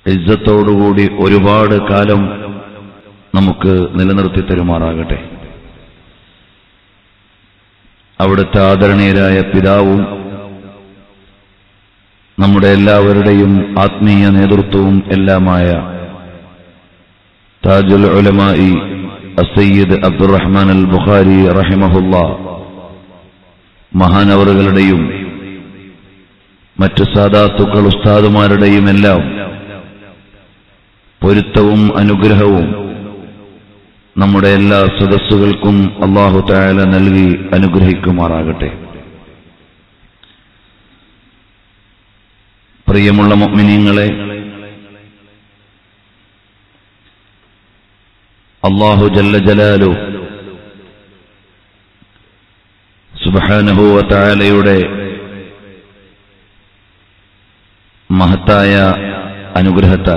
ഇജ്ജത്തോടുകൂടി ഒരുപാട് കാലം നമുക്ക് നിലനിർത്തി തരുമാറാകട്ടെ അവിടുത്തെ ആദരണീയരായ പിതാവും നമ്മുടെ എല്ലാവരുടെയും ആത്മീയ നേതൃത്വവും എല്ലാമായ താജുൽ ഉലമായി അസയ്യിദ് അബ്ദുറഹ്മാൻ അൽ ബുഖാരി റഹിമഹുല്ല മഹാനവറുകളുടെയും മറ്റു സാധാത്തുക്കൾ ഉസ്താദുമാരുടെയും എല്ലാം പൊരുത്തവും അനുഗ്രഹവും നമ്മുടെ എല്ലാ സദസ്സുകൾക്കും അള്ളാഹു തായാല നൽകി അനുഗ്രഹിക്കുമാറാകട്ടെ പ്രിയമുള്ള മുഅ്മിനീങ്ങളെ അള്ളാഹു ജല്ല ജലാലു സുബാനഹുവ തായാലയുടെ മഹത്തായ അനുഗ്രഹത്താൽ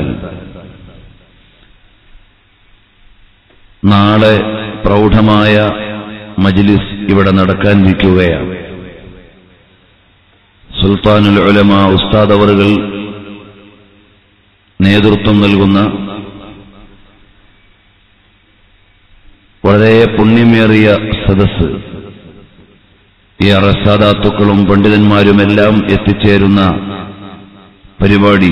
നാളെ പ്രൗഢമായ മജ്ലിസ് ഇവിടെ നടക്കാനിരിക്കുകയാണ് സുൽത്താനുൽ ഉലമ ഉസ്താദ് അവറുകൾ നേതൃത്വം നൽകുന്ന വളരെ പുണ്യമേറിയ സദസ്സ് ഈ അറസാദാത്തുക്കളും പണ്ഡിതന്മാരുമെല്ലാം എത്തിച്ചേരുന്ന പരിപാടി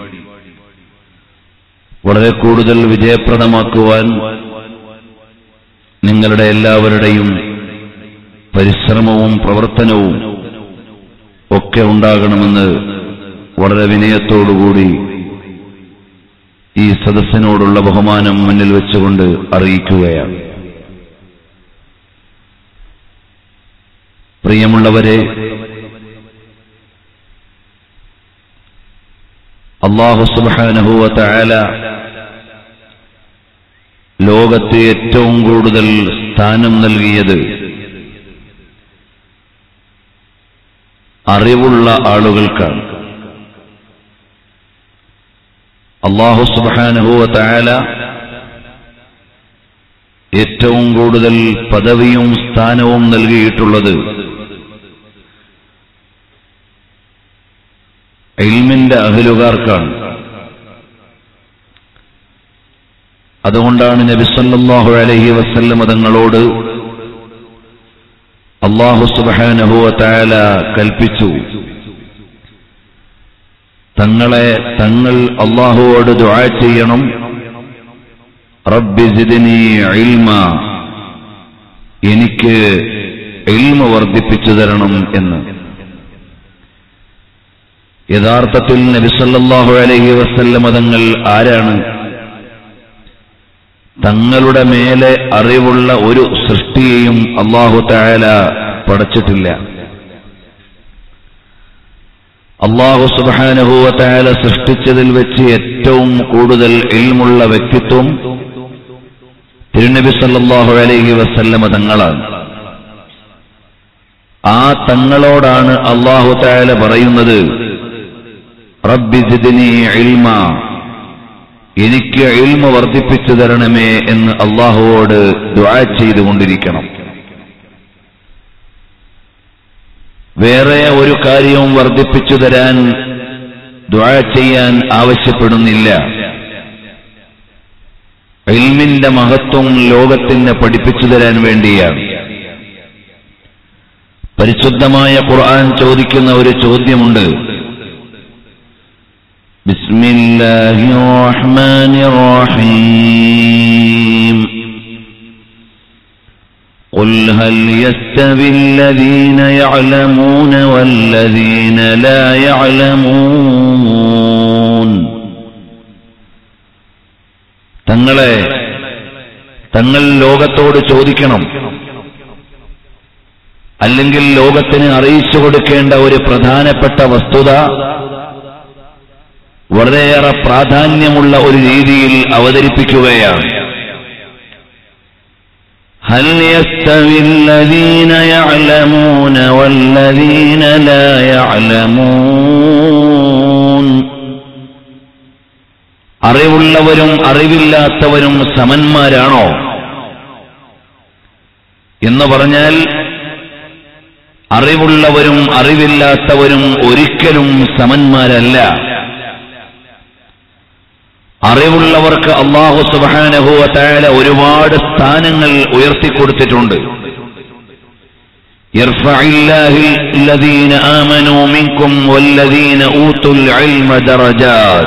വളരെ കൂടുതൽ വിജയപ്രദമാക്കുവാൻ നിങ്ങളുടെ എല്ലാവരുടെയും പരിശ്രമവും പ്രവർത്തനവും ഒക്കെ ഉണ്ടാകണമെന്ന് വളരെ വിനയത്തോടുകൂടി ഈ സദസ്സിനോടുള്ള ബഹുമാനം മുന്നിൽ വെച്ചുകൊണ്ട് അറിയിക്കുകയാണ് പ്രിയമുള്ളവരെ അള്ളാഹു സുബാനഹുവ തആല ലോകത്ത് ഏറ്റവും കൂടുതൽ സ്ഥാനം നൽകിയത് അറിവുള്ള ആളുകൾക്കാണ് അള്ളാഹു സുബാനഹുവ തആല ഏറ്റവും കൂടുതൽ പദവിയും സ്ഥാനവും നൽകിയിട്ടുള്ളത് ഇൽമിന്റെ അഹലുകാർക്കാണ് അതുകൊണ്ടാണ് നബി സല്ലല്ലാഹു അലൈഹി വസല്ലം തങ്ങളോട് അള്ളാഹു സുബ്ഹാനഹു വതആല കൽപ്പിച്ചു തങ്ങളെ തങ്ങൾ അള്ളാഹുവോട് ദുആ ചെയ്യണം റബ്ബി സിദ്നി ഇൽമ എനിക്ക് ഇൽമ വർദ്ധിപ്പിച്ചു തരണം എന്ന് യഥാർത്ഥത്തിൽ നബി സല്ലല്ലാഹു അലൈഹി വസല്ലം തങ്ങൾ ആരാണ് തങ്ങളുടെ മേലെ അറിവുള്ള ഒരു സൃഷ്ടിയെയും അള്ളാഹു തായാല പടച്ചിട്ടില്ല അള്ളാഹു സുബാനഹുവ തായാല സൃഷ്ടിച്ചതിൽ വെച്ച് ഏറ്റവും കൂടുതൽ ഇൽമുള്ള വ്യക്തിത്വം തിരുനബി സല്ലല്ലാഹു അലൈഹി വസല്ലമ തങ്ങളാണ് ആ തങ്ങളോടാണ് അള്ളാഹു തായാല പറയുന്നത് റബ്ബി സിദ്നി ഇൽമ എനിക്ക് ഇൽമ വർദ്ധിപ്പിച്ചു തരണമേ എന്ന് അള്ളാഹുവോട് ദുആ ചെയ്തുകൊണ്ടിരിക്കണം വേറെ ഒരു കാര്യവും വർദ്ധിപ്പിച്ചു തരാൻ ദുആ ചെയ്യാൻ ആവശ്യപ്പെടുന്നില്ല ഇൽമിന്റെ മഹത്വം ലോകത്തിന് പഠിപ്പിച്ചു തരാൻ വേണ്ടിയാണ് പരിശുദ്ധമായ ഖുർആൻ ചോദിക്കുന്ന ഒരു ചോദ്യമുണ്ട് بسم الله الرحمن الرحيم قل هل يستوي الذين يعلمون والذين لا يعلمون തങ്ങളെ തങ്ങൾ ലോകത്തോട് ചോദിക്കണം അല്ലെങ്കിൽ ലോകത്തിന് അറിയിച്ചു കൊടുക്കേണ്ട ഒരു പ്രധാനപ്പെട്ട വസ്തുത വളരെയേറെ പ്രാധാന്യമുള്ള ഒരു രീതിയിൽ അവതരിപ്പിക്കുകയാണ് هل يستوي الذين يعلمون والذين لا يعلمون അറിവുള്ളവരും അറിവില്ലാത്തവരും സമന്മാരാണോ എന്ന് പറഞ്ഞാൽ അറിവുള്ളവരും അറിവില്ലാത്തവരും ഒരിക്കലും സമന്മാരല്ല അറിവുള്ളവർക്ക് അള്ളാഹു സുബാനഹുവ താല ഒരുപാട് സ്ഥാനങ്ങൾ ഉയർത്തിക്കൊടുത്തിട്ടുണ്ട് يرفع الله الذين آمنوا منكم والذين أوتوا العلم درجات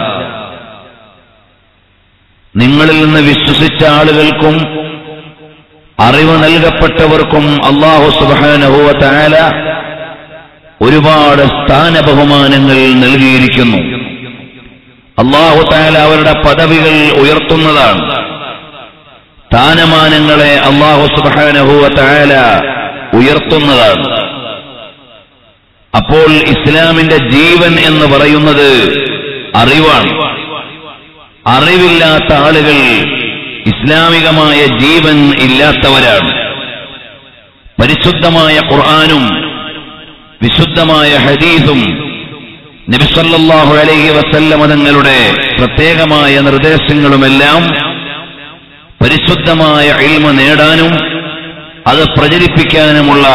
നിങ്ങളിൽ നിന്ന് വിശ്വസിച്ച ആളുകൾക്കും അറിവ് നൽകപ്പെട്ടവർക്കും അള്ളാഹു സുബാനഹുവ താല ഒരുപാട് സ്ഥാന ബഹുമാനങ്ങൾ നൽകിയിരിക്കുന്നു അള്ളാഹു താല അവരുടെ പദവികൾ ഉയർത്തുന്നതാണ് സ്ഥാനമാനങ്ങളെ അള്ളാഹു സുബാനഹുവ താല ഉയർത്തുന്നതാണ് അപ്പോൾ ഇസ്ലാമിന്റെ ജീവൻ എന്ന് പറയുന്നത് അറിവാണ് അറിവില്ലാത്ത ആളുകൾ ഇസ്ലാമികമായ ജീവൻ ഇല്ലാത്തവരാണ് പരിശുദ്ധമായ ഖുർആാനും വിശുദ്ധമായ ഹദീസും നബിസല്ലാഹു അലൈഹി വസല്ലമ തങ്ങളുടെ പ്രത്യേകമായ നിർദ്ദേശങ്ങളുമെല്ലാം പരിശുദ്ധമായ ഇൽമ നേടാനും അത് പ്രചരിപ്പിക്കാനുമുള്ള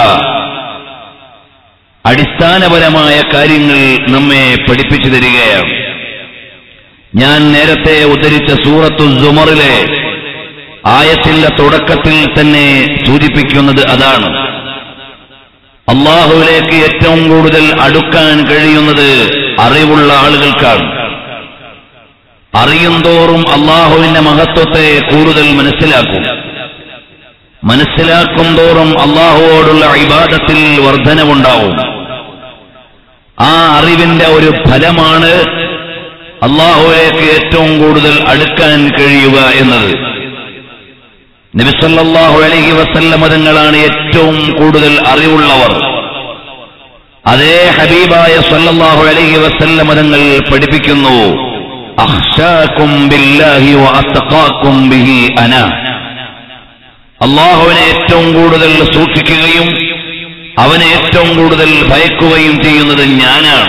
അടിസ്ഥാനപരമായ കാര്യങ്ങൾ നമ്മെ പഠിപ്പിച്ചു തരികയാണ് ഞാൻ നേരത്തെ ഉദ്ധരിച്ച സൂറത്തു സുമറിലെ ആയത്തിന്റെ തുടക്കത്തിൽ തന്നെ സൂചിപ്പിക്കുന്നത് അതാണ് അള്ളാഹുവിലേക്ക് ഏറ്റവും കൂടുതൽ അടുക്കാൻ കഴിയുന്നത് അറിവുള്ള ആളുകൾക്കാണ് അറിയുന്തോറും അള്ളാഹുവിന്റെ മഹത്വത്തെ കൂടുതൽ മനസ്സിലാക്കും മനസ്സിലാക്കും തോറും അള്ളാഹുവോടുള്ള ഇബാദത്തിൽ വർധനവുണ്ടാവും ആ അറിവിന്റെ ഒരു ഫലമാണ് അള്ളാഹുവിലേക്ക് ഏറ്റവും കൂടുതൽ അടുക്കാൻ കഴിയുക എന്നത് നബിസല്ലാഹു അലഹി വസല്ലമ തങ്ങളാണ് ഏറ്റവും കൂടുതൽ അറിവുള്ളവർ അതേ ഹബീബായ സല്ലല്ലാഹു അലൈഹി വസല്ലമ തങ്ങൾ പഠിപ്പിക്കുന്നു അഖ്ശാകും ബില്ലാഹി വഅത്തഖാകും ബിഹി അന അള്ളാഹുവിനെ ഏറ്റവും കൂടുതൽ സൂക്ഷിക്കുകയും അവനെ ഏറ്റവും കൂടുതൽ ഭയക്കുകയും ചെയ്യുന്നത് ഞാനാണ്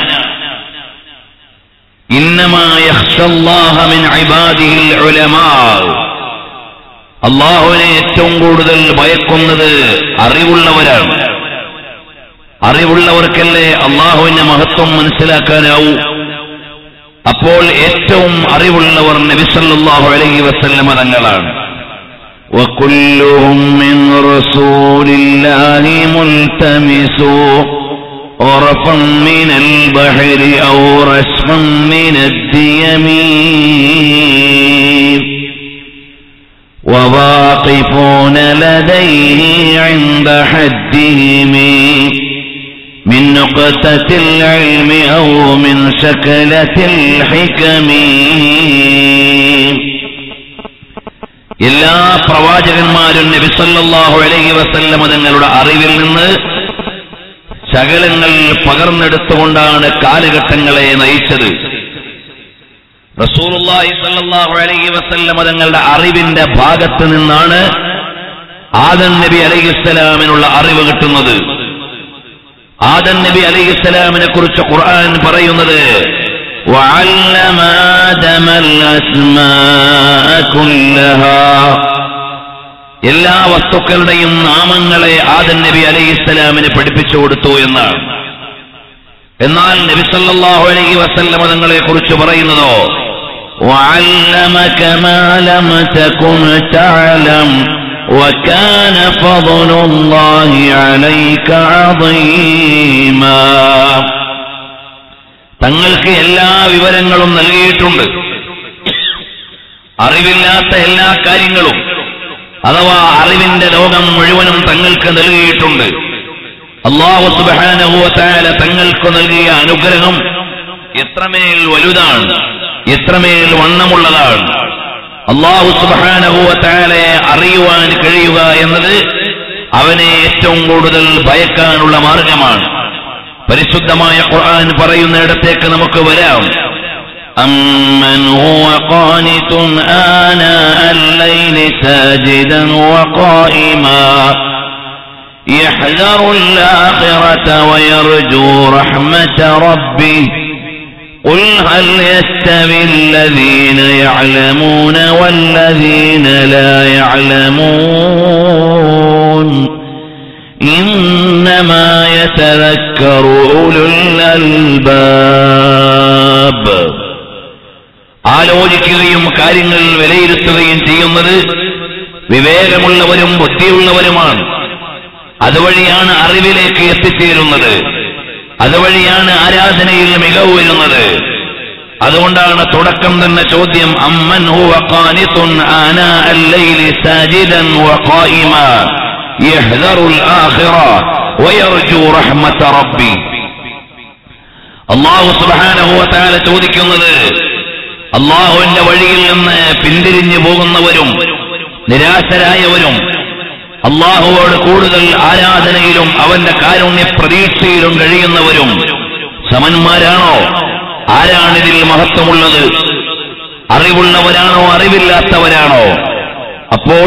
അള്ളാഹുവിനെ ഏറ്റവും കൂടുതൽ ഭയക്കുന്നത് അറിവുള്ളവരാണ് അറിവുള്ളവർക്കല്ലേ അള്ളാഹുവിന്റെ മഹത്വം മനസ്സിലാക്കാനാവൂ അപ്പോൾ ഏറ്റവും അറിവുള്ളവർ നബിസല്ലാഹു അലൈഹി വസല്ലമ തങ്ങളാണ് وكلهم من رسول الله ملتمس غرفا من البحر أو رسما من الديم وواقفون لديه عند حدهم من نقطة العلم أو من شكلة الحكم എല്ലാ പ്രവാചകന്മാരും നബിസല്ലാഹു അലൈഹി വസല്ലമ തങ്ങളുടെ അറിവിൽ നിന്ന് ശകലങ്ങൾ പകർന്നെടുത്തുകൊണ്ടാണ് കാലഘട്ടങ്ങളെ നയിച്ചത് റസൂലുള്ളാഹി സല്ലല്ലാഹു അലൈഹി വസല്ലമ തങ്ങളുടെ അറിവിന്റെ ഭാഗത്ത് നിന്നാണ് ആദൻ നബി അലൈഹിസ്സലാമിനുള്ള അറിവ് കിട്ടുന്നത് ആദൻ നബി അലൈഹിസ്സലാമിനെ കുറിച്ച് ഖുർആൻ പറയുന്നത് وعلم آدم الأسماء كلها എല്ലാ വസ്തുക്കളുടെയും നാമങ്ങളെ ആദൻ നബി അലൈഹി ഇസ്ലാമിന് പഠിപ്പിച്ചു കൊടുത്തു എന്നാണ് എന്നാൽ നബി സല്ലല്ലാഹു അലൈഹി വസല്ലമ തങ്ങളെ കുറിച്ച് പറയുന്നതോ وعلمك ما لم تكن تعلم وكان فضل الله عليك عظيما തങ്ങൾക്ക് എല്ലാ വിവരങ്ങളും നൽകിയിട്ടുണ്ട് അറിവില്ലാത്ത എല്ലാ കാര്യങ്ങളും അഥവാ അറിവിന്റെ ലോകം മുഴുവനും തങ്ങൾക്ക് നൽകിയിട്ടുണ്ട് അള്ളാഹു സുബാനുഭവത്തായ തങ്ങൾക്ക് നൽകിയ അനുഗ്രഹം എത്രമേൽ വലുതാണ് എത്രമേൽ വണ്ണമുള്ളതാണ് അള്ളാഹു സുബാനുഭവത്താലെ അറിയുവാൻ കഴിയുക എന്നത് അവനെ ഏറ്റവും കൂടുതൽ ഭയക്കാനുള്ള മാർഗമാണ് പരിശുദ്ധമായ ഖുർആൻ പറയുന്നിടത്തേക്ക് നമുക്ക് വരാം أمن هو قانت آناء الليل ساجدا وقائما يحذر الآخرة ويرجو رحمة ربه قل هل يستوي الذين يعلمون والذين لا يعلمون إنما يتذكر أولو الألباب ആലോചിക്കുകയും കാര്യങ്ങൾ വിലയിരുത്തുകയും ചെയ്യുന്നത് വിവേകമുള്ളവരും ബുദ്ധിയുള്ളവരുമാണ് അതുവഴിയാണ് അറിവിലേക്ക് എത്തിച്ചേരുന്നത് അതുവഴിയാണ് ആരാധനയിൽ മികവ് വരുന്നത് അതുകൊണ്ടാണ് തുടക്കം തന്നെ ചോദ്യം അമ്മൻ ഹുവ ഖാനിതുൻ ആനാ അല്ലൈലി സാജിദൻ വഖായിമാ യഹ്ദറു الآخിറ വയർജു റഹ്മത റബ്ബി അല്ലാഹു സുബ്ഹാനഹു വ തആല ചോദിക്കുന്നത് അള്ളാഹുവിന്റെ വഴിയിൽ നിന്ന് പിന്തിരിഞ്ഞു പോകുന്നവരും നിരാശരായവരും അള്ളാഹുവോട് കൂടുതൽ ആരാധനയിലും അവന്റെ കാരുണ്യ പ്രതീക്ഷയിലും കഴിയുന്നവരും സമന്മാരാണോ ആരാണിതിൽ മഹത്വമുള്ളത് അറിവുള്ളവരാണോ അറിവില്ലാത്തവരാണോ അപ്പോൾ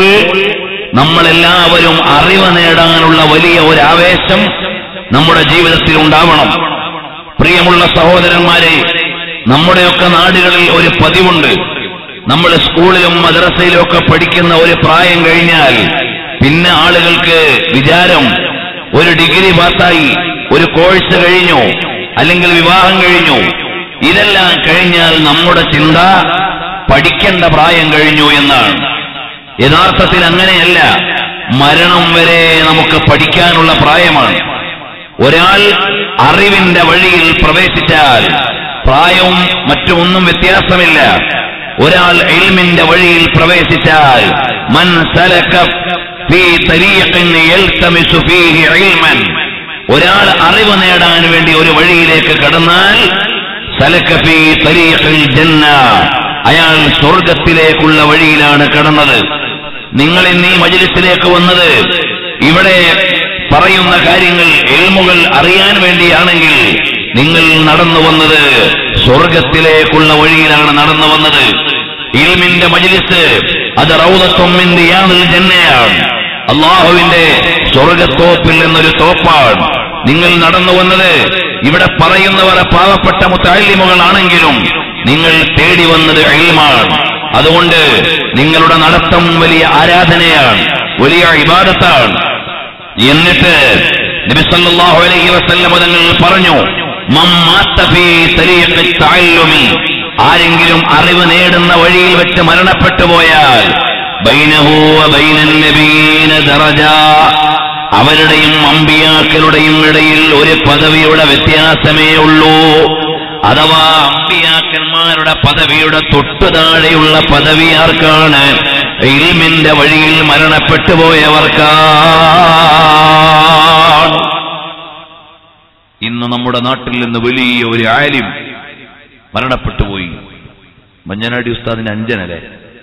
നമ്മളെല്ലാവരും അറിവ് നേടാനുള്ള വലിയ ഒരു ആവേശം നമ്മുടെ ജീവിതത്തിൽ ഉണ്ടാവണം പ്രിയമുള്ള സഹോദരന്മാരെ നമ്മുടെയൊക്കെ നാടുകളിൽ ഒരു പതിവുണ്ട് നമ്മൾ സ്കൂളിലും മദ്രസയിലും ഒക്കെ പഠിക്കുന്ന ഒരു പ്രായം കഴിഞ്ഞാൽ പിന്നെ ആളുകൾക്ക് വിചാരം ഒരു ഡിഗ്രി പാസ്സായി ഒരു കോഴ്സ് കഴിഞ്ഞു അല്ലെങ്കിൽ വിവാഹം കഴിഞ്ഞു ഇതെല്ലാം കഴിഞ്ഞാൽ നമ്മുടെ ചിന്ത പഠിക്കേണ്ട പ്രായം കഴിഞ്ഞു എന്നാണ് യഥാർത്ഥത്തിൽ അങ്ങനെയല്ല മരണം വരെ നമുക്ക് പഠിക്കാനുള്ള പ്രായമാണ് ഒരാൾ അറിവിന്റെ വഴിയിൽ പ്രവേശിച്ചാൽ പ്രായവും മറ്റൊന്നും വ്യത്യാസമില്ല ഒരാൾ ഇൽമിന്റെ വഴിയിൽ പ്രവേശിച്ചാൽ മൻ സലക ഫീ തരീഖിൻ യൽതമിസു ഫീഹി ഇൽമൻ ഒരാൾ അറിവ് നേടാൻ വേണ്ടി ഒരു വഴിയിലേക്ക് കടന്നാൽ സലക ഫീ തരീഖിൽ ജന്ന അയാൾ സ്വർഗത്തിലേക്കുള്ള വഴിയിലാണ് കടന്നത് നിങ്ങൾ ഇന്ന് ഈ മജിലിസിലേക്ക് വന്നത് ഇവിടെ പറയുന്ന കാര്യങ്ങൾ എൽമുകൾ അറിയാൻ വേണ്ടിയാണെങ്കിൽ നിങ്ങൾ നടന്നു വന്നത് സ്വർഗത്തിലേക്കുള്ള വഴിയിലാണ് നടന്നു വന്നത് ഇൽമിന്റെ മജിലിസ് അത് റൗദത്വമ്മിന്റെ യാതിൽ ജന്നയാണ് അള്ളാഹുവിന്റെ സ്വർഗത്തോപ്പിൽ എന്നൊരു തോപ്പാണ് നിങ്ങൾ നടന്നു വന്നത് ഇവിടെ പറയുന്നവർ പാവപ്പെട്ട മുത്താലിമുകളാണെങ്കിലും നിങ്ങൾ തേടി വന്നത് ഇൽമാണ് അതുകൊണ്ട് നിങ്ങളുടെ നടത്തം വലിയ ആരാധനയാണ് വലിയ ഇബാദത്താണ് എന്നിട്ട് നബി സല്ലല്ലാഹു അലൈഹി വസല്ലം തങ്ങൾ പറഞ്ഞു മം മാത്ത ഫീ തരീഖി തഅല്ലുമി ആരെങ്കിലും അറിവ് നേടുന്ന വഴിയിൽ വെച്ച് മരണപ്പെട്ടു പോയാൽ ബൈനഹു വ ബൈനൻ നബീന ദറജ അവരുടെയും അമ്പിയാക്കളുടെയും ഇടയിൽ ഒരു പദവിയുടെ വ്യത്യാസമേ ഉള്ളൂ അഥവാ അമ്പിയാക്കന്മാരുടെ പദവിയുടെ തൊട്ടു താഴെയുള്ള പദവി ആർക്കാണ് ഇൽമിന്റെ വഴിയിൽ മരണപ്പെട്ടു പോയവർക്കാണ് ഇന്ന് നമ്മുടെ നാട്ടിൽ നിന്ന് വലിയ ഒരു ആലിം മരണപ്പെട്ടു പോയി മഞ്ഞനാടി ഉസ്താദിന്റെ അഞ്ചനല്ലേ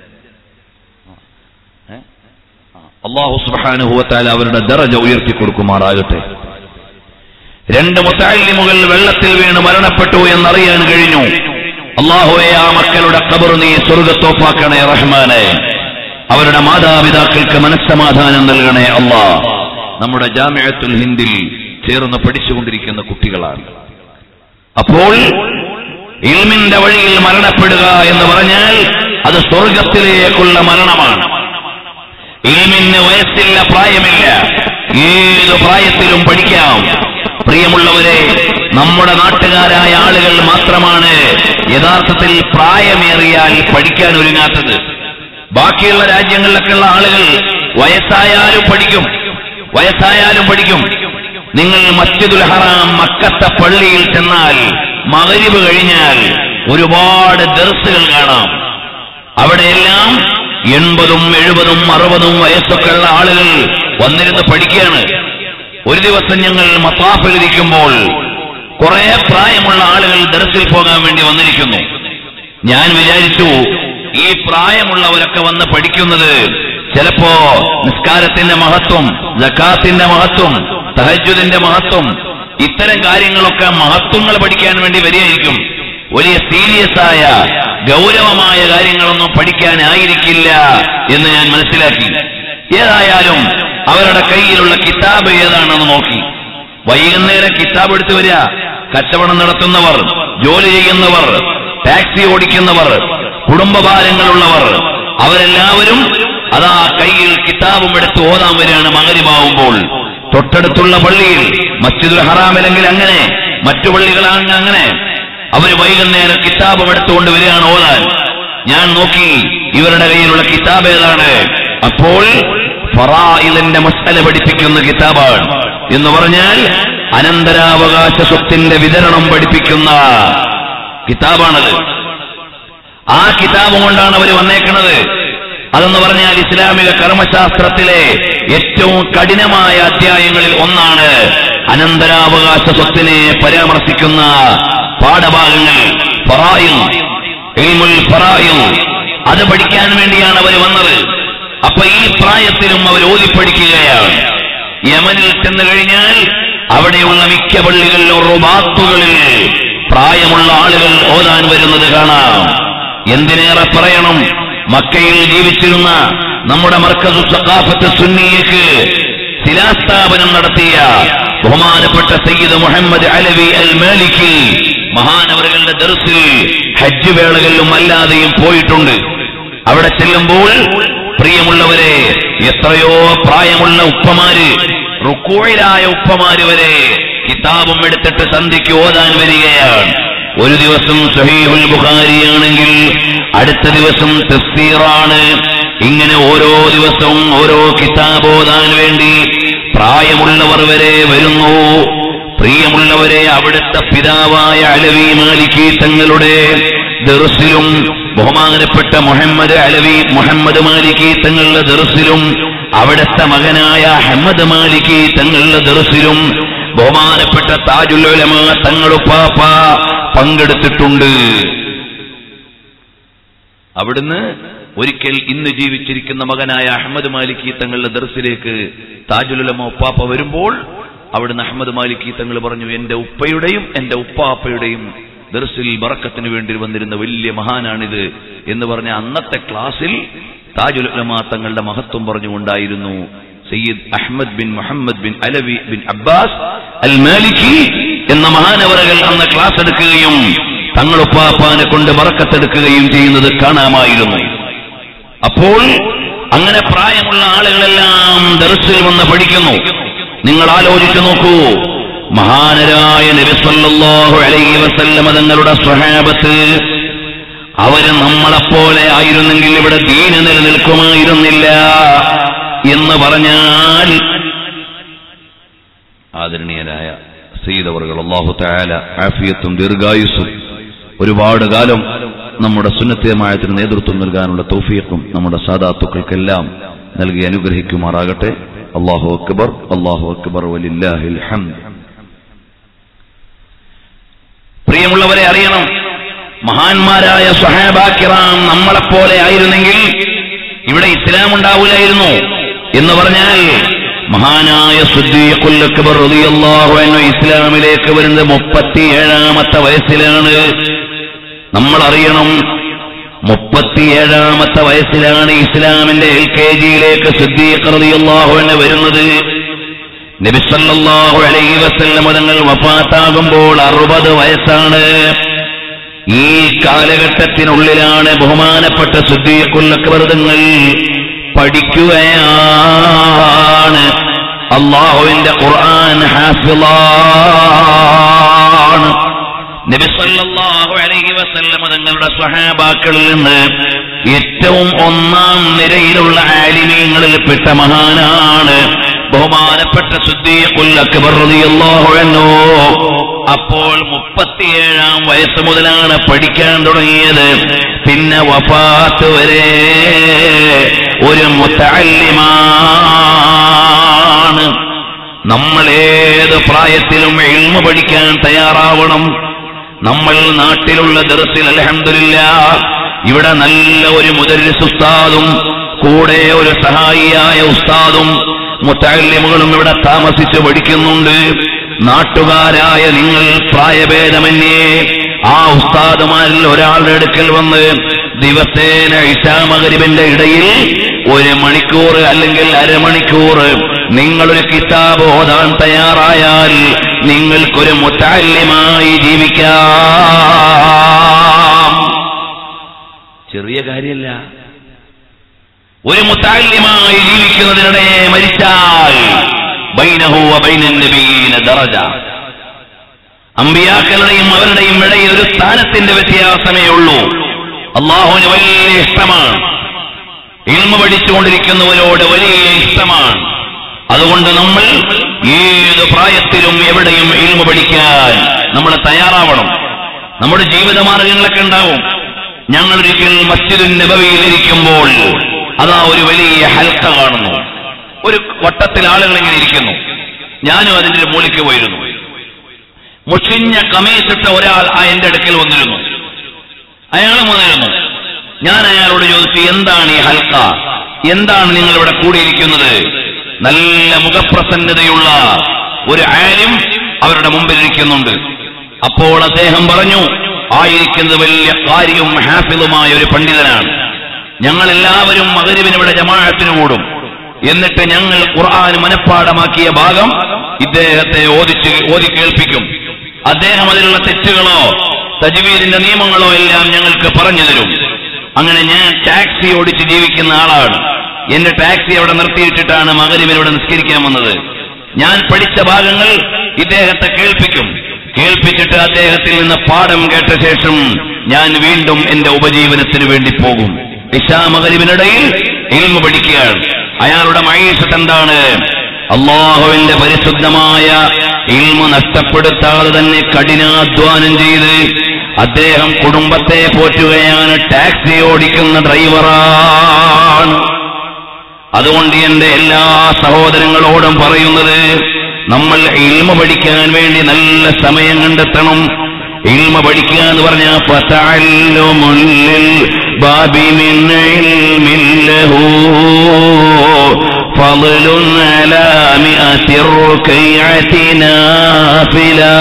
ഏ? ആ. അള്ളാഹു സുബ്ഹാനഹുവത്താല അവരുടെ ദറജ ഉയർത്തി കൊടുക്കുമാറാകട്ടെ രണ്ട് മുത്താലിമുകൾ വെള്ളത്തിൽ വീണ് മരണപ്പെട്ടു എന്നറിയാൻ കഴിഞ്ഞു അള്ളാഹുവെ ആ മക്കളുടെ കബർ നീ സ്വർഗത്തോപ്പാക്കണേ റഹ്മാനെ അവരുടെ മാതാപിതാക്കൾക്ക് മനസ്സമാധാനം നൽകണേ അള്ളാ നമ്മുടെ ജാമ്യത്തുൽ ഹിന്ദിൽ ചേർന്ന് പഠിച്ചുകൊണ്ടിരിക്കുന്ന കുട്ടികളാണ് അപ്പോൾ ഇൽമിന്റെ വഴിയിൽ മരണപ്പെടുക എന്ന് പറഞ്ഞാൽ അത് സ്വർഗത്തിലേക്കുള്ള മരണമാണ് ഇൽമിന് വയസ്സില്ല പ്രായമില്ല ഏത് പ്രായത്തിലും പഠിക്കാം പ്രിയമുള്ളവരെ നമ്മുടെ നാട്ടുകാരായ ആളുകൾ മാത്രമാണ് യഥാർത്ഥത്തിൽ പ്രായമേറിയാൽ പഠിക്കാൻ ഒരുങ്ങാത്തത് ബാക്കിയുള്ള രാജ്യങ്ങളിലൊക്കെയുള്ള ആളുകൾ വയസ്സായാലും പഠിക്കും വയസ്സായാലും പഠിക്കും നിങ്ങൾ മസ്ജിദുൽ ഹറാം മക്കത്തെ പള്ളിയിൽ ചെന്നാൽ മകരിവ് കഴിഞ്ഞാൽ ഒരുപാട് ദർസുകൾ കാണാം അവിടെയെല്ലാം എൺപതും എഴുപതും അറുപതും വയസ്സൊക്കെ ഉള്ള ആളുകൾ വന്നിരുന്ന് പഠിക്കുകയാണ് ഒരു ദിവസം ഞങ്ങൾ മത്താഫിലിരിക്കുമ്പോൾ കുറെ പ്രായമുള്ള ആളുകൾ ദർസിൽ പോകാൻ വേണ്ടി വന്നിരിക്കുന്നു ഞാൻ വിചാരിച്ചു ഈ പ്രായമുള്ളവരൊക്കെ വന്ന് പഠിക്കുന്നത് ചിലപ്പോ നിസ്കാരത്തിന്റെ മഹത്വം ജക്കാത്തിന്റെ മഹത്വം തഹജുദിന്റെ മഹത്വം ഇത്തരം കാര്യങ്ങളൊക്കെ മഹത്വങ്ങൾ പഠിക്കാൻ വേണ്ടി വരികയായിരിക്കും വലിയ സീരിയസ് ആയ ഗൗരവമായ കാര്യങ്ങളൊന്നും പഠിക്കാനായിരിക്കില്ല എന്ന് ഞാൻ മനസ്സിലാക്കി ഏതായാലും അവരുടെ കയ്യിലുള്ള കിതാബ് ഏതാണെന്ന് നോക്കി വൈകുന്നേരം കിതാബ് എടുത്തു വരിക കച്ചവടം നടത്തുന്നവർ ജോലി ചെയ്യുന്നവർ ടാക്സി ഓടിക്കുന്നവർ കുടുംബഭാരങ്ങളുള്ളവർ അവരെല്ലാവരും അതാ കയ്യിൽ കിതാബും എടുത്ത് ഓതാൻ വരികയാണ് മകരിമാവുമ്പോൾ തൊട്ടടുത്തുള്ള പള്ളിയിൽ മസ്ജിദുൽ ഹറാമിലെങ്കിൽ അങ്ങനെ മറ്റു പള്ളികളാണെങ്കിൽ അങ്ങനെ അവർ വൈകുന്നേരം കിതാബും എടുത്തുകൊണ്ട് വരികയാണ് ഓതാൻ ഞാൻ നോക്കി ഇവരുടെ കയ്യിലുള്ള കിതാബ് ഏതാണ് അപ്പോൾ ഫറായിലിന്റെ മസ്അല പഠിപ്പിക്കുന്ന കിതാബാണ് എന്ന് പറഞ്ഞാൽ അനന്തരാവകാശ സ്വത്തിന്റെ വിതരണം പഠിപ്പിക്കുന്ന കിതാബാണത് ആ കിതാബ് കൊണ്ടാണ് അവർ വന്നേക്കുന്നത് അതെന്ന് പറഞ്ഞാൽ ഇസ്ലാമിക കർമ്മശാസ്ത്രത്തിലെ ഏറ്റവും കഠിനമായ അധ്യായങ്ങളിൽ ഒന്നാണ് അനന്തരാവകാശ സ്വത്തിനെ പരാമർശിക്കുന്ന പാഠഭാഗങ്ങൾ ഫറായും ഇൽമുൽ ഫറായും അത് പഠിക്കാൻ വേണ്ടിയാണ് അവർ വന്നത് അപ്പൊ ഈ പ്രായത്തിലും അവർ ഓതി പഠിക്കുകയാണ് യമനിൽ ചെന്ന് കഴിഞ്ഞാൽ അവിടെയുള്ള മിക്ക പള്ളികളിലും റുബാത്തുകളിൽ പ്രായമുള്ള ആളുകൾ ഓതാൻ വരുന്നത് കാണാം എന്തിനേറെ പറയണം മക്കയിൽ ജീവിച്ചിരുന്ന നമ്മുടെ മർക്കസു സഖാഫത്ത് സുന്നിയക്ക് ശിലാസ്ഥാപനം നടത്തിയ ബഹുമാനപ്പെട്ട സയ്യിദ് മുഹമ്മദ് അലവി അൽ മാലിക്കി മഹാനവറുകളുടെ ദർസിൽ ഹജ്ജ് വേളകളിലും അല്ലാതെയും പോയിട്ടുണ്ട് അവിടെ ചെല്ലുമ്പോൾ പ്രിയമുള്ളവരെ എത്രയോ പ്രായമുള്ള ഉപ്പമാര് റുക്കോയിലായ ഉപ്പമാര് വരെ കിതാബും എടുത്തിട്ട് സന്ധിക്ക് ഓതാൻ വരികയാണ് ഒരു ദിവസം സഹീഹുൽ ബുഖാരിയാണെങ്കിൽ അടുത്ത ദിവസം തഫ്സീറാണ് ഇങ്ങനെ ഓരോ ദിവസവും ഓരോ കിതാബ് ഓതാൻ വേണ്ടി പ്രായമുള്ളവർ വരെ വരുന്നു പ്രിയമുള്ളവരെ അവിടുത്തെ പിതാവായ അലവി മാലിക്കി തങ്ങളുടെ ദർസിലും ബഹുമാനപ്പെട്ട മുഹമ്മദ് അലവി മുഹമ്മദ് മാലിക്കി തങ്ങളുടെ ദർസിലും അവിടുത്തെ മകനായ അഹമ്മദ് മാലിക്കി തങ്ങളുടെ ദർസിലും ബഹുമാനപ്പെട്ട താജുൽ ഉലമ തങ്ങളുപ്പാപ്പ പങ്കെടുത്തിട്ടുണ്ട് അവിടുന്ന് ഒരിക്കൽ ഇന്ന് ജീവിച്ചിരിക്കുന്ന മകനായ അഹമ്മദ് മാലിക്കി തങ്ങളുടെ ദർസിലേക്ക് താജുലുലമ ഉപ്പാപ്പ വരുമ്പോൾ അവിടുന്ന് അഹമ്മദ് മാലിക്കി തങ്ങൾ പറഞ്ഞു എന്റെ ഉപ്പയുടെയും എന്റെ ഉപ്പാപ്പയുടെയും ദർസിൽ ബറക്കത്തിന് വേണ്ടി വന്നിരുന്ന വലിയ മഹാനാണിത് എന്ന് പറഞ്ഞ അന്നത്തെ ക്ലാസ്സിൽ താജുലുലമ തങ്ങളുടെ മഹത്വം പറഞ്ഞുകൊണ്ടായിരുന്നു Sayyid Ahmad bin Muhammad bin Alawi bin Abbas al Maliki എന്ന മഹാനവറകൾ അന്ന് ക്ലാസ് എടുക്കുകയും തങ്ങളുപ്പാപ്പാനെ കൊണ്ട് ബറക്കത്തെടുക്കുകയും ചെയ്യുന്നത് കാണാമായിരുന്നു അപ്പോൾ അങ്ങനെ പ്രായമുള്ള ആളുകളെല്ലാം ദർസിൽ വന്ന് പഠിക്കുന്നു നിങ്ങൾ ആലോചിച്ചു നോക്കൂ മഹാനരായ നബിസല്ലാഹു അലൈഹി വസല്ലമ തങ്ങളുടെ സ്വഹാബത്ത് അവര് നമ്മളെപ്പോലെ ആയിരുന്നെങ്കിൽ ഇവിടെ ദീന് നിലനിൽക്കുമായിരുന്നില്ല എന്ന് പറഞ്ഞാൽ ആദരണീയരായ സയ്യിദവർകൾ അള്ളാഹു തായാല ആഫിയത്തും ദീർഘായുസ്സും ഒരുപാട് കാലം നമ്മുടെ സുന്നത്തിയമായത്തിന് നേതൃത്വം നൽകാനുള്ള തൗഫീഖും നമ്മുടെ സാദാത്തുക്കൾക്കെല്ലാം നൽകി അനുഗ്രഹിക്കുമാറാകട്ടെ അള്ളാഹു അക്ബർ അള്ളാഹു അക്ബർ വലില്ലാഹിൽ ഹംദ് പ്രിയമുള്ളവരെ അറിയണം മഹാന്മാരായ സ്വഹാബാക്കിറാം നമ്മളെപ്പോലെ ആയിരുന്നെങ്കിൽ ഇവിടെ ഇസ്ലാം ഉണ്ടാവില്ലായിരുന്നു എന്ന് പറഞ്ഞാൽ മഹാനായ സുദ്ദീഖുൽ അക്ബർ റളിയല്ലാഹു അൻഹു ഇസ്ലാമിലേക്ക് വരുന്നത് മുപ്പത്തിയേഴാമത്തെ വയസ്സിലാണ് നമ്മൾ അറിയണം മുപ്പത്തിയേഴാമത്തെ വയസ്സിലാണ് ഇസ്ലാമിന്റെ എൽ കെ ജിയിലേക്ക് സുദ്ദീഖ് റളിയല്ലാഹു അൻഹു വരുന്നത് നബിസല്ലാഹു അലൈഹി വസല്ലം തങ്ങൾ വഫാത്താകുമ്പോൾ അറുപത് വയസ്സാണ് ഈ കാലഘട്ടത്തിനുള്ളിലാണ് ബഹുമാനപ്പെട്ട സുദ്ദീഖുല്ലക്വർതങ്ങൾ പഠിക്കുകയാണ് അള്ളാഹുവിന്റെ ഖുർആൻ ഹാഫിളാണ് നബിസല്ലാഹു അലൈഹി വസല്ലം തങ്ങളുടെ സ്വഹാബാക്കളിൽ നിന്ന് ഏറ്റവും ഒന്നാം നിരയിലുള്ള ആലിമീങ്ങളിൽ പെട്ട മഹാനാണ് ബഹുമാനപ്പെട്ട സുദ്ദീഖുൽ അക്ബർ റളിയല്ലാഹു അൻഹു അപ്പോൾ മുപ്പത്തിയേഴാം വയസ്സ് മുതലാണ് പഠിക്കാൻ തുടങ്ങിയത് പിന്നെ വഫാത്ത് വരെ ഒരു മുത്തല്ലിമാണ് നമ്മൾ ഏത് പ്രായത്തിലും എൽമ പഠിക്കാൻ തയ്യാറാവണം നമ്മൾ നാട്ടിലുള്ള ദർസിൽ അലഹമില്ല ഇവിടെ നല്ല ഒരു മുദരിസ് ഉസ്താദും കൂടെ ഒരു സഹായിയായ ഉസ്താദും മുത്തല്ലിമുകളും ഇവിടെ താമസിച്ച് പഠിക്കുന്നുണ്ട് നാട്ടുകാരായ നിങ്ങൾ പ്രായഭേദമന്യേ ആ ഉസ്താദുമാരിൽ ഒരാളുടെ അടുക്കൽ വന്ന് ദിവസേന ഇഷാമകരിബിന്റെ ഇടയിൽ ഒരു മണിക്കൂർ അല്ലെങ്കിൽ അരമണിക്കൂർ നിങ്ങളൊരു കിതാബ് ഓതാൻ തയ്യാറായാൽ നിങ്ങൾക്കൊരു മുത്താല്യമായി ജീവിക്കാം ചെറിയ കാര്യമല്ല ഒരു മുത്താല്യമായി ജീവിക്കുന്നതിനിടെ മരിച്ചാൽ ബൈനഹു വബൈനൻ നബീന ദറജ അമ്പിയാക്കളുടെയും അവരുടെയും ഇടയിൽ ഒരു സ്ഥാനത്തിന്റെ വ്യത്യാസമേ ഉള്ളൂ അള്ളാഹുവിന് വലിയ ഇഷ്ടമാണ് ഇൽമ പഠിച്ചുകൊണ്ടിരിക്കുന്നവരോട് വലിയ ഇഷ്ടമാണ് അതുകൊണ്ട് നമ്മൾ ഏത് പ്രായത്തിലും എവിടെയും ഇൽമ പഠിക്കാൻ നമ്മൾ തയ്യാറാവണം നമ്മുടെ ജീവിതമാർഗങ്ങളൊക്കെ ഉണ്ടാവും ഞങ്ങൾ ഒരിക്കൽ മസ്ജിദുൻ നബവിയിൽ ഇരിക്കുമ്പോൾ അതാ ഒരു വലിയ ഹൽക്ക കാണുന്നു ഒരു വട്ടത്തിൽ ആളുകൾ ഇങ്ങനെ ഇരിക്കുന്നു ഞാനും അതിന്റെ ഒരു മൂലയ്ക്ക് പോയിരുന്നു മുഷിഞ്ഞ കമീസിട്ട ഒരാൾ ആ എന്റെ അടുക്കൽ വന്നിരുന്നു അയാൾ വന്നിരുന്നു ഞാൻ അയാളോട് ചോദിച്ചു എന്താണ് ഈ ഹൽക്ക എന്താണ് നിങ്ങൾ ഇവിടെ കൂടിയിരിക്കുന്നത് നല്ല മുഖപ്രസന്നതയുള്ള ഒരു ആരും അവരുടെ മുമ്പിൽ ഇരിക്കുന്നുണ്ട് അപ്പോൾ അദ്ദേഹം പറഞ്ഞു ആയിരിക്കുന്നത് വലിയ കാര്യവും ഹാഫിളുമായ ഒരു പണ്ഡിതനാണ് ഞങ്ങൾ എല്ലാവരും മകരിവിന് ഇവിടെ ജമാഅത്തിന് കൂടും എന്നിട്ട് ഞങ്ങൾ ഖുർആൻ മനഃപ്പാടമാക്കിയ ഭാഗം ഇദ്ദേഹത്തെ ഓദിച്ച് ഓതി കേൾപ്പിക്കും അദ്ദേഹം അതിലുള്ള തെറ്റുകളോ തജ്വീദിന്റെ നിയമങ്ങളോ എല്ലാം ഞങ്ങൾക്ക് പറഞ്ഞു തരും അങ്ങനെ ഞാൻ ടാക്സി ഓടിച്ച് ജീവിക്കുന്ന ആളാണ് എന്റെ ടാക്സി അവിടെ നിർത്തിയിട്ടിട്ടാണ് മകരിവിന് ഇവിടെ നിസ്കരിക്കാൻ വന്നത് ഞാൻ പഠിച്ച ഭാഗങ്ങൾ ഇദ്ദേഹത്തെ കേൾപ്പിക്കും കേൾപ്പിച്ചിട്ട് അദ്ദേഹത്തിൽ നിന്ന് പാഠം കേട്ട ശേഷം ഞാൻ വീണ്ടും എന്റെ ഉപജീവനത്തിന് വേണ്ടി പോകും ഇഷാമകരിവിനിടയിൽ ഇൽമ പഠിക്കുകയാണ് അയാളുടെ മൈഷത്ത് എന്താണ് അള്ളാഹുവിന്റെ പരിശുദ്ധമായ ഇൽമ നഷ്ടപ്പെടുത്താതെ തന്നെ കഠിനാധ്വാനം ചെയ്ത് അദ്ദേഹം കുടുംബത്തെ പോറ്റുകയാണ് ടാക്സി ഓടിക്കുന്ന ഡ്രൈവറാണ് അതുകൊണ്ട് എന്റെ എല്ലാ സഹോദരങ്ങളോടും പറയുന്നത് നമ്മൾ ഇൽമ പഠിക്കാൻ വേണ്ടി നല്ല സമയം കണ്ടെത്തണം ഇൽമ പഠിക്കുക എന്ന് പറഞ്ഞാൽ ഫതഅല്ലുമുല്ലിൽ ബാബി മിൻ ഇൽമിൻ ലഹു ഫളലുൻ അലാ മിഅത്തി റുകൈഅത്തി നാഫിലാ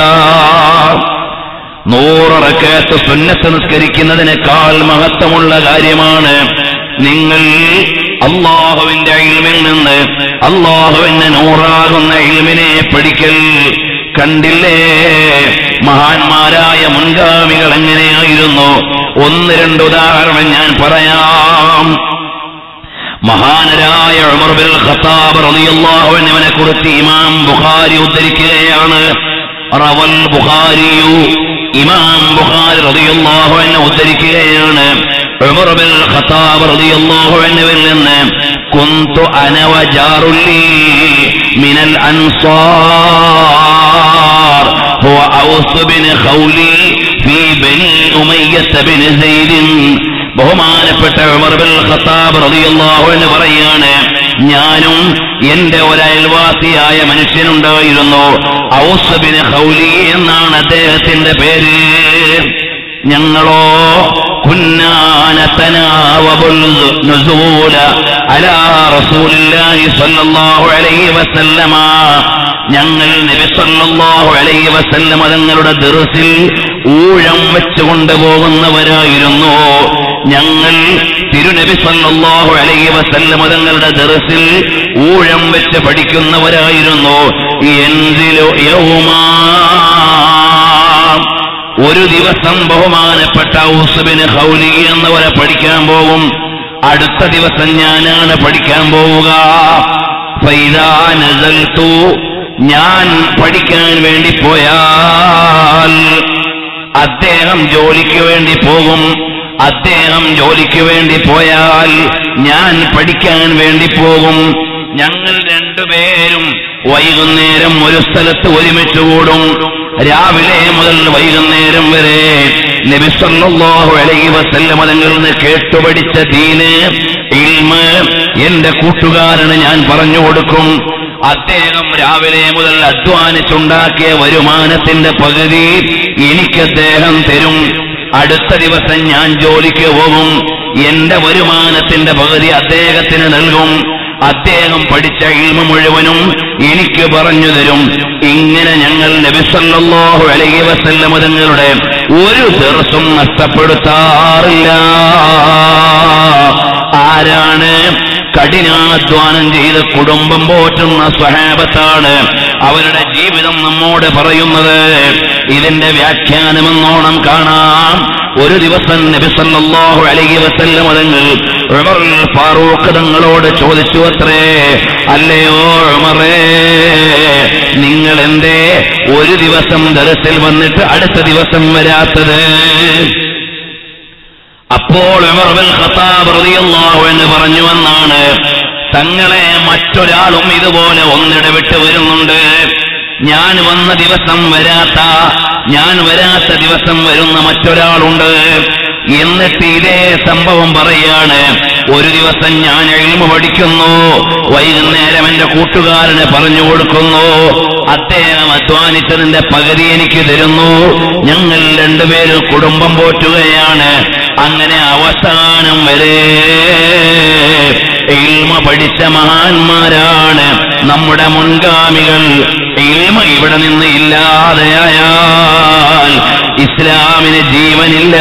നൂററക്കത്ത് സുന്നത്ത് നിസ്കരിക്കുന്നതിനേക്കാൾ മഹത്വമുള്ള കാര്യമാണ് നിങ്ങൾ അള്ളാഹുവിന്റെ ഇൽമിൽ നിന്ന് അള്ളാഹുവിന്റെ നൂറാകുന്ന ഇൽമിനെ പഠിക്കൽ കണ്ടില്ലേ മഹാന്മാരായ മുൻഗാമികൾ എങ്ങനെയായിരുന്നു ഒന്ന് രണ്ട് ഉദാഹരണം ഞാൻ പറയാം മഹാനരായ ഉമർ ബിൻ ഖത്താബ് റളിയല്ലാഹു അൻഹുവിനെ കുറിച്ച് ഇമാം ബുഖാരി ഉദ്ധരിക്കുകയാണ് റവൽ ബുഖാരിയു ഇമാം ബുഖാരി റളിയല്ലാഹു അൻഹു ഉദ്ധരിക്കുകയാണ് ഉമർ ബിൻ ഖത്താബ് റളിയല്ലാഹു അൻഹുവിൽ നിന്ന് കുന്തു അന വജാറുല്ലി മിനൽ അൻസാർ هو أوس بن خولي في بني أمية بن زيد ബഹുമാനപ്പെട്ട ഉമർ ബിൻ ഖത്താബ് റളിയല്ലാഹു അൻഹു പറയാണ് ഞാനും എന്റെ ഒരു അയൽവാസിയായ മനുഷ്യനുണ്ടായിരുന്നു ഔസ് ബിൻ ഖൗലി എന്നാണ് അദ്ദേഹത്തിന്റെ പേര് ഞങ്ങളോ കുന്നാനത്തനാവബുൽ നുസൂല അലാ റസൂലില്ലാഹി സ്വല്ലല്ലാഹു അലൈഹി വസല്ലമ ഞങ്ങൾ നബി സല്ലല്ലാഹു അലൈഹി വസല്ലമ തങ്ങളുടെ ദർസിൽ ഊഴം വെച്ച് കൊണ്ടുപോകുന്നവരായിരുന്നു ഞങ്ങൾ തിരുനബി സല്ലല്ലാഹു അലൈഹി വസല്ലമ തങ്ങളുടെ ദർസിൽ ഊഴം വെച്ച് പഠിക്കുന്നവരായിരുന്നു എന്തിലോ യൗമാ ഒരു ദിവസം ബഹുമാനപ്പെട്ട ഔസുബിന് ഹൗലി എന്നവരെ പഠിക്കാൻ പോകും അടുത്ത ദിവസം ഞാനാണ് പഠിക്കാൻ പോവുക ഫൈദാ നസൽതു ഞാൻ പഠിക്കാൻ വേണ്ടി പോയാൽ അദ്ദേഹം ജോലിക്ക് വേണ്ടി പോകും അദ്ദേഹം ജോലിക്ക് വേണ്ടി പോയാൽ ഞാൻ പഠിക്കാൻ വേണ്ടി പോകും ഞങ്ങൾ രണ്ടുപേരും വൈകുന്നേരം ഒരു സ്ഥലത്ത് ഒരുമിച്ച് കൂടും രാവിലെ മുതൽ വൈകുന്നേരം വരെ നബിസല്ലാഹു അലൈഹി വസല്ലമ തങ്ങളിൽ നിന്ന് കേട്ടുപഠിച്ച ദീന് ഇൽമ് എന്റെ കൂട്ടുകാരന് ഞാൻ പറഞ്ഞു കൊടുക്കും അദ്ദേഹം രാവിലെ മുതൽ അധ്വാനിച്ചുണ്ടാക്കിയ വരുമാനത്തിന്റെ പകുതി എനിക്ക് അദ്ദേഹം തരും അടുത്ത ദിവസം ഞാൻ ജോലിക്ക് പോകും എന്റെ വരുമാനത്തിന്റെ പകുതി അദ്ദേഹത്തിന് നൽകും അദ്ദേഹം പഠിച്ച ഇൽമ മുഴുവനും എനിക്ക് പറഞ്ഞു തരും ഇങ്ങനെ ഞങ്ങൾ നബിസല്ലാഹു അലൈഹി വസല്ലമ തങ്ങളുടെ ഒരു ദിവസം നഷ്ടപ്പെടുത്താറില്ല ആരാണ് കഠിനാധ്വാനം ചെയ്ത് കുടുംബം പോറ്റുന്ന സ്വഹാബത്താണ് അവരുടെ ജീവിതം നമ്മോട് പറയുന്നത് ഇതിന്റെ വ്യാഖ്യാനമെന്നോണം കാണാം ഒരു ദിവസം നബി സല്ലല്ലാഹു അലൈഹി വസല്ലം തങ്ങൾ ഉമർ ഫാറൂഖ് തങ്ങളോട് ചോദിച്ചു അത്രേ അല്ലയോ ഉമറേ നിങ്ങൾ എന്തേ ഒരു ദിവസം ദരസിൽ വന്നിട്ട് അടുത്ത ദിവസം വരാത്തത് അപ്പോൾ ഉമർ ബിൻ ഖത്താബ് റളിയല്ലാഹു എന്ന് പറഞ്ഞു എന്നാണ് തങ്ങളെ മറ്റൊരാളും ഇതുപോലെ ഒന്നിടവിട്ട് വരുന്നുണ്ട് ഞാൻ വന്ന ദിവസം വരാത്ത ഞാൻ വരാത്ത ദിവസം വരുന്ന മറ്റൊരാളുണ്ട് എന്നിട്ട് ഇതേ സംഭവം പറയാണ് ഒരു ദിവസം ഞാൻ എഴുമ പഠിക്കുന്നു വൈകുന്നേരം എന്റെ കൂട്ടുകാരന് പറഞ്ഞു കൊടുക്കുന്നു അദ്ദേഹം അധ്വാനിച്ചതിന്റെ പകുതി എനിക്ക് തരുന്നു ഞങ്ങൾ രണ്ടുപേരും കുടുംബം പോറ്റുകയാണ് അങ്ങനെ അവസാനം വരെ ഇൽമ പഠിച്ച മഹാന്മാരാണ് നമ്മുടെ മുൻഗാമികൾ ഇൽമ ഇവിടെ നിന്ന് ഇല്ലാതെയായാൽ ഇസ്ലാമിന് ജീവനില്ല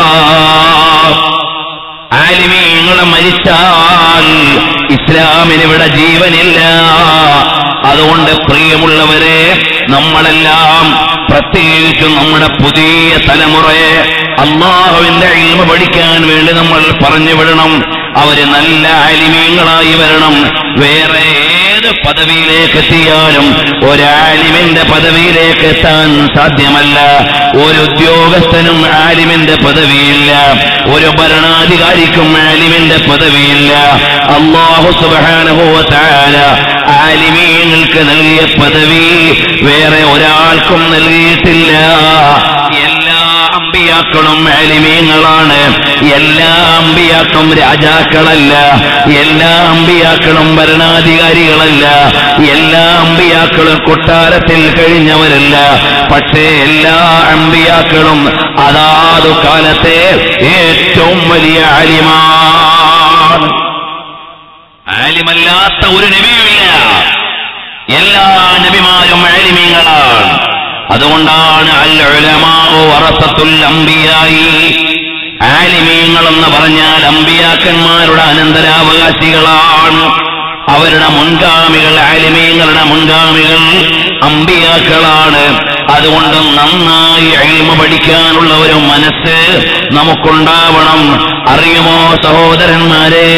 ആലിമീങ്ങളെ മരിച്ചാൽ ഇസ്ലാമിന് ഇവിടെ ജീവനില്ല അതുകൊണ്ട് പ്രിയമുള്ളവരെ നമ്മളെല്ലാം പ്രത്യേകിച്ചും നമ്മുടെ പുതിയ തലമുറയെ അള്ളാഹുവിന്റെ ഇൽമ പഠിക്കാൻ വേണ്ടി നമ്മൾ പറഞ്ഞു വിടണം അവര് നല്ല ആലിമീങ്ങളായി വരണം വേറെ ഏത് പദവിയിലേക്ക് എത്തിയാലും ഒരാലിമിന്റെ പദവിയിലേക്ക് എത്താൻ സാധ്യമല്ല ഒരു ഉദ്യോഗസ്ഥനും ആലിമിന്റെ പദവിയില്ല ഒരു ഭരണാധികാരിക്കും ആലിമിന്റെ പദവിയില്ല അള്ളാഹു സുബാനുഭവത്താല ആലിമീങ്ങൾക്ക് നൽകിയ പദവി വേറെ ഒരാൾക്കും നൽകിയിട്ടില്ല എല്ലാ അമ്പിയാക്കളും ആലിമീങ്ങളാണ് എല്ലാ അമ്പിയാക്കളും രാജാക്കളല്ല എല്ലാ അമ്പിയാക്കളും ഭരണാധികാരികളല്ല എല്ലാ അമ്പിയാക്കളും കൊട്ടാരത്തിൽ കഴിഞ്ഞവരല്ല പക്ഷേ എല്ലാ അമ്പിയാക്കളും അതാതു കാലത്തെ ഏറ്റവും വലിയ ആലിമാണ് ആലിമല്ലാത്ത ഒരു നബിയുമില്ല എല്ലാ നബിമാരും ആലിമീങ്ങളാണ് അതുകൊണ്ടാണ് അൽ ഉലമാഉ വറസത്തുൽ അംബിയായി ആലിമീങ്ങൾ എന്ന് പറഞ്ഞാൽ അമ്പിയാക്കന്മാരുടെ അനന്തരാവകാശികളാണ് അവരുടെ മുൻഗാമികൾ ആലിമീങ്ങളുടെ മുൻഗാമികൾ അമ്പിയാക്കളാണ് അതുകൊണ്ട് നന്നായി അഴിമ പഠിക്കാനുള്ള ഒരു മനസ്സ് നമുക്കുണ്ടാവണം അറിയുമോ സഹോദരന്മാരെ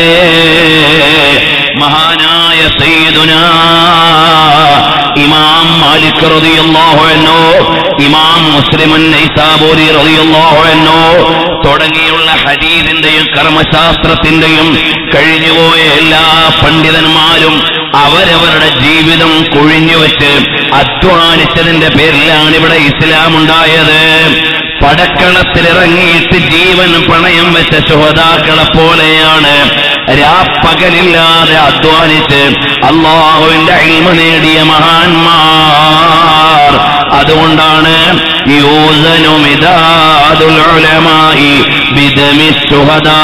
മഹാനായ സയ്യിദുന ഇമാം മാലിക് റളിയല്ലാഹു അൻഹു ഇമാം മുസ്ലിമുൻ നൈസാബൂരി റളിയല്ലാഹു അൻഹു തുടങ്ങിയുള്ള ഹദീസിന്റെയും കർമ്മശാസ്ത്രത്തിന്റെയും കഴിഞ്ഞുപോയ എല്ലാ പണ്ഡിതന്മാരും അവരവരുടെ ജീവിതം കൊഴിഞ്ഞുവെച്ച് അധ്വാനിച്ചതിന്റെ പേരിലാണ് ഇവിടെ ഇസ്ലാം ഉണ്ടായത് പടക്കളത്തിലിറങ്ങിയിട്ട് ജീവൻ പണയം വെച്ച ശോതാക്കളെ പോലെയാണ് രാപ്പകലില്ലാതെ അധ്വാനിച്ച് അള്ളാഹുവിന്റെ അഴിമ നേടിയ മഹാന്മാർ അതുകൊണ്ടാണ് യൂസനുമിതാതുൽ ഉലമായി ബിദമി ശുഹദാ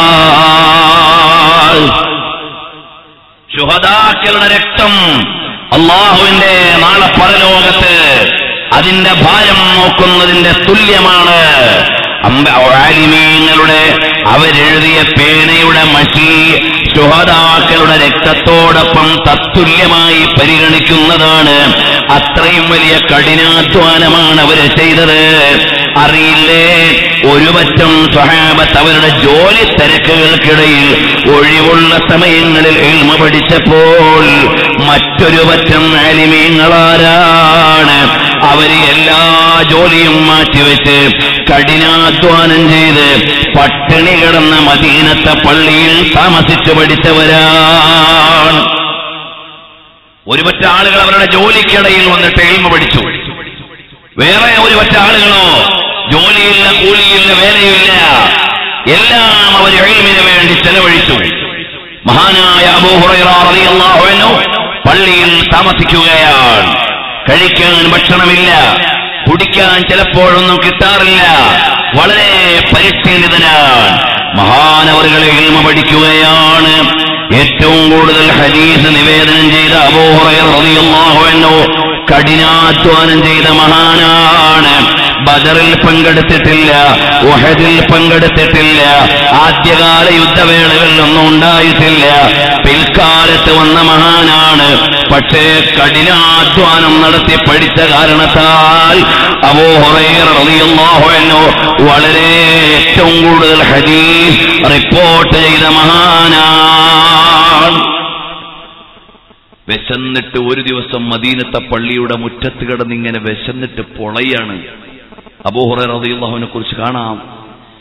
ശുഹദാക്കളുടെ രക്തം അള്ളാഹുവിന്റെ നാളെ പരലോകത്ത് അതിന്റെ ഭാരം നോക്കുന്നതിന്റെ തുല്യമാണ് അമ്പ- ആലിമീങ്ങളുടെ അവരെഴുതിയ പേനയുടെ മഷി ശുഹദാക്കളുടെ രക്തത്തോടൊപ്പം തത്തുല്യമായി പരിഗണിക്കുന്നതാണ് അത്രയും വലിയ കഠിനാധ്വാനമാണ് അവര് ചെയ്തത് അറിയില്ലേ ഒരുപറ്റം സ്വഹാബത്ത് അവരുടെ ജോലി തിരക്കുകൾക്കിടയിൽ ഒഴിവുള്ള സമയങ്ങളിൽ എൽമ പഠിച്ചപ്പോൾ മറ്റൊരു പറ്റം ആലിമീങ്ങളാരാണ് അവര് എല്ലാ ജോലിയും മാറ്റിവെച്ച് കഠിനാധ്വാനം ചെയ്ത് പട്ടിണി കിടന്ന മദീനത്തെ പള്ളിയിൽ താമസിച്ചു പഠിച്ചവരാണ് ഒരുപറ്റ ആളുകൾ അവരുടെ ജോലിക്കിടയിൽ വന്നിട്ട് എൽമ പഠിച്ചു വേറെ ഒരു പറ്റ ആളുകളോ ജോലിയില്ല കൂലിയില്ല വേലയില്ല എല്ലാം അവർ എഴുമിന് വേണ്ടി ചെലവഴിച്ചു മഹാനായ അബൂ ഹുറൈറ റളിയല്ലാഹു അൻഹു പള്ളിയിൽ താമസിക്കുകയാണ് കഴിക്കാൻ ഭക്ഷണമില്ല കുടിക്കാൻ ചിലപ്പോഴൊന്നും കിട്ടാറില്ല വളരെ പരിസ്ഥിതിതനാണ് മഹാനവറുകളെ ഇൽമ പഠിക്കുകയാണ് ഏറ്റവും കൂടുതൽ ഹദീസ് നിവേദനം ചെയ്ത അബൂ ഹുറൈറ റളിയല്ലാഹു അൻഹു കഠിനാധ്വാനം ചെയ്ത മഹാനാണ് ബദറിൽ പങ്കെടുത്തിട്ടില്ല ഉഹദിൽ പങ്കെടുത്തിട്ടില്ല ആദ്യകാല യുദ്ധവേളകളിലൊന്നും ഉണ്ടായിട്ടില്ല പിൽക്കാലത്ത് വന്ന മഹാനാണ് പക്ഷേ കഠിനാധ്വാനം നടത്തി പഠിച്ച കാരണത്താൽ അബൂ ഹുറൈറ റളിയല്ലാഹു അൻഹു വളരെ ഏറ്റവും കൂടുതൽ ഹദീസ് റിപ്പോർട്ട് ചെയ്ത മഹാനാണ് വിശന്നിട്ട് ഒരു ദിവസം മദീനത്തെ പള്ളിയുടെ മുറ്റത്ത് കിടന്നിങ്ങനെ വിശന്നിട്ട് പൊളയാണ് അബൂഹുറ റളിയല്ലാഹുവിനെ കുറിച്ച് കാണാം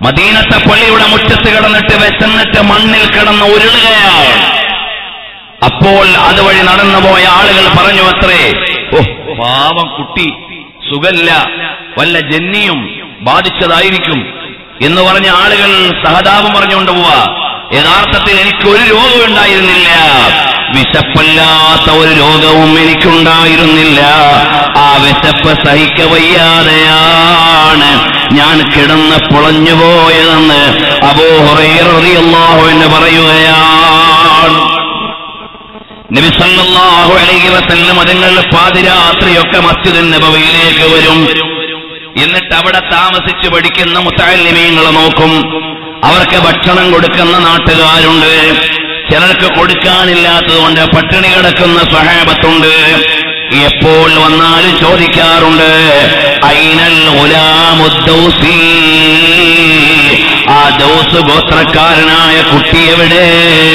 മദീനത്തെ പള്ളിയുടെ മുറ്റത്ത് കിടന്നിട്ട് വിശന്നിട്ട് മണ്ണിൽ കിടന്ന് ഉരുളുകയാണ് അപ്പോൾ അതുവഴി നടന്നുപോയ ആളുകൾ പറഞ്ഞു അത്രേ ഓ പാവം കുട്ടി സുഖല്ല വല്ല ജന്നിയും ബാധിച്ചതായിരിക്കും എന്ന് പറഞ്ഞ ആളുകൾ സഹതാപം പറഞ്ഞുകൊണ്ട് പോവാ യഥാർത്ഥത്തിൽ എനിക്ക് ഒരു രോഗവും ഉണ്ടായിരുന്നില്ല വിശപ്പല്ലാത്ത ഒരു രോഗവും എനിക്കുണ്ടായിരുന്നില്ല ആ വിശപ്പ് സഹിക്ക വയ്യാതെയാണ് ഞാൻ കിടന്ന് പൊളഞ്ഞുപോയതെന്ന് അബോഹറേറിയല്ലാഹു എന്ന് പറയുകയാണ് നബി സല്ലല്ലാഹു അലൈഹി വസല്ലം അതുങ്ങൾ പാതിരാത്രിയൊക്കെ മസ്ജിദ് നബവിയിലേക്ക് വരും എന്നിട്ട് അവിടെ താമസിച്ച് പഠിക്കുന്ന മുത്താലിമീങ്ങൾ നോക്കും അവർക്ക് ഭക്ഷണം കൊടുക്കുന്ന നാട്ടുകാരുണ്ട് ചിലർക്ക് കൊടുക്കാനില്ലാത്തതുകൊണ്ട് പട്ടിണി കിടക്കുന്ന സഹാബത്തുണ്ട് എപ്പോൾ വന്നാലും ചോദിക്കാറുണ്ട് ഐനൽ ഉലാമുദ്ദൗസി ആ ദൗസ് ഗോത്രക്കാരനായ കുട്ടി എവിടെ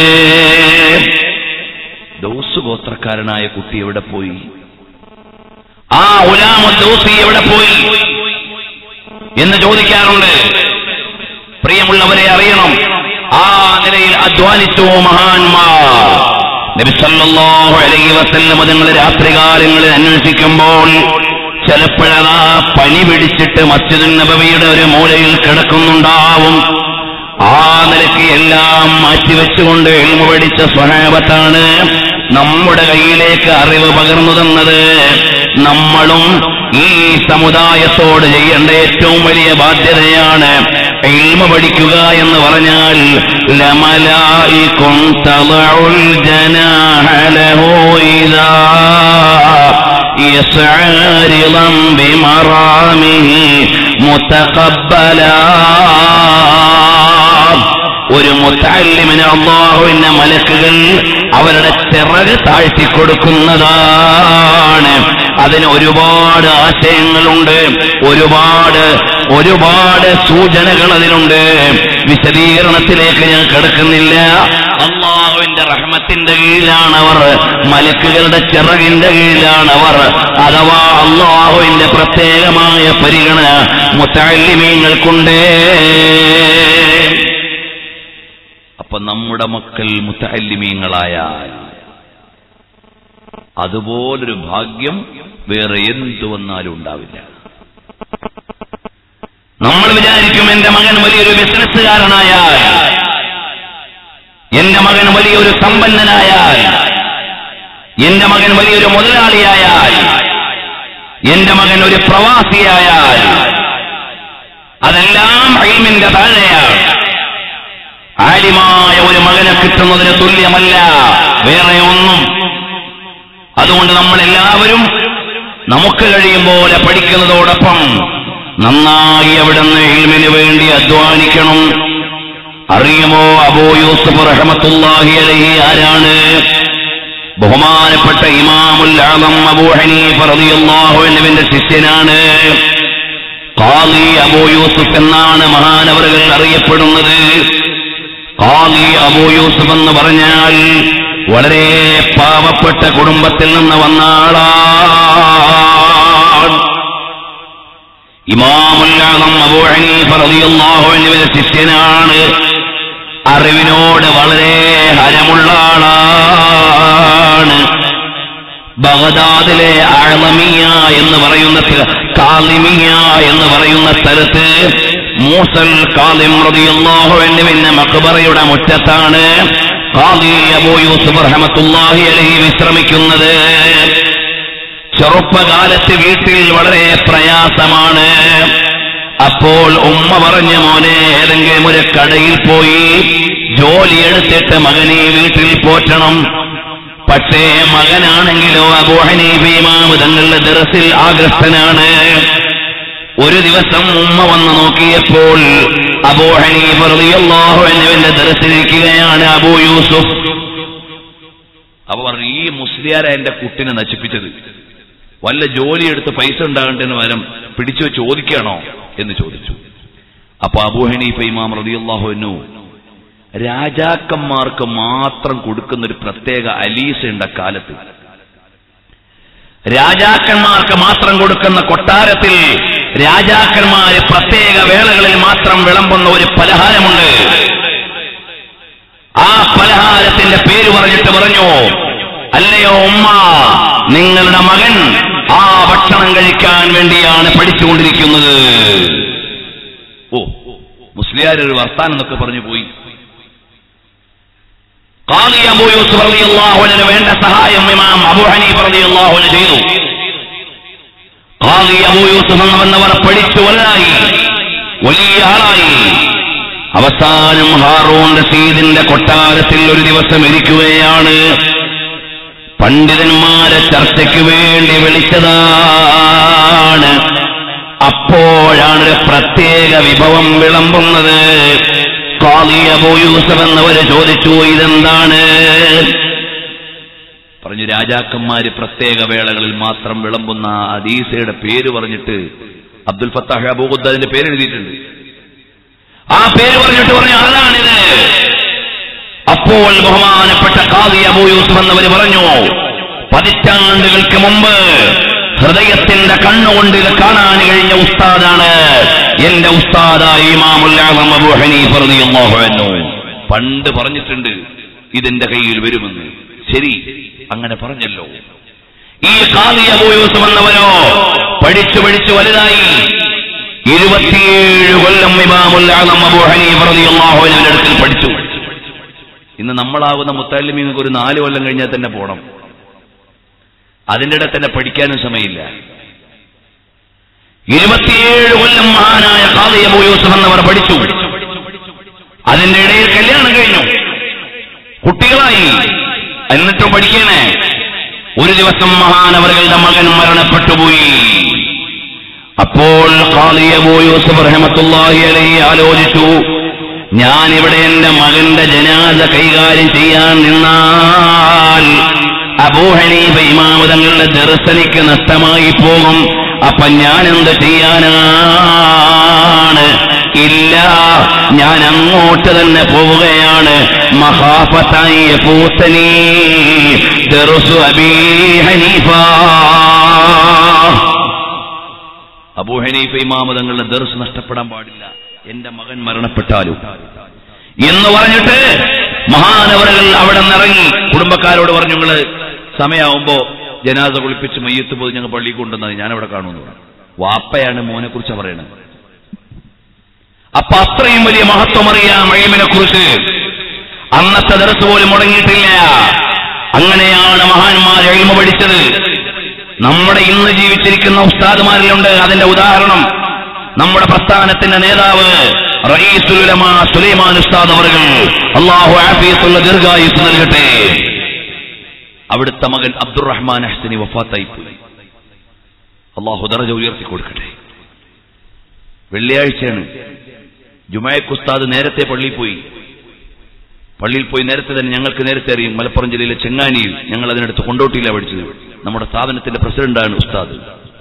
ദൗസ് ഗോത്രക്കാരനായ കുട്ടി എവിടെ പോയി ആ ഉലാമ ദൗസി എവിടെ പോയി എന്ന് ചോദിക്കാറുണ്ട് പ്രിയമുള്ളവരെ അറിയണം ആ നിലയിൽ അധ്വാനിച്ചു മഹാന്മാർ നബി സല്ലല്ലാഹു അലൈഹി വസല്ലം നിങ്ങൾ രാത്രികാലങ്ങളിൽ അന്വേഷിക്കുമ്പോൾ ചിലപ്പോഴതാ പനി പിടിച്ചിട്ട് മസ്ജിദുൻ നബവിയുടെ ഒരു മൂലയിൽ കിടക്കുന്നുണ്ടാവും ആ നിലയ്ക്ക് എല്ലാം മാറ്റിവെച്ചുകൊണ്ട് എൽമ പഠിച്ച സ്വഹാബത്താണ് നമ്മുടെ കയ്യിലേക്ക് അറിവ് പകർന്നു തന്നത് നമ്മളും ഈ സമുദായത്തോട് ചെയ്യേണ്ട ഏറ്റവും വലിയ ബാധ്യതയാണ് ഇൽമ പഠിക്കുക എന്ന് പറഞ്ഞാൽ ലമലായിക്കും തളഉൽ ജനാഹ ലഹു ഇദാ يسعى رضا بمرامه متقبلا ഒരു മുത്തല്ലിമിന് അള്ളാഹുവിന്റെ മലക്കുകൾ അവരുടെ ചിറക് താഴ്ത്തി കൊടുക്കുന്നതാണ് അതിന് ഒരുപാട് ആശയങ്ങളുണ്ട് ഒരുപാട് ഒരുപാട് സൂചനകൾ അതിലുണ്ട് വിശദീകരണത്തിലേക്ക് ഞാൻ കിടക്കുന്നില്ല അള്ളാഹുവിന്റെ റഹ്മത്തിന്റെ കീഴിലാണവർ മലക്കുകളുടെ ചിറകിന്റെ കീഴിലാണവർ അഥവാ അള്ളാഹുവിന്റെ പ്രത്യേകമായ പരിഗണന മുത്തല്ലിമീങ്ങൾക്കുണ്ടേ അപ്പൊ നമ്മുടെ മക്കൾ മുത്തല്ലിമീങ്ങളായാൽ അതുപോലൊരു ഭാഗ്യം വേറെ എന്തു വന്നാലും ഉണ്ടാവില്ല നമ്മൾ വിചാരിക്കും എന്റെ മകൻ വലിയൊരു ബിസിനസ്സുകാരനായാൽ എന്റെ മകൻ വലിയൊരു സമ്പന്നനായാൽ എന്റെ മകൻ വലിയൊരു മുതലാളിയായാൽ എന്റെ മകൻ ഒരു പ്രവാസിയായാൽ അതെല്ലാം അയിമിന്റെ താഴെയാണ് ആലിമായ ഒരു മകനെ കിട്ടുന്നതിന് തുല്യമല്ല വേറെ ഒന്നും അതുകൊണ്ട് നമ്മൾ എല്ലാവരും നമുക്ക് കഴിയും പോലെ പഠിക്കുന്നതോടൊപ്പം നന്നായി അവിടുന്ന് ഇൽമിന് വേണ്ടി അധ്വാനിക്കണം അറിയുമോ അബൂ യൂസുഫ് റഹമത്തുല്ലാഹി അലഹി ആരാണ് ബഹുമാനപ്പെട്ട ഇമാമുൽ ആദം അബൂ ഹനീഫ റളിയല്ലാഹു അൻഹുവിന്റെ ശിഷ്യനാണ് ഖാദി അബൂ യൂസുഫ് എന്നാണ് മഹാനവറുകൾ അറിയപ്പെടുന്നത് ഖാദി അബൂ യൂസുഫ് എന്ന് പറഞ്ഞാൽ വളരെ പാവപ്പെട്ട കുടുംബത്തിൽ നിന്ന് വന്ന ആളാണ് ഇമാമുല്ലാദം അബൂ ഹനീഫ റളിയല്ലാഹു അൻഹുവിന്റെ ശിഷ്യനാണ് അറിവിനോട് വളരെ ഹരമുള്ള ആളാണ് ബഗദാദിലെ ആളമിയ എന്ന് പറയുന്ന സ്ഥ- കാലിമിയ എന്ന് പറയുന്ന സ്ഥലത്ത് മൂസൽ കാലിം റളിയല്ലാഹു അൻഹുവിന്റെ മക്ബറയുടെ മുറ്റത്താണ് ഖാദി അബൂ യൂസുഫ് റഹ്മത്തുള്ളാഹി അലൈഹി വിശ്രമിക്കുന്നത് ചെറുപ്പകാലത്ത് വീട്ടിൽ വളരെ പ്രയാസമാണ് അപ്പോൾ ഉമ്മ പറഞ്ഞ മോനെ ഏതെങ്കിലും ഒരു കടയിൽ പോയി ജോലിയെടുത്തിട്ട് മകനെ വീട്ടിൽ പോറ്റണം പക്ഷേ മകനാണെങ്കിലോ അബോഹനീബിമാവ് തങ്ങളുടെ ദിറസിൽ ആഗ്രസ്തനാണ് ഒരു ദിവസം ഉമ്മ വന്ന് നോക്കിയപ്പോൾ അബൂ ഹനീഫ റളിയല്ലാഹു അൻഹുവിന്റെ ദർശനിക്കുകയാണ് അബൂ യൂസുഫ് അപ്പൊ പറഞ്ഞു ഈ മുസ്ലിയാര എന്റെ കുട്ടിനെ നശിപ്പിച്ചത് വല്ല ജോലി എടുത്ത് പൈസ ഉണ്ടാകേണ്ടതിന് പകരം പിടിച്ചു ചോദിക്കണോ എന്ന് ചോദിച്ചു അപ്പൊ അബൂ ഹനീഫ ഇമാം റളിയല്ലാഹു രാജാക്കന്മാർക്ക് മാത്രം കൊടുക്കുന്ന ഒരു പ്രത്യേക അലീസ ഉണ്ട് അക്കാലത്ത് രാജാക്കന്മാർക്ക് മാത്രം കൊടുക്കുന്ന കൊട്ടാരത്തിൽ രാജാക്കന്മാര് പ്രത്യേക വേളകളിൽ മാത്രം വിളമ്പുന്ന ഒരു പലഹാരമുണ്ട് ആ പലഹാരത്തിന്റെ പേര് പറഞ്ഞിട്ട് പറഞ്ഞു അല്ലയോ ഉമ്മ നിങ്ങളുടെ മകൻ ആ ഭക്ഷണം കഴിക്കാൻ വേണ്ടിയാണ് പഠിച്ചുകൊണ്ടിരിക്കുന്നത് ഓ മുസ്ലിയാർ ഒരു വർത്താനം എന്നൊക്കെ പറഞ്ഞു പോയി ഖാദി അബൂ യൂസുഫ് റളിയല്ലാഹു അൻഹു വേണ്ട സഹായം ഇമാം അബൂ ഹനീഫ റളിയല്ലാഹു അൻഹു ചെയ്തു ഖാദി അബൂ യൂസുഫ് എന്നവർ പഠിച്ചു വലുതായി വലിയ ആളായി അവസാനം ഹാറൂൺ റസീദിന്റെ കൊട്ടാരത്തിൽ ഒരു ദിവസം ഇരിക്കുകയാണ് പണ്ഡിതന്മാരെ ചർച്ചയ്ക്ക് വേണ്ടി വിളിച്ചതാണ് അപ്പോഴാണ് ഒരു പ്രത്യേക വിഭവം വിളമ്പുന്നത് ഖാദി അബൂ യൂസഫ് എന്നവര് ചോദിച്ചു ഇതെന്താണ് പറഞ്ഞു രാജാക്കന്മാര് പ്രത്യേക വേളകളിൽ മാത്രം വിളമ്പുന്ന അദീസയുടെ പേര് പറഞ്ഞിട്ട് അബ്ദുൽ ഫത്താഹ് അബൂഖുദ്ദ് അതിന്റെ പേര് എഴുതിയിട്ടുണ്ട് ആ പേര് പറഞ്ഞിട്ട് പറഞ്ഞു അതാണിത് അപ്പോൾ ബഹുമാനപ്പെട്ട ഖാദി അബൂ യൂസുഫ് എന്നവര് പറഞ്ഞു പതിറ്റാണ്ടുകൾക്ക് മുമ്പ് ഹൃദയത്തിന്റെ കണ്ണുകൊണ്ട് ഇത് കാണാൻ കഴിഞ്ഞ ഉസ്താദാണ് എന്റെ ഉസ്താദായ ഇമാമുൽ ആസം അബൂ ഹനീഫ റളിയല്ലാഹു അൻഹു പണ്ട് പറഞ്ഞിട്ടുണ്ട് ഇതിന്റെ കയ്യിൽ വരുമെന്ന് ശരി അങ്ങനെ പറഞ്ഞല്ലോ ഈ ഖാദി അബൂ യൂസുഫ് എന്നവരോ പഠിച്ചു പഠിച്ചു വലുതായി ഇരുപത്തിയേഴ് കൊല്ലം ഇമാമുൽ ആസം അബൂ ഹനീഫ റളിയല്ലാഹു അൻഹുവിന്റെ അടുക്കൽ പഠിച്ചു ഇന്ന് നമ്മളാകുന്ന മുത്താലിമീങ്ങൾക്ക് ഒരു നാല് കൊല്ലം കഴിഞ്ഞാൽ തന്നെ പോണം അതിൻ്റെ ഇടയിൽ തന്നെ പഠിക്കാനും സമയമില്ല ഇരുപത്തിയേഴ് കൊല്ലം മഹാനായ ഖാദി അബൂ യൂസുഫ് എന്നവർ പഠിച്ചു അതിന്റെ ഇടയിൽ കല്യാണം കഴിഞ്ഞു കുട്ടികളായി എന്നിട്ടും പഠിക്കണേ ഒരു ദിവസം മഹാനവറുകളുടെ മകൻ മരണപ്പെട്ടുപോയി അപ്പോൾ ഖാദി അബൂ യൂസുഫ് റഹ്മത്തുള്ളാഹി അലൈഹി ആലോചിച്ചു ഞാൻ ഇവിടെ എന്റെ മകന്റെ ജനാസ കൈകാര്യം ചെയ്യാൻ നിന്നാൽ അബൂഹനീഫ ഇമാമ തങ്ങളുടെ ദർശനിക്ക് നഷ്ടമായി പോകും അപ്പൊ ഞാൻ എന്ത് ചെയ്യാനാണ് ഇല്ല ഞാൻ അങ്ങോട്ട് തന്നെ പോവുകയാണ് മഹാഫത്തായി പൂത്തനീ ദർസു അബീ ഹനീഫ അബൂ ഹനീഫ ഇമാമ തങ്ങളുടെ ദർസ് നഷ്ടപ്പെടാൻ പാടില്ല എന്റെ മകൻ മരണപ്പെട്ടാലും എന്ന് പറഞ്ഞിട്ട് മഹാനവറുകൾ അവിടെ നിന്നിറങ്ങി കുടുംബക്കാരോട് പറഞ്ഞു നിങ്ങള് സമയമാവുമ്പോ ജനാസ കുളിപ്പിച്ച് മയ്യത്ത് പോയി ഞങ്ങൾ പള്ളിയിൽ കൊണ്ടുവന്നത് ഞാൻ അവിടെ കാണുമെന്ന് പറഞ്ഞു വാപ്പയാണ് മോനെ കുറിച്ച് പറയണത് അപ്പൊ അത്രയും വലിയ മഹത്വം അറിയാം അഴിമിനെ കുറിച്ച് അന്നത്തെ ദർസ് പോലും മുടങ്ങിയിട്ടില്ല അങ്ങനെയാണ് മഹാന്മാർ എഴിമ പഠിച്ചത് നമ്മുടെ ഇന്ന് ജീവിച്ചിരിക്കുന്ന ഉസ്താദുമാരിലുണ്ട് അതിന്റെ ഉദാഹരണം നമ്മുടെ പ്രസ്ഥാനത്തിന്റെ നേതാവ് റയീസുലമ സുലൈമാൻ ഉസ്താദ് അവർകൾ അള്ളാഹു ആഫീസുള്ള ദീർഘായുസ് നൽകട്ടെ അവിടുത്തെ മകൻ അബ്ദുറഹ്മാൻ അഹ്സനി വഫാത്തായി പോയി അള്ളാഹു ദറജ ഉയർത്തി കൊടുക്കട്ടെ വെള്ളിയാഴ്ചയാണ് ജുമായക്ക് ഉസ്താദ് നേരത്തെ പള്ളിയിൽ പോയി പള്ളിയിൽ പോയി നേരത്തെ തന്നെ ഞങ്ങൾക്ക് നേരത്തെ അറിയും മലപ്പുറം ജില്ലയിലെ ചെങ്ങാനിയിൽ ഞങ്ങൾ അതിനടുത്ത് കൊണ്ടോട്ടിയില്ല പഠിച്ചത് നമ്മുടെ സ്ഥാപനത്തിന്റെ പ്രസിഡന്റാണ് ഉസ്താദ്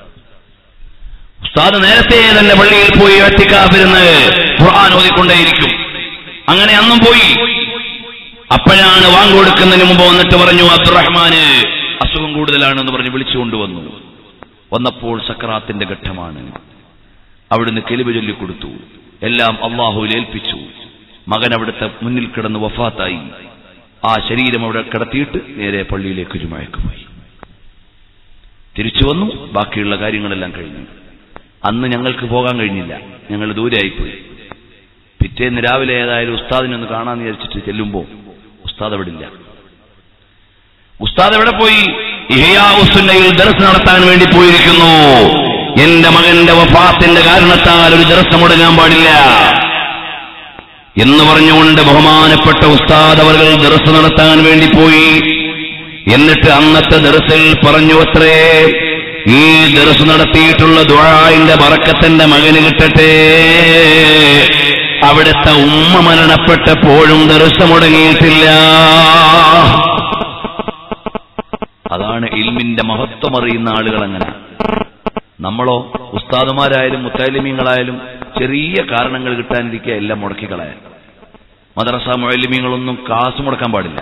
ഉസ്താദ് നേരത്തെ തന്നെ പള്ളിയിൽ പോയി ഒറ്റക്കാവിരുന്ന് ഖുർആൻ ഓതിക്കൊണ്ടേയിരിക്കും അങ്ങനെ അന്നും പോയി അപ്പോഴാണ് വാങ്ങുകൊടുക്കുന്നതിന് മുമ്പ് വന്നിട്ട് പറഞ്ഞു അബ്ദുറഹ്മാന് അസുഖം കൂടുതലാണെന്ന് പറഞ്ഞ് വിളിച്ചു കൊണ്ടുവന്നു വന്നപ്പോൾ സക്രാത്തിന്റെ ഘട്ടമാണ് അവിടുന്ന് കെലിവ് ചൊല്ലിക്കൊടുത്തു എല്ലാം അള്ളാഹുവിൽ ഏൽപ്പിച്ചു മകൻ അവിടുത്തെ മുന്നിൽ കിടന്ന് വഫാത്തായി ആ ശരീരം അവിടെ കിടത്തിയിട്ട് നേരെ പള്ളിയിലേക്ക് ജുമായക്ക് പോയി തിരിച്ചു വന്നു ബാക്കിയുള്ള കാര്യങ്ങളെല്ലാം കഴിഞ്ഞു അന്ന് ഞങ്ങൾക്ക് പോകാൻ കഴിഞ്ഞില്ല ഞങ്ങൾ ദൂരെയായിപ്പോയി പിറ്റേന്ന് രാവിലെ ഏതായാലും ഉസ്താദിനെ ഒന്ന് കാണാന്ന് വിചാരിച്ചിട്ട് ചെല്ലുമ്പോൾ ഉസ്താദ് അവിടെ ഇല്ല ഉസ്താദ് എവിടെ പോയി ഇഹയാവുസുന്നയിൽ ദർസ് നടത്താൻ വേണ്ടി പോയിരിക്കുന്നു എന്റെ മകന്റെ വഫാത്തിന്റെ കാരണത്താൽ ഒരു ദർസ് മുടങ്ങാൻ പാടില്ല എന്ന് പറഞ്ഞുകൊണ്ട് ബഹുമാനപ്പെട്ട ഉസ്താദ് അവർ ദർസ് നടത്താൻ വേണ്ടി പോയി എന്നിട്ട് അന്നത്തെ ദർസിൽ പറഞ്ഞു അത്രേ ഈ ദർസ് നടത്തിയിട്ടുള്ള ദുഴായിന്റെ ബറക്കത്തിന്റെ മകന് കിട്ടട്ടെ അവിടുത്തെ ഉമ്മ മരണപ്പെട്ടപ്പോഴും ദർസ് മുടങ്ങിയിട്ടില്ല അതാണ് ഇൽമിന്റെ മഹത്വം അറിയുന്ന ആളുകൾ അങ്ങനെ നമ്മളോ ഉസ്താദുമാരായാലും മുത്താലിമീങ്ങളായാലും ചെറിയ കാരണങ്ങൾ കിട്ടാനിരിക്കുക എല്ലാം മുടക്കിക്കളയാൻ മദ്രസ മുഴലിമീങ്ങളൊന്നും കാസ് മുടക്കാൻ പാടില്ല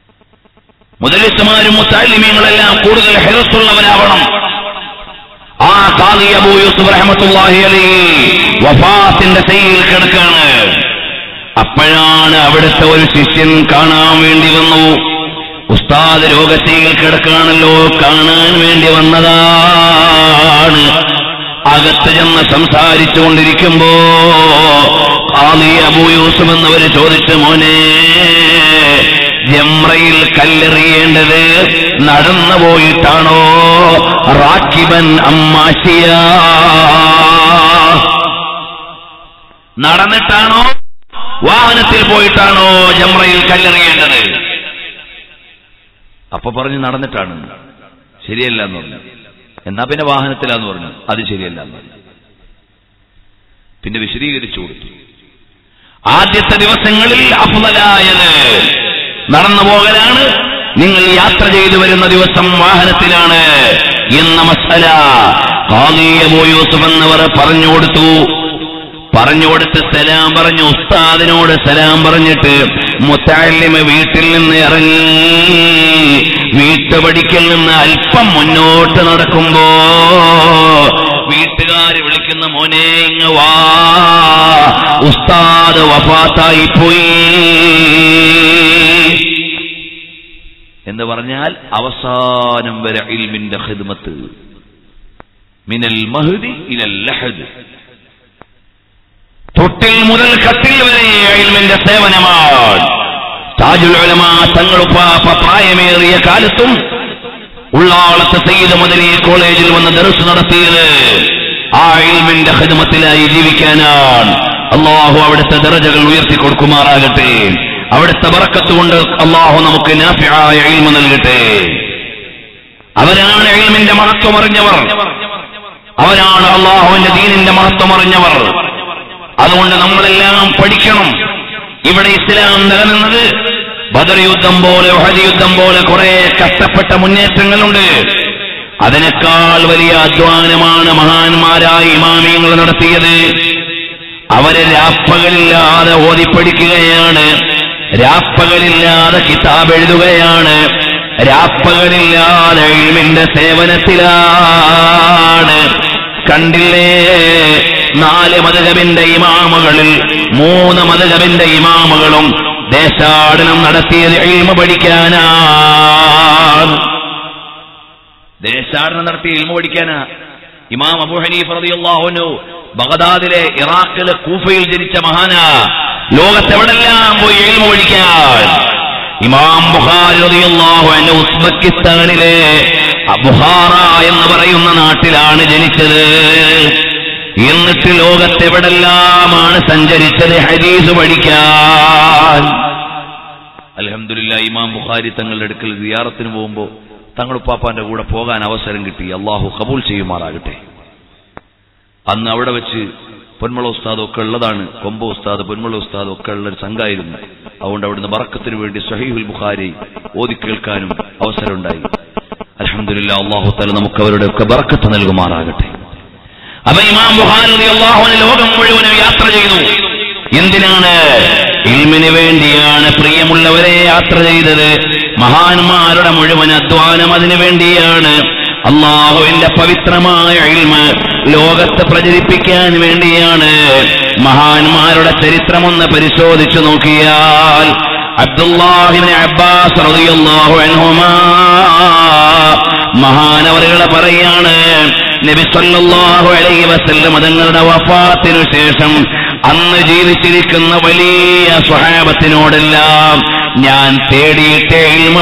മുതലിസുമാരും മുത്താലിമീങ്ങളെല്ലാം കൂടുതൽ ഹെറസുള്ളവരാവണം ആ ആ കാളി അബൂ യൂസുഫ് റഹ്മത്തുള്ളാഹി അലൈഹി വഫാത്തിന്റെ ശൈലിയിൽ കിടക്കാണ് അപ്പോഴാണ് അവിടുത്തെ ഒരു ശിഷ്യൻ കാണാൻ വേണ്ടി വന്നു ഉസ്താദ് രോഗശൈലിയിൽ കിടക്കാണല്ലോ കാണാൻ വേണ്ടി വന്നതാണ് അകത്ത് ചെന്ന് സംസാരിച്ചു കൊണ്ടിരിക്കുമ്പോ ആലി അബൂ യൂസുഫ് എന്നവര് ചോദിച്ചു മോനെ ജംറയിൽ കല്ലെറിയേണ്ടത് നടന്നു പോയിട്ടാണോ റാക്കിബൻ അമ്മാശിയ നടന്നിട്ടാണോ വാഹനത്തിൽ പോയിട്ടാണോ ജംറയിൽ കല്ലെറിയേണ്ടത് അപ്പൊ പറഞ്ഞു നടന്നിട്ടാണ് ശരിയല്ല എന്ന് പറഞ്ഞു എന്നാ പിന്നെ വാഹനത്തിലാന്ന് പറഞ്ഞു അത് ശരിയല്ല എന്ന് പറഞ്ഞു പിന്നെ വിശദീകരിച്ചു കൊടുത്തു ആദ്യത്തെ ദിവസങ്ങളിൽ അഫ്ളലായത് നടന്നു പോകലാണ് നിങ്ങൾ യാത്ര ചെയ്തു വരുന്ന ദിവസം വാഹനത്തിലാണ് എന്ന മസല ഖാദിയബു യൂസുഫ് എന്നവർ പറഞ്ഞു കൊടുത്തു പറഞ്ഞു കൊടുത്ത് സലാം പറഞ്ഞു ഉസ്താദിനോട് സലാം പറഞ്ഞിട്ട് മുത്താലിമ വീട്ടിൽ നിന്ന് ഇറങ്ങി വീട്ടുപടിക്കൽ നിന്ന് അല്പം മുന്നോട്ട് നടക്കുമ്പോ വീട്ടുകാര് വിളിക്കുന്ന മോനെ ഇങ്ങ വാ ഉസ്താദ് വഫാത്തായി പോയി എന്ന് പറഞ്ഞാൽ അവസാനം വരെ ഇൽമിന്റെ ഖിദ്മത്ത് മിനൽ മഹദി ഇലൽ ലഹദ് തൊട്ടിൽ മുതൽ കത്തിൽ വരെ ഇൽമിന്റെ സേവനമാണ് താജുൽ ഉലമ തങ്ങളുപ്പാപ്പ പ്രായമേറിയ കാലത്തും ഉള്ളാളത്തെ സയ്യിദ് മദനി കോളേജിൽ വന്ന് ദർസ് നടത്തിയത് ആ ഇൽമിന്റെ ഖിദ്മത്തിലായി ജീവിക്കാനാണ് അള്ളാഹു അവിടുത്തെ ദറജകൾ ഉയർത്തി കൊടുക്കുമാറാകട്ടെ അവിടുത്തെ ബറക്കത്ത് കൊണ്ട് അള്ളാഹു നമുക്ക് നാഫിയായ ഇൽമ നൽകട്ടെ അവരാണ് ഇൽമിന്റെ മഹത്വം അറിഞ്ഞവർ അവരാണ് അള്ളാഹുവിന്റെ ദീനിന്റെ മഹത്വം അറിഞ്ഞവർ അതുകൊണ്ട് നമ്മളെല്ലാം പഠിക്കണം ഇവിടെ ഇസ്ലാം നിലനിന്നത് ബദർ യുദ്ധം പോലെ ഉഹദ് യുദ്ധം പോലെ കുറെ കഷ്ടപ്പെട്ട മുന്നേറ്റങ്ങളുണ്ട് അതിനേക്കാൾ വലിയ അധ്വാനമാണ് മഹാന്മാരായ ഇമാമിയങ്ങൾ നടത്തിയത് അവര് രാപ്പകലില്ലാതെ ഓതിപ്പടിക്കുകയാണ് രാപ്പകലില്ലാതെ കിതാബ് എഴുതുകയാണ് രാപ്പകലില്ലാതെ ഇൽമിന്റെ സേവനത്തിലാണ് കണ്ടില്ലേ നാല് മതകബിന്റെ ഇമാമുകളിൽ മൂന്ന് മതകബിന്റെ ഇമാമുകളും ദേശാടനം നടത്തിയത് ഇൽമ പഠിക്കാനാണ് ദേശാടനം നടത്തി ഇൽമ പഠിക്കാനാ ഇമാം അബു ഹനീഫ് റളിയല്ലാഹുനു ബഗദാദിലെ ഇറാഖിലെ കൂഫയിൽ ജനിച്ച മഹാനാ ലോകത്തെവിടെല്ലാം പോയി ഇൽമ പഠിക്കാൻ ഇമാം ബുഖാരി റളിയല്ലാഹു അൻഹു ഉസ്ബെക്കിസ്ഥാനിലെ ബുഹാറ എന്ന് പറയുന്ന നാട്ടിലാണ് ജനിച്ചത് എന്നിട്ട് ലോകത്തെവിടെല്ലാമാണ് സഞ്ചരിച്ചത് ഹദീസ് പഠിക്കാൻ അലഹമില്ല ഇമാം ബുഖാരി തങ്ങളുടെ അടുക്കൽ സിയാറത്തിന് പോകുമ്പോൾ തങ്ങളുപ്പാപ്പാന്റെ കൂടെ പോകാൻ അവസരം കിട്ടി അള്ളാഹു കബൂൽ ചെയ്യുമാറാകട്ടെ അന്ന് അവിടെ വെച്ച് പൊന്മള ഉസ്താദ് ഒക്കെ ഉള്ളതാണ് കൊമ്പ ഉസ്താദ് പൊന്മള ഉസ്താദ് ഒക്കെ ഉള്ള ഒരു സംഘമായിരുന്നു അതുകൊണ്ട് അവിടുന്ന് ബറക്കത്തിന് വേണ്ടി സഹീഹുൽ ബുഖാരി ഓതി കേൾക്കാനും അവസരമുണ്ടായി അലഹമില്ല അള്ളാഹു തല നമുക്ക് അവരുടെ ഒക്കെ ബറക്കത്ത് നൽകുമാറാകട്ടെ അപ്പൊ ഇമാം ബുഖാരി അള്ളാഹുവിന് ലോകം മുഴുവനും യാത്ര ചെയ്തു എന്തിനാണ് ഇൽമിന് വേണ്ടിയാണ് പ്രിയമുള്ളവരെ യാത്ര ചെയ്തത് മഹാന്മാരുടെ മുഴുവൻ അധ്വാനം അതിനു വേണ്ടിയാണ് അള്ളാഹുവിന്റെ പവിത്രമായ ഇൽമ ലോകത്ത് പ്രചരിപ്പിക്കാൻ വേണ്ടിയാണ് മഹാന്മാരുടെ ചരിത്രമൊന്ന് പരിശോധിച്ചു നോക്കിയാൽ അബ്ദുല്ലാഹിബിന് അബ്ബാസ് റളിയല്ലാഹു അൻഹുമാ മഹാനവറുകളെ പറയാണ് നബി സല്ലല്ലാഹു അലൈഹി വസല്ലം തങ്ങളുടെ വഫാത്തിനു ശേഷം അന്ന് ജീവിച്ചിരിക്കുന്ന വലിയ സ്വഹാബത്തിനോടെല്ലാം ഞാൻ തേടിയിട്ട് ഇൽമ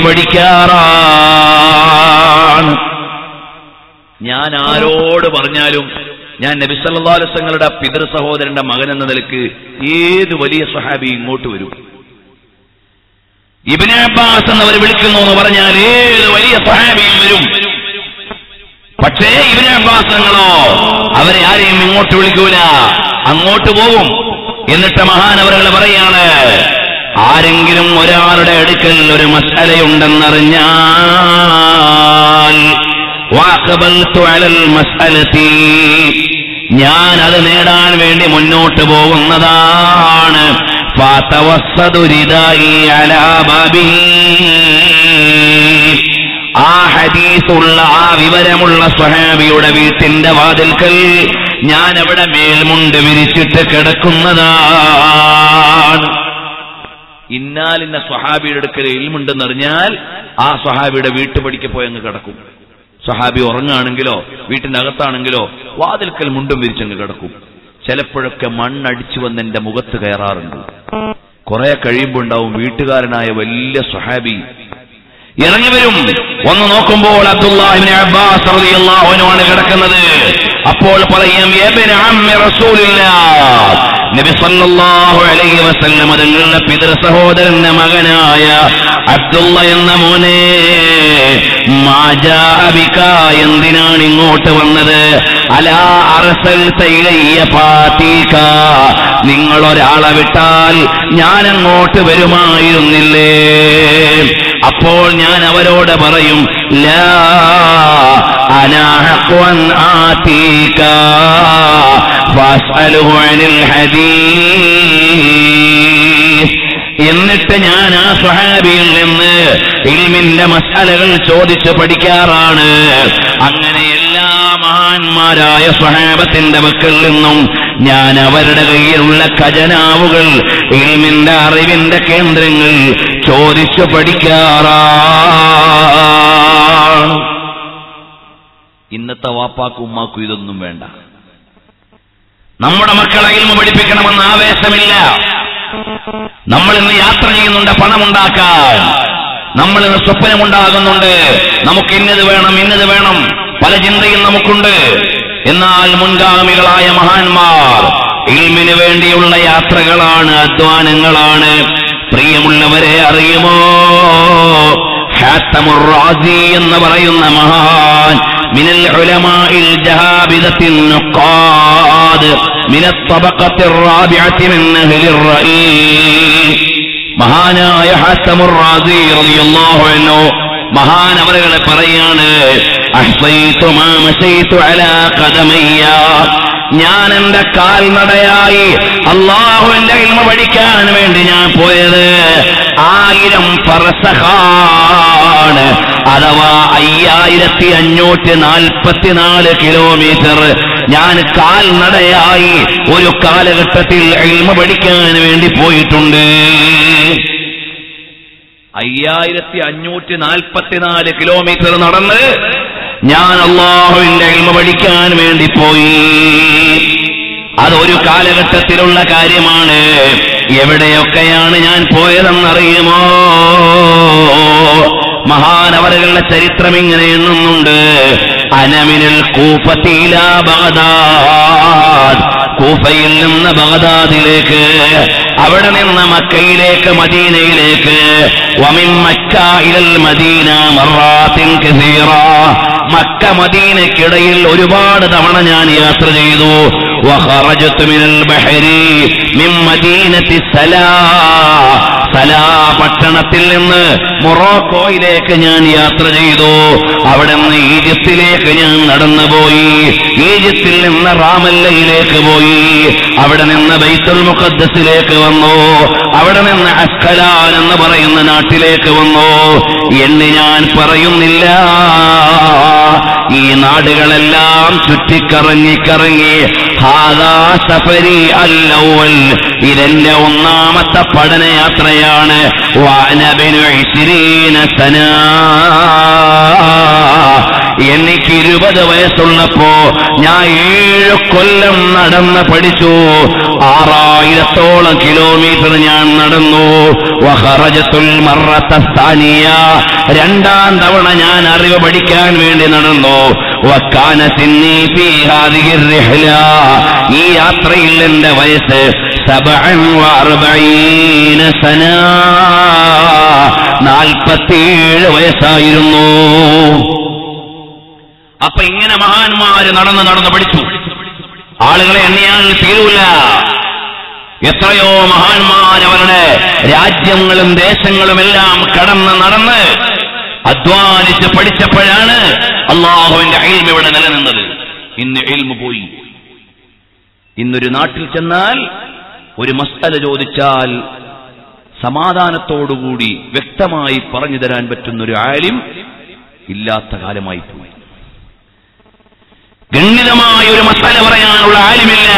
പഠിക്കാറാണ് ഞാൻ ആരോട് പറഞ്ഞാലും ഞാൻ നബി സല്ലല്ലാഹു അലൈഹി വസല്ലങ്ങളുടെ പിതൃ സഹോദരന്റെ മകൻ എന്ന നിലക്ക് ഏത് വലിയ സ്വഹാബി ഇങ്ങോട്ട് വരും ഇബിനെ അബ്ബാസ് എന്നവർ വിളിക്കുന്നു എന്ന് പറഞ്ഞാൽ ഏത് വലിയ സ്വഹാബിയും വരും പക്ഷേ ഇബിനെ അബ്ബാസ് തങ്ങളോ അവരെ ആരെയും ഇങ്ങോട്ട് വിളിക്കൂല അങ്ങോട്ട് പോകും എന്നിട്ട് മഹാനവറുകൾ പറയാണ് ആരെങ്കിലും ഒരാളുടെ അടുക്കൽ ഒരു മസലയുണ്ടെന്നറിഞ്ഞാൽ വാക്കബൽത്തു അലൽ മസ്അലത്തി ഞാൻ അത് നേടാൻ വേണ്ടി മുന്നോട്ട് പോകുന്നതാണ് ഫാതവസ്സദു രിദായി അലാ ബാബിഹി. ആ ഹദീസുള്ള ആ വിവരമുള്ള സ്വഹാബിയുടെ വീട്ടിന്റെ വാതിൽക്കൽ ഞാൻ അവിടെ മേൽമുണ്ട് വിരിച്ചിട്ട് കിടക്കുന്നതാണ് ഇന്നാലിന്ന സ്വഹാബിയുടെ അടുക്കൽ ഇൽമുണ്ടെന്ന് അറിഞ്ഞാൽ ആ സ്വഹാബിയുടെ വീട്ടുപടിക്ക് പോയി അങ്ങ് കിടക്കും സ്വഹാബി ഉറങ്ങാണെങ്കിലോ വീട്ടിന്റെ അകത്താണെങ്കിലോ വാതിൽക്കൽ മുണ്ടും വിരിച്ചങ്ങ് കിടക്കും ചിലപ്പോഴൊക്കെ മണ്ണടിച്ചു വന്ന് എന്റെ മുഖത്ത് കയറാറുണ്ട് കുറെ കഴിയുമ്പോൾ ഉണ്ടാവും വീട്ടുകാരനായ വലിയ സ്വഹാബി ഇറങ്ങി വരും ഒന്ന് നോക്കുമ്പോൾ അബ്ദുല്ലാഹിബ്നു അബ്ബാസ് റളിയല്ലാഹു അൻഹു ആണ് കിടക്കുന്നത് അപ്പോൾ പറയും യബ്ന അമ്മി റസൂലില്ലാഹ് നബി സല്ലല്ലാഹു അലൈഹി വസല്ലം തങ്ങളുടെ പിതൃ സഹോദരന്റെ മകനായ അബ്ദുള്ള എന്ന മോനെ മാജാ ബിക എന്തിനാണ് ഇങ്ങോട്ട് വന്നത് അലാ അർസൽ തൈലയ്യ ഫാതീക നിങ്ങൾ ഒരാളെ വിട്ടാൽ ഞാൻ അങ്ങോട്ട് വരുമായിരുന്നില്ലേ അപ്പോൾ ഞാൻ അവരോട് പറയും ലാ അനാഹഖ്വൻ ആതീക ഫസ്അലുഹു അനിൽ ഹദീസ് എന്നിട്ട് ഞാൻ ആ സ്വഹാബിയിൽ നിന്ന് ഇൽമിന്റെ മസാലകൾ ചോദിച്ച് പഠിക്കാറാണ് അങ്ങനെ എല്ലാ മഹാന്മാരായ സ്വഹാബത്തിന്റെ മക്കളിൽ നിന്നും ഞാൻ അവരുടെ കയ്യിലുള്ള ഖജനാവുകൾ ഇൽമിന്റെ അറിവിന്റെ കേന്ദ്രങ്ങൾ ചോദിച്ചു പഠിക്കാറാണ് ഇന്നത്തെ വാപ്പാക്കും ഉമ്മാക്കും ഇതൊന്നും വേണ്ട നമ്മുടെ മക്കളെ ഇൽമ പഠിപ്പിക്കണമെന്ന് ആവേശമില്ല നമ്മൾ ഇന്ന് യാത്ര ചെയ്യുന്നുണ്ട് പണമുണ്ടാക്കാൻ നമ്മൾ ഇന്ന് സ്വപ്നമുണ്ടാകുന്നുണ്ട് നമുക്ക് ഇന്നത് വേണം ഇന്നത് വേണം പല ചിന്തയും നമുക്കുണ്ട് എന്നാൽ മുൻഗാമികളായ മഹാന്മാർ ഇൽമിന് വേണ്ടിയുള്ള യാത്രകളാണ് അധ്വാനങ്ങളാണ് പ്രിയമുള്ളവരെ അറിയുമോ ഹാത്തമുറാസി എന്ന് പറയുന്ന മഹാൻ മിനൽ ഉലമാഇൽ ജഹാബിദത്തിൻ നുഖാദ് من الطبقة الرابعة من أهل الرأي മഹാനായ ഹാത്തമുറാസി റളിയല്ലാഹു അൻഹു മഹാൻ അവരുകളെ പറയാണ് അഹ്സൈതു മാ മശൈതു അലാ ഖദമയ്യ ഞാൻ എന്റെ കാൽനടയായി അള്ളാഹുവിന്റെ ഇൽമ പഠിക്കാൻ വേണ്ടി ഞാൻ പോയത് ആയിരം ഫറസഹാണ് അഥവാ അയ്യായിരത്തി അഞ്ഞൂറ്റി നാൽപ്പത്തിനാല് കിലോമീറ്റർ ഞാൻ കാൽനടയായി ഒരു കാലഘട്ടത്തിൽ ഇൽമ പഠിക്കാൻ വേണ്ടി പോയിട്ടുണ്ട് അയ്യായിരത്തി അഞ്ഞൂറ്റി നാൽപ്പത്തിനാല് കിലോമീറ്റർ നടന്ന് ഞാൻ അള്ളാഹുവിന്റെ ഇൽമ പഠിക്കാൻ വേണ്ടി പോയി അതൊരു കാലഘട്ടത്തിലുള്ള കാര്യമാണ് എവിടെയൊക്കെയാണ് ഞാൻ പോയതെന്നറിയുമോ മഹാനവറുകളുടെ ചരിത്രം ഇങ്ങനെ എണ്ണുന്നുണ്ട് അനമിനൽ കൂഫത്തില ബഗദാദ് കൂഫയിൽ നിന്ന് ബഗദാദിലേക്ക് അവിടെ നിന്ന് മക്കയിലേക്ക് മദീനയിലേക്ക് വമിൻ മക്ക ഇലൽ മദീന മറാത്തിൻ കസീറ മക്ക മദീനക്കിടയിൽ ഒരുപാട് തവണ ഞാൻ യാത്ര ചെയ്തു وخرجت من البحر من مدينة സലാ സലാ പട്ടണത്തിൽ നിന്ന് മൊറോക്കോയിലേക്ക് ഞാൻ യാത്ര ചെയ്തു അവിടെ നിന്ന് ഈജിപ്തിലേക്ക് ഞാൻ നടന്നുപോയി ഈജിപ്തിൽ നിന്ന് റാമല്ലയിലേക്ക് പോയി അവിടെ നിന്ന് ബൈത്തുൽ മുഖദ്സിലേക്ക് വന്നു അവിടെ നിന്ന് അസ്കലാൻ എന്ന് പറയുന്ന നാട്ടിലേക്ക് വന്നു എന്ന് ഞാൻ പറയുന്നില്ല ഈ നാടുകളെല്ലാം ചുറ്റിക്കറങ്ങി കറങ്ങി ഹാദാ സഫരി അല്ലവൽ ഇതെന്റെ ഒന്നാമത്തെ പഠനയാത്രയാണ് വാനബിനു ഇശ്രീന സന എനിക്ക് ഇരുപത് വയസ്സുള്ളപ്പോ ഞാൻ ഏഴ് കൊല്ലം നടന്ന് പഠിച്ചു ആറായിരത്തോളം കിലോമീറ്റർ ഞാൻ നടന്നു വഹറജത്തുൽ മറത്തസ്ഥാനിയ രണ്ടാം തവണ ഞാൻ അറിവ് പഠിക്കാൻ വേണ്ടി നടന്നു വക്കാന സിന്നി ഫീ ഹാദിഹി الرحلة. ഈ യാത്രയിൽ എന്റെ വയസ്സ് സബഅൻ വഅർബഈന സന നാൽപ്പത്തിയേഴ് വയസ്സായിരുന്നു അപ്പൊ ഇങ്ങനെ മഹാന്മാര് നടന്ന് നടന്ന് പഠിച്ചു ആളുകളെ എണ്ണിയാൽ തീരൂല എത്രയോ മഹാന്മാർ അവരുടെ രാജ്യങ്ങളും ദേശങ്ങളും എല്ലാം കടന്ന് നടന്ന് അധ്വാനിച്ച് പഠിച്ചപ്പോഴാണ് അള്ളാഹുവിന്റെ അയിൽമ ഇവിടെ നിലനിന്നത് ഇന്ന് എൽമ പോയി ഇന്നൊരു നാട്ടിൽ ചെന്നാൽ ഒരു മസ്തല ചോദിച്ചാൽ സമാധാനത്തോടുകൂടി വ്യക്തമായി പറഞ്ഞു തരാൻ പറ്റുന്ന ഒരു ആലിം ഇല്ലാത്ത കാലമായി പോയി ഗണ്ഡിതമായ ഒരു മസാല പറയാനുള്ള ആലിമില്ല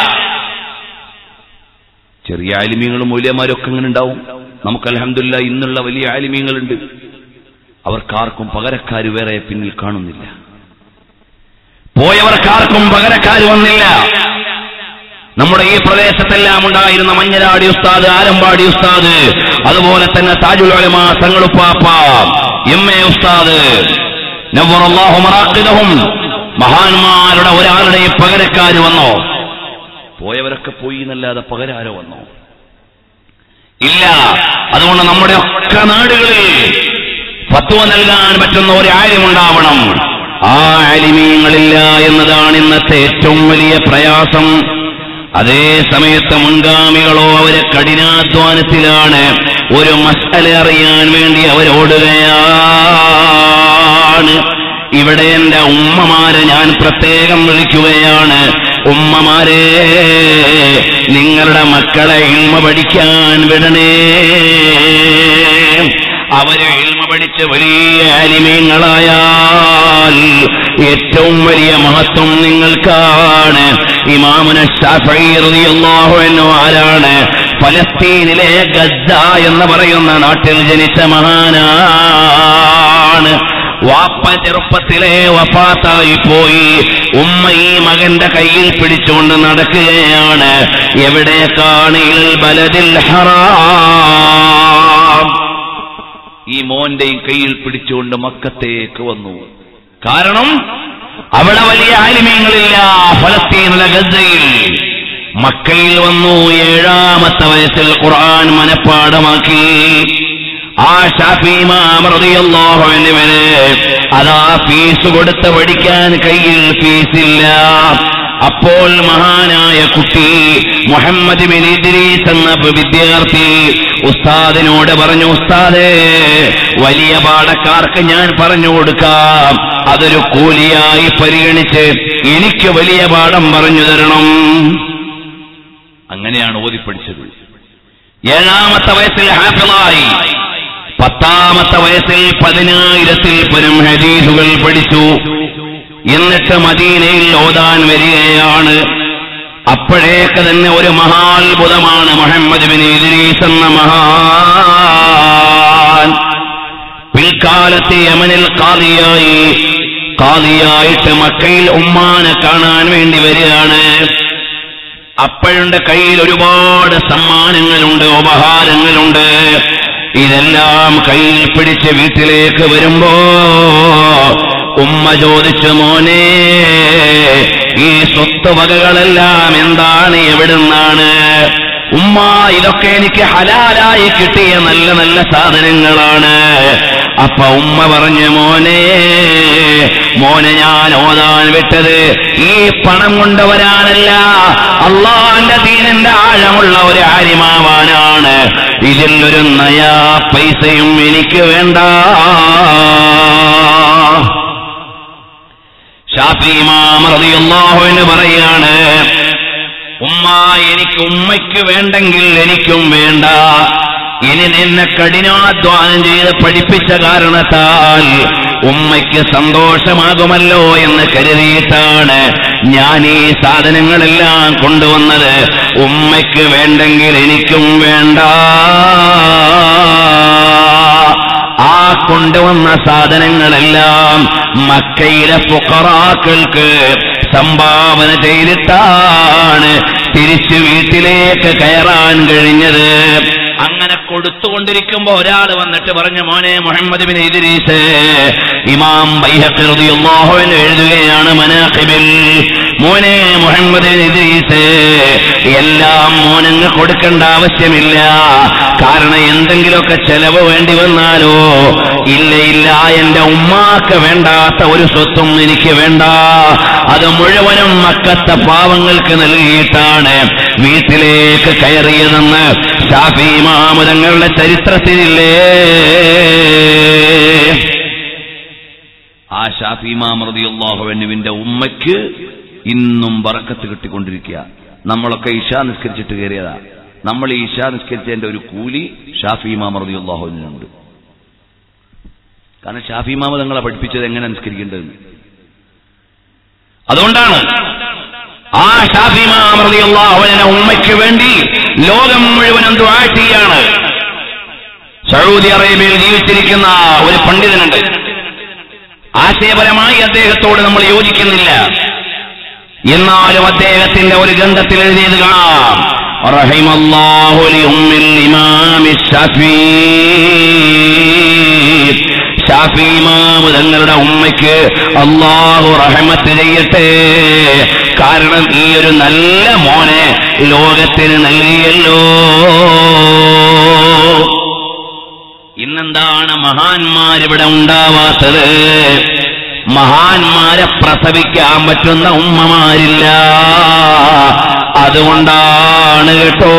ചെറിയ ആലിമീങ്ങളും മൂല്യന്മാരൊക്കെ അങ്ങനെ ഉണ്ടാവും നമുക്ക് അലഹമില്ല ഇന്നുള്ള വലിയ ആലിമീങ്ങളുണ്ട് അവർക്കാർക്കും പകരക്കാര് വേറെ പിന്നിൽ കാണുന്നില്ല പോയവർക്കാർക്കും പകരക്കാര് വന്നില്ല നമ്മുടെ ഈ പ്രദേശത്തെല്ലാം ഉണ്ടായിരുന്ന മഞ്ഞരാടി ഉസ്താദ് ആലമ്പാടി ഉസ്താദ് അതുപോലെ തന്നെ താജുൽ ഉലമ തങ്ങളുപ്പാപ്പ എം എ ഉസ്താദ് നവ്വറല്ലാഹു മറാഖിദഹും മഹാന്മാരുടെ ഒരാളുടെ പകരക്കാര് വന്നോ പോയവരൊക്കെ പോയി എന്നല്ലാതെ പകരാരോ വന്നോ ഇല്ല അതുകൊണ്ട് നമ്മുടെ ഒക്കെ നാടുകളിൽ ഫത്വ നൽകാൻ പറ്റുന്ന ഒരു ആര്യമുണ്ടാവണം ആ ആലിമീങ്ങളില്ല എന്നതാണ് ഇന്നത്തെ ഏറ്റവും വലിയ പ്രയാസം അതേ സമയത്ത് മുൻഗാമികളോ അവരെ കഠിനാധ്വാനത്തിലാണ് ഒരു മസല അറിയാൻ വേണ്ടി അവരോടുകയാണ് ഇവിടെ എന്റെ ഉമ്മമാരെ ഞാൻ പ്രത്യേകം വിളിക്കുകയാണ് ഉമ്മമാരെ നിങ്ങളുടെ മക്കളെ ഇൽമ പഠിക്കാൻ വിടണേ അവര് ഇൽമ പഠിച്ച് വലിയ അലിമീങ്ങളായാൽ ഏറ്റവും വലിയ മഹത്വം നിങ്ങൾക്കാണ് ഇമാമുന ഷാഫിഅള്ളാഹു എന്നു ആരാണ് ഫലസ്തീനിലെ ഗദ്ദ എന്ന് പറയുന്ന നാട്ടിൽ ജനിച്ച മഹാനാണ് വാപ്പ ചെറുപ്പത്തിലെ വഫാത്തായി പോയി ഉമ്മ ഈ മകന്റെ കയ്യിൽ പിടിച്ചുകൊണ്ട് നടക്കുകയാണ് എവിടേക്കാണ് ഇൽ ബലദിൽ ഹറാം ഈ മോന്റെയും കയ്യിൽ പിടിച്ചുകൊണ്ട് മക്കത്തേക്ക് വന്നു കാരണം അവിടെ വലിയ ആലിമ്യങ്ങളില്ല ഫലസ്തീനിലെ ഗസയിൽ മക്കയിൽ വന്നു ഏഴാമത്തെ വയസ്സിൽ ഖുർആൻ മനഃപ്പാടമാക്കി ആ ഷാഫിമാമറിയല്ലോഹുവിന് അതാ ഫീസ് കൊടുത്ത് പഠിക്കാൻ കയ്യിൽ ഫീസില്ല അപ്പോൾ മഹാനായ കുട്ടി മുഹമ്മദ് ബിൻ ഇദ്രീസ് എന്ന വിദ്യാർത്ഥി ഉസ്താദിനോട് പറഞ്ഞു ഉസ്താദേ വലിയ പാടക്കാർക്ക് ഞാൻ പറഞ്ഞു കൊടുക്കാം അതൊരു കൂലിയായി പരിഗണിച്ച് എനിക്ക് വലിയ പാഠം പറഞ്ഞു തരണം അങ്ങനെയാണ് ഓതിപ്പടിച്ചത് ഏഴാമത്തെ വയസ്സിൽ ഹാഫിളായി പത്താമത്തെ വയസ്സിൽ പതിനായിരത്തിൽ പരം ഹദീസുകൾ പഠിച്ചു എന്നിട്ട് മദീനയിൽ ഓതാൻ വരികയാണ് അപ്പോഴേക്ക് തന്നെ ഒരു മഹാത്ഭുതമാണ് മുഹമ്മദ് ബിൻ ഇദ്രീസ് എന്ന മഹാൻ പിൽക്കാലത്ത് യമനിൽ കാതിയായി കാതിയായിട്ട് മക്കയിൽ ഉമ്മാനെ കാണാൻ വേണ്ടി വരികയാണ് അപ്പോഴുണ്ട് കയ്യിൽ ഒരുപാട് സമ്മാനങ്ങളുണ്ട് ഉപഹാരങ്ങളുണ്ട് ഇതെല്ലാം കയ്യിൽ പിടിച്ച് വീട്ടിലേക്ക് വരുമ്പോ ഉമ്മ ചോദിച്ചു മോനെ ഈ സ്വത്ത് വകകളെല്ലാം എന്താണ് എവിടുന്നാണ് ഉമ്മ ഇതൊക്കെ എനിക്ക് ഹലാലായി കിട്ടിയ നല്ല നല്ല സാധനങ്ങളാണ് അപ്പൊ ഉമ്മ പറഞ്ഞു മോനെ മോനെ ഞാൻ ഓതാൻ വിട്ടത് ഈ പണം കൊണ്ടുവരാനല്ല അള്ളാന്റെ ദീനന്റെ ആഴമുള്ള ഒരു ആര്യമാവാനാണ് ഇതിൽ ഒരു നയാ പൈസയും എനിക്ക് വേണ്ട ഷാഫിമാമറിയാഹുവിന് പറയാണ് ഉമ്മ എനിക്ക് ഉമ്മയ്ക്ക് വേണ്ടെങ്കിൽ എനിക്കും വേണ്ട ഇനി നിന്നെ കഠിനാധ്വാനം ചെയ്ത് പഠിപ്പിച്ച കാരണത്താൽ ഉമ്മയ്ക്ക് സന്തോഷമാകുമല്ലോ എന്ന് കരുതിയിട്ടാണ് ഞാൻ ഈ സാധനങ്ങളെല്ലാം കൊണ്ടുവന്നത് ഉമ്മയ്ക്ക് വേണ്ടെങ്കിൽ എനിക്കും വേണ്ട ആ കൊണ്ടുവന്ന സാധനങ്ങളെല്ലാം മക്കയിലെ ഫുക്കറാക്കൾക്ക് സംഭാവന ചെയ്തിട്ടാണ് തിരിച്ചു വീട്ടിലേക്ക് കയറാൻ കഴിഞ്ഞത് അങ്ങനെ കൊടുത്തുകൊണ്ടിരിക്കുമ്പോ ഒരാൾ വന്നിട്ട് പറഞ്ഞു മോനെ മുഹമ്മദ് ബിൻ ഇദ്രീസ് ഇമാം ബൈഹഖിറിയാഹുവിൻ എഴുതുകയാണ് മനാഖിബിൽ മോനെ മുഹമ്മദ് ബിൻ ഇദ്രീസ് എല്ലാം മോനങ്ങ് കൊടുക്കേണ്ട ആവശ്യമില്ല കാരണം എന്തെങ്കിലുമൊക്കെ ചെലവ് വേണ്ടി വന്നാലോ ഇല്ല ഇല്ല എന്റെ ഉമ്മാക്ക് വേണ്ടാത്ത ഒരു സ്വത്തും എനിക്ക് വേണ്ട അത് മുഴുവനും മക്കത്തെ പാവങ്ങൾക്ക് നൽകിയിട്ടാണ് വീട്ടിലേക്ക് കയറിയതെന്ന് ഷാഫി മാമതങ്ങളുടെ ചരിത്രത്തിലില്ലേ ആ ഷാഫി മാമൃതിയുള്ളാഹുവിന്റെ ഉമ്മയ്ക്ക് ഇന്നും ബറക്കത്ത് കിട്ടിക്കൊണ്ടിരിക്കുക നമ്മളൊക്കെ ഇഷാ നിസ്കരിച്ചിട്ട് കയറിയതാ നമ്മൾ ഈ ഇഷാ നിസ്കരിച്ചതിന്റെ ഒരു കൂലി ഷാഫി മാമൃതിയുള്ളാഹുവിനുണ്ട് കാരണം ഷാഫി മാമ തങ്ങളെ പഠിപ്പിച്ചത് എങ്ങനെ നിസ്കരിക്കേണ്ടതെന്ന് അതുകൊണ്ടാണ് ആ ഷാഫി മാമ റളിയല്ലാഹു അൻഹു ഉമ്മയ്ക്ക് വേണ്ടി ലോകം മുഴുവനും ദുആ ചെയ്യാണ് സൗദി അറേബ്യയിൽ ജീവിച്ചിരിക്കുന്ന ഒരു പണ്ഡിതനുണ്ട് ആശയപരമായി അദ്ദേഹത്തോട് നമ്മൾ യോജിക്കുന്നില്ല എന്നാലും അദ്ദേഹത്തിന്റെ ഒരു ഗ്രന്ഥത്തിൽ എഴുതിയത് കാണാം رحم الله لأم الإمام الشافعي ഷാഫി ഇമാമ് തങ്ങളുടെ ഉമ്മയ്ക്ക് അള്ളാഹു റഹമത്ത് ചെയ്യട്ടെ കാരണം ഈ ഒരു നല്ല മോനെ ലോകത്തിന് നൽകിയല്ലോ ഇന്നെന്താണ് മഹാന്മാരിവിടെ ഉണ്ടാവാത്തത് മഹാന്മാരെ പ്രസവിക്കാൻ പറ്റുന്ന ഉമ്മമാരില്ല അതുകൊണ്ടാണ് കേട്ടോ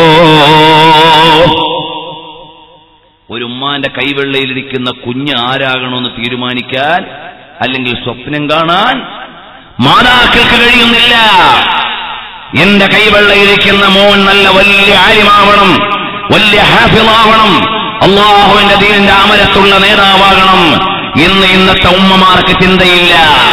ഒരു ഉമ്മാന്റെ കൈവെള്ളയിലിരിക്കുന്ന കുഞ്ഞ് ആരാകണമെന്ന് തീരുമാനിക്കാൻ അല്ലെങ്കിൽ സ്വപ്നം കാണാൻ മാതാക്കൾക്ക് കഴിയുന്നില്ല എന്റെ കൈവെള്ളയിരിക്കുന്ന മോൻ നല്ല വലിയ ആര്യമാവണം വലിയ ഹാഫിളാവണം അള്ളാഹുവിന്റെ ദീനിന്റെ അമരത്തുള്ള നേതാവാകണം ഇന്ന് ഇന്നത്തെ ഉമ്മമാർക്ക് ചിന്തയില്ല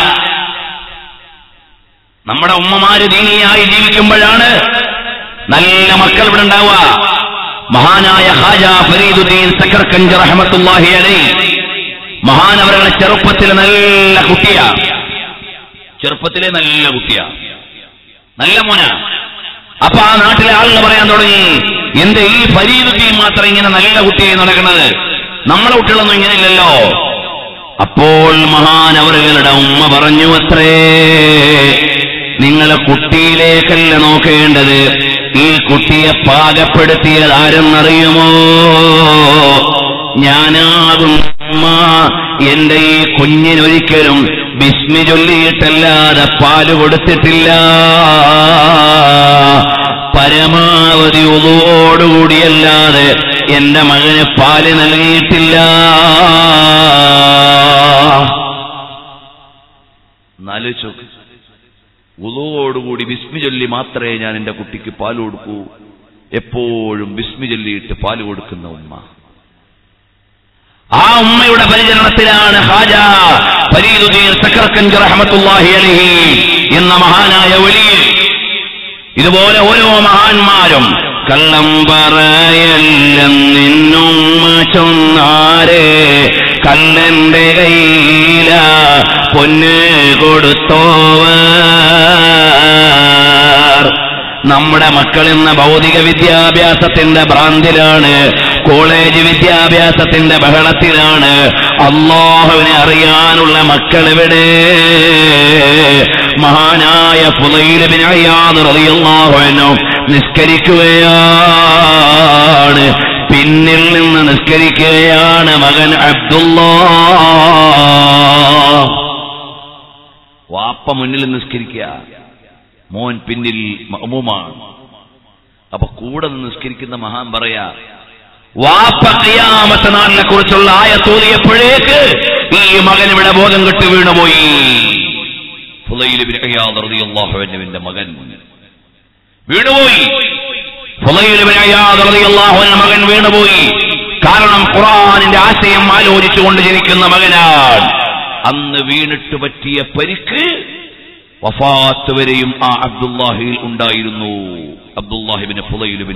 നമ്മുടെ ഉമ്മമാര് ദീനിയായി ജീവിക്കുമ്പോഴാണ് നല്ല മക്കൾ ഇവിടെ ഉണ്ടാവുക മഹാനായ ഹാജ ഫരീദുദ്ദീൻ സക്കർക്കഞ്ച് റഹമത്തുല്ലാഹി അലൈ മഹാനവരുടെ ചെറുപ്പത്തിലെ നല്ല കുട്ടിയാ ചെറുപ്പത്തിലെ നല്ല കുട്ടിയാ നല്ല മോന അപ്പൊ ആ നാട്ടിലെ ആളുകൾ പറയാൻ തുടങ്ങി എന്ത് ഈ ഫരീദുദ്ദീൻ മാത്രം ഇങ്ങനെ നല്ല കുട്ടിയായി നടക്കുന്നത് നമ്മളെ കുട്ടികളൊന്നും ഇങ്ങനെയില്ലല്ലോ അപ്പോൾ മഹാനവറുകളുടെ ഉമ്മ പറഞ്ഞു അത്രേ നിങ്ങളെ കുട്ടിയിലേക്കല്ല നോക്കേണ്ടത് ഈ കുട്ടിയെ പാകപ്പെടുത്തിയത് ആരെന്നറിയുമോ ഞാനാകും ഉമ്മ എന്റെ ഈ കുഞ്ഞിനൊരിക്കലും ബിസ്മി ചൊല്ലിയിട്ടല്ലാതെ പാല് കൊടുത്തിട്ടില്ല പരമാവധി ഉതോടുകൂടിയല്ലാതെ എന്റെ മകന് പാല് നൽകിയിട്ടില്ല നാലോചിച്ചു ഉളുവോടുകൂടി ബിസ്മി ചൊല്ലി മാത്രമേ ഞാൻ എന്റെ കുട്ടിക്ക് പാൽ കൊടുക്കൂ എപ്പോഴും ബിസ്മി ചൊല്ലിയിട്ട് പാല് കൊടുക്കുന്ന ഉമ്മ ആ ഉമ്മയുടെ പരിചരണത്തിലാണ് ഹാജ ഫരീദുദ്ദീൻ സക്കർക്കഞ്ച് റഹ്മത്തുള്ളാഹി അലൈഹി എന്ന മഹാനായ വലിയ ഇതുപോലെ ഓരോ മഹാന്മാരും കള്ളം പറയല്ലെന്നുമ്മ ചൊന്നാരെ കള്ളന്റെ കയ്യില പൊന്ന് കൊടുത്തോവർ നമ്മുടെ മക്കൾ ഇന്ന് ഭൗതിക വിദ്യാഭ്യാസത്തിന്റെ ഭ്രാന്തിലാണ് കോളേജ് വിദ്യാഭ്യാസത്തിന്റെ ബഹളത്തിലാണ് അള്ളാഹുവിനെ അറിയാനുള്ള മക്കൾ എവിടെ മഹാനായ ഫുലൈലബിൻ അയ്യാദ് റളിയല്ലാഹു അൻഹു നിസ്കരിക്കുകയാണ് പിന്നിൽ നിന്ന് നിസ്കരിക്കുകയാണ് മകൻ അബ്ദുള്ള വാപ്പ മുന്നിൽ നിസ്കരിക്കുക മോൻ പിന്നിൽ മഅ്മൂമാണ് അപ്പൊ കൂടെ നിന്ന് നിസ്കരിക്കുന്ന മഹാൻ പറയാ വാപ്പ ഖിയാമത്ത് നാളിനെ കുറിച്ചുള്ള ആയ തോന്നിയപ്പോഴേക്ക് ഈ മകൻ ഇവിടെ ബോധം കെട്ട് വീണുപോയി ഫുലൈൽ ബിൻ അയ്യാദ് റളിയല്ലാഹു അൻഹുവിന്റെ മകൻ വീണുപോയി ഫുലൈൽ ബിൻ അയ്യാദ് റളിയല്ലാഹു അൻഹു മകൻ വീണുപോയി കാരണം ഖുർആനിന്റെ ആശയം ആലോചിച്ചുകൊണ്ട് ജനിക്കുന്ന മകനാണ് അന്ന് വീണിട്ട് പറ്റിയ പരിക്ക് വഫാത്ത് വരെയും ആ അബ്ദുല്ലാഹിൽ ഉണ്ടായിരുന്നു അബ്ദുല്ലാഹിബിന് ഫുലൈലുബിന്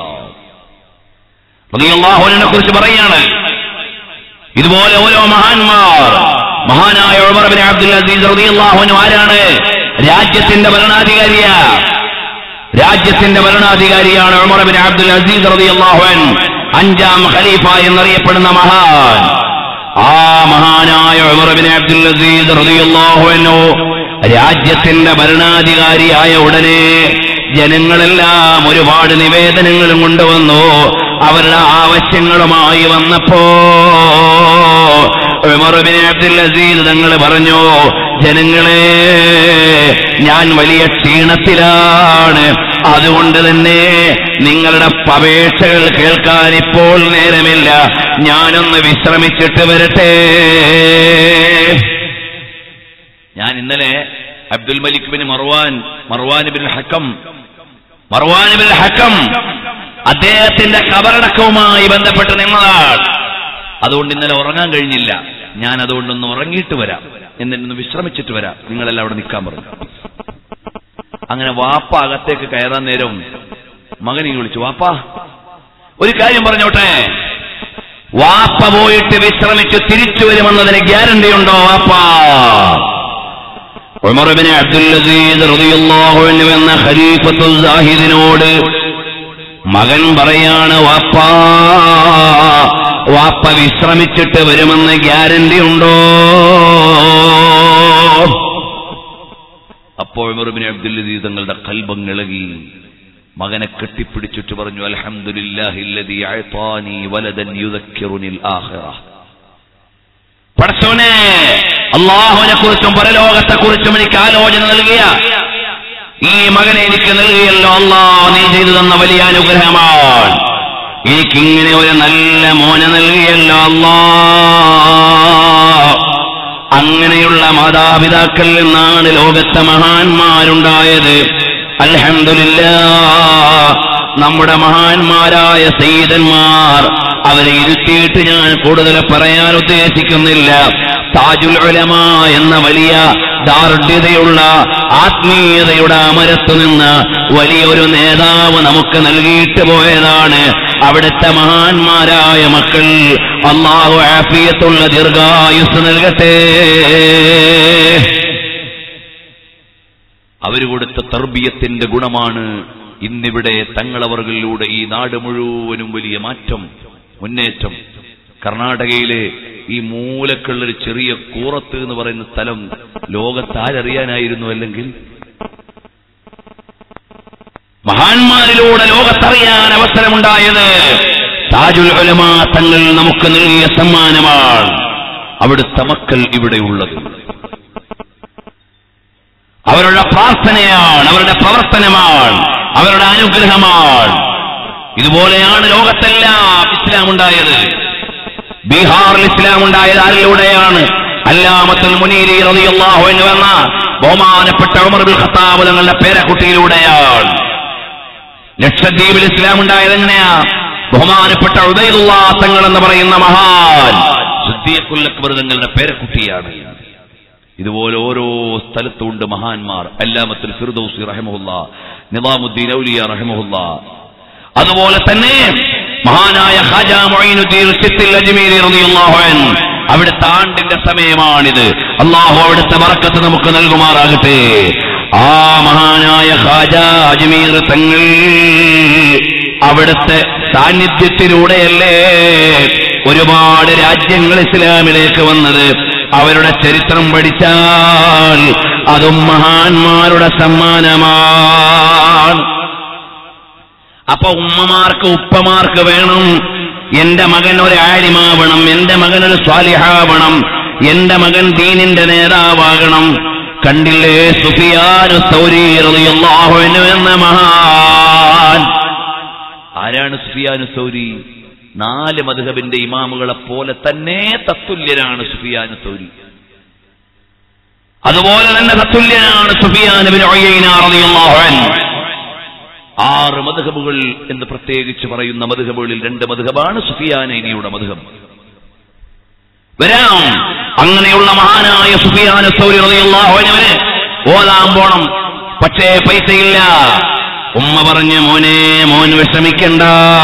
അയ്യാഹുവിനെ കുറിച്ച് പറയാണ് ഇതുപോലെ ഓരോ മഹാന്മാർ മഹാനായ ഉമർബിൻ അബ്ദുൽ അസീസ് റളിയല്ലാഹുവിന് ആരാണ് രാജ്യത്തിന്റെ ഭരണാധികാരിയ രാജ്യത്തിന്റെ ഭരണാധികാരിയാണ് ഉമർബിൻ അബ്ദുൽ അസീസ് റളിയല്ലാഹുൻ അഞ്ചാം ഖലീഫ എന്നറിയപ്പെടുന്ന മഹാൻ ആ മഹാനായ ഉമർബിൻ അബ്ദുൽ അസീസ് റളിയല്ലാഹുവിനു രാജ്യത്തിന്റെ ഭരണാധികാരിയായ ഉടനെ ജനങ്ങളെല്ലാം ഒരുപാട് നിവേദനങ്ങളും കൊണ്ടുവന്നു അവരുടെ ആവശ്യങ്ങളുമായി വന്നപ്പോ ഉമറുബിൻ അബ്ദുൽ അസീസ് തങ്ങൾ പറഞ്ഞു ജനങ്ങളെ ഞാൻ വലിയ ക്ഷീണത്തിലാണ് അതുകൊണ്ട് തന്നെ നിങ്ങളുടെ അപേക്ഷകൾ കേൾക്കാൻ ഇപ്പോൾ നേരമില്ല ഞാനൊന്ന് വിശ്രമിച്ചിട്ട് വരട്ടെ ഞാൻ ഇന്നലെ Abdul Malik bin Marwan Marwan bin Hakam Marwan bin Hakam അദ്ദേഹത്തിന്റെ കബറടക്കവുമായി ബന്ധപ്പെട്ട് നിന്നതാണ് അതുകൊണ്ട് ഇന്നലെ ഉറങ്ങാൻ കഴിഞ്ഞില്ല ഞാൻ അതുകൊണ്ടൊന്ന് ഉറങ്ങിയിട്ട് വരാം എന്നിട്ടൊന്ന് വിശ്രമിച്ചിട്ട് വരാം നിങ്ങളെല്ലാം അവിടെ നിൽക്കാൻ പറഞ്ഞു അങ്ങനെ വാപ്പ അകത്തേക്ക് കയറാൻ നേരം മകനെ വിളിച്ചു വാപ്പ ഒരു കാര്യം പറഞ്ഞോട്ടെ വാപ്പ പോയിട്ട് വിശ്രമിച്ച് തിരിച്ചു വരുമെന്നതിന് ഗ്യാരണ്ടി ഉണ്ടോ വാപ്പ ഉമർബിന് അബ്ദുൽ അസീസ് റളിയല്ലാഹു അൻഹു എന്ന ഖലീഫത്തുൽ സാഹിദിനോട് മകൻ പറയാണ് വാപ്പ വാപ്പ വിശ്രമിച്ചിട്ട് വരുമെന്ന് ഗ്യാരണ്ടി ഉണ്ടോ അപ്പോൾ ഉമർബിന് അബ്ദുൽ അസീസ് തങ്ങളുടെ കൽബം ഇളകി മകനെ കെട്ടിപ്പിടിച്ചിട്ട് പറഞ്ഞു അൽഹംദുലില്ലാഹില്ലദീ അഅതാനി വലദൻ യുദക്കിറുനിൽ ആഖിറ പടച്ചോനെ അള്ളാഹുവിനെ കുറിച്ചും പരലോകത്തെ കുറിച്ചും എനിക്ക് ആലോചന നൽകിയ ഈ മകനെ എനിക്ക് നൽകിയല്ലോ അള്ളാഹ് നീ ചെയ്തു തന്ന വലിയ അനുഗ്രഹമാണ് എനിക്കിങ്ങനെ ഒരു നല്ല മോനെ നൽകിയല്ലോ അല്ലാ അങ്ങനെയുള്ള മാതാപിതാക്കളിൽ നിന്നാണ് ലോകത്തെ മഹാന്മാരുണ്ടായത് അൽഹംദുലില്ല നമ്മുടെ മഹാന്മാരായ സയ്യിദന്മാർ അവരെ ഇരുത്തിയിട്ട് ഞാൻ കൂടുതൽ പറയാൻ ഉദ്ദേശിക്കുന്നില്ല താജുൽ ഉലമ എന്ന വലിയ ദാർഢ്യതയുള്ള ആത്മീയതയുടെ അമരത്തു നിന്ന് വലിയൊരു നേതാവ് നമുക്ക് നൽകിയിട്ട് പോയതാണ് അവിടുത്തെ മഹാന്മാരായ മക്കൾ അള്ളാഹു ആഫിയത്തുള്ള ദീർഘായുസ് നൽകട്ടെ അവര് കൊടുത്ത തർബീയത്തിന്റെ ഗുണമാണ് ഇന്നിവിടെ തങ്ങളവർകളിലൂടെ ഈ നാട് മുഴുവനും വലിയ മാറ്റം മുന്നേറ്റം കർണാടകയിലെ ഈ മൂലക്കുള്ളൊരു ചെറിയ കൂറത്ത് എന്ന് പറയുന്ന സ്ഥലം ലോകത്ത് ആരറിയാനായിരുന്നു അല്ലെങ്കിൽ മഹാന്മാരിലൂടെ ലോകത്തറിയാൻ അവസരമുണ്ടായത് താജുൽ ഉലമ തങ്ങൾ നമുക്ക് നൽകിയ സമ്മാനമാണ് അവിടുത്തെ മക്കൾ ഇവിടെയുള്ളത് അവരുടെ പ്രാർത്ഥനയാണ് അവരുടെ പ്രവർത്തനമാണ് അവരുടെ അനുഗ്രഹമാണ് ഇതുപോലെയാണ് ലോകത്തെല്ലാം ഇസ്ലാം ഉണ്ടായത് ബീഹാറിൽ ഇസ്ലാം ഉണ്ടായത് ആരിലൂടെയാണ് അല്ലാമത്തുൽ മുനീരി റളിയല്ലാഹു അൻഹു എന്ന ബഹുമാനപ്പെട്ട ഉമർ ബിൻ ഖത്താബ് തങ്ങളുടെ പേരക്കുട്ടിയിലൂടെയാണ് ലക്ഷദ്വീപിൽ ഇസ്ലാം ഉണ്ടായത് എങ്ങനെയാ ബഹുമാനപ്പെട്ട ഉദയദുല്ലാ തങ്ങൾ എന്ന് പറയുന്ന മഹാൻ സിദ്ദീഖുൽ അക്ബർ തങ്ങളുടെ പേരക്കുട്ടിയാണ് ഇതുപോലെ ഓരോ സ്ഥലത്തുണ്ട് മഹാന്മാർ അല്ലാമത്തുൽ ഫിർദൌസി റഹമുല്ല നിസാമുദ്ദീൻ ഔലിയ റഹമുല്ല അതുപോലെ തന്നെ മഹാനായ ഖാജ മുഈനുദ്ദീൻ സിത്തിൽ അജ്മീരി റളിയല്ലാഹു അൻഹു അവിടുത്തെ ആണ്ടിന്റെ സമയമാണിത് അള്ളാഹു അവിടുത്തെ ബറക്കത്ത് നമുക്ക് നൽകുമാറാകട്ടെ ആ മഹാനായ ഖാജ അജ്മീർ തങ്ങൾ അവിടുത്തെ സാന്നിധ്യത്തിലൂടെയല്ലേ ഒരുപാട് രാജ്യങ്ങൾ ഇസ്ലാമിലേക്ക് വന്നത് അവരുടെ ചരിത്രം പഠിച്ചാൽ അതും മഹാന്മാരുടെ സമ്മാനമാണ് അപ്പൊ ഉമ്മമാർക്ക് ഉപ്പമാർക്ക് വേണം എന്റെ മകൻ ഒരു ആലിമാവണം എന്റെ മകൻ ഒരു സ്വാലിഹാവണം എന്റെ മകൻ ദീനിന്റെ നേതാവാകണം കണ്ടില്ലേ സുഫിയാനു സൗരി റളിയല്ലാഹു അൻഹു എന്ന മഹാൻ ആരാണ് സുഫിയാനു സൗരി നാല് മധുഹബിന്റെ ഇമാമുകളെ പോലെ തന്നെ തത്തുല്യനാണ് സുഫിയാനു സൗരി അതുപോലെ തന്നെ തത്തുല്യനാണ് സുഫിയാൻ ബിൻ ഉയൈന റളിയല്ലാഹു അൻഹു ആറ് മധുഹബുകൾ എന്ന് പ്രത്യേകിച്ച് പറയുന്ന മധുഹബുകളിൽ രണ്ട് മധുഹബാണ് സുഫിയാനൈനിയുടെ മധുഹബ് വരാം അങ്ങനെയുള്ള മഹാനായ സുഫിയാന സൗരി റളിയല്ലാഹു അൻഹുവിന് ഓതാൻ പോണം പക്ഷേ പൈസയില്ല ഉമ്മ പറഞ്ഞ് മോനെ മോൻ വിഷമിക്കണ്ട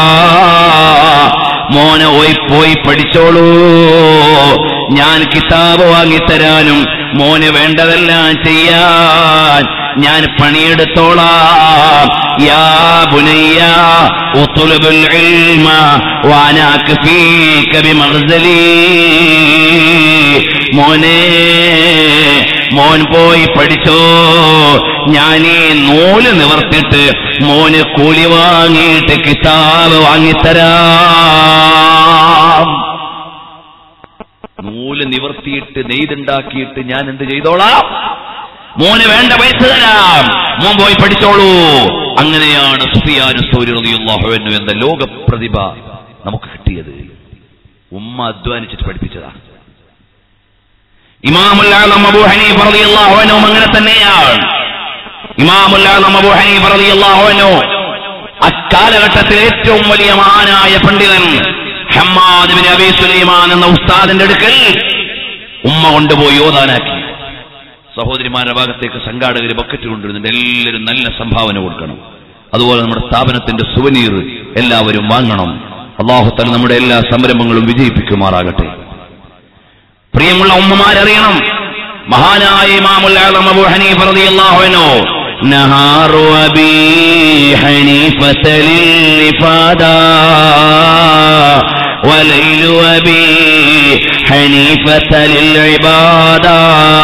മോനെ പോയി പോയി പഠിച്ചോളൂ ഞാൻ കിതാബ് വാങ്ങിത്തരാനും മോന് വേണ്ടതെല്ലാം ചെയ്യാൻ ഞാൻ പണിയെടുത്തോളാം യാ ബുനയ്യ ഉത്തുലുബുൽ ഇൽമ വാനാക്ക് ഫീക ബിമഗ്സലി മോനെ മോൻ പോയി പഠിച്ചോ ഞാൻ ഈ നൂല് നിവർത്തിട്ട് മോന് കൂലി വാങ്ങിയിട്ട് കിതാബ് വാങ്ങിത്തരാം നൂല് നിവർത്തിയിട്ട് നെയ്തുണ്ടാക്കിയിട്ട് ഞാൻ എന്ത് ചെയ്തോളാം മോന് വേണ്ട പൈസ തരാം മോൻ പോയി പഠിച്ചോളൂ അങ്ങനെയാണ് സുഫിയാനു സൗരി റളിയല്ലാഹു അൻഹു എന്ന ലോക പ്രതിഭ നമുക്ക് കിട്ടിയത് ഉമ്മ അധ്വാനിച്ചിട്ട് പഠിപ്പിച്ചതാ ഇമാമുൽ ആലം അബൂ ഹനീഫ റളിയല്ലാഹു അൻഹു അങ്ങനെ തന്നെയാണ് ഇമാമുൽ ആലം അബൂ ഹനീഫ റളിയല്ലാഹു അൻഹു അക്കാലഘട്ടത്തിൽ ഏറ്റവും വലിയ മഹാനായ പണ്ഡിതൻ ഹമ്മാദ് ബിൻ അബി സുലൈമാൻ എന്ന ഉസ്താദിന്റെ അടുക്കൽ ഉമ്മ കൊണ്ടുപോയി ഓതാനാക്കി സഹോദരിമാരുടെ ഭാഗത്തേക്ക് സംഘാടകർ ബക്കറ്റ് കൊണ്ടുവരുന്നുണ്ട് എല്ലാവരും നല്ല സംഭാവന കൊടുക്കണം അതുപോലെ നമ്മുടെ സ്ഥാപനത്തിന്റെ സുവനീർ എല്ലാവരും വാങ്ങണം അള്ളാഹുത്തല നമ്മുടെ എല്ലാ സംരംഭങ്ങളും വിജയിപ്പിക്കുമാറാകട്ടെ പ്രിയമുള്ള ഉമ്മമാരറിയണം മഹാനായ ഇമാമുൽ ആലം അബൂ ഹനീഫ റളിയല്ലാഹു അൻഹു نهار أبي حنيفة للإفادة وليل أبي حنيفة للعبادة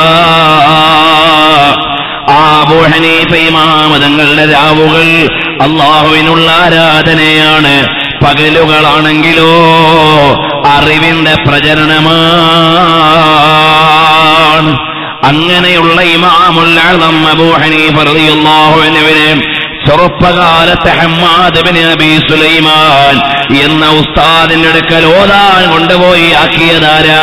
ആബു ഹനീഫ ഇമാമ തങ്ങളുടെ രാവുകൾ അള്ളാഹുവിനുള്ള ആരാധനയാണ് പകലുകളാണെങ്കിലോ അറിവിന്റെ പ്രചരണമാണ് അങ്ങനെയുള്ള ഇമാമുൽ അഅ്ലം അബൂ ഹനീഫ റളിയല്ലാഹു അൻഹുവിനെ ചെറുപ്പകാലത്ത് ഹമ്മാദ് ബിൻ അബി സുലൈമാൻ എന്ന ഉസ്താദിന്റെ അടുക്കൽ ഓതാൻ കൊണ്ടുപോയി ആക്കിയതാരാ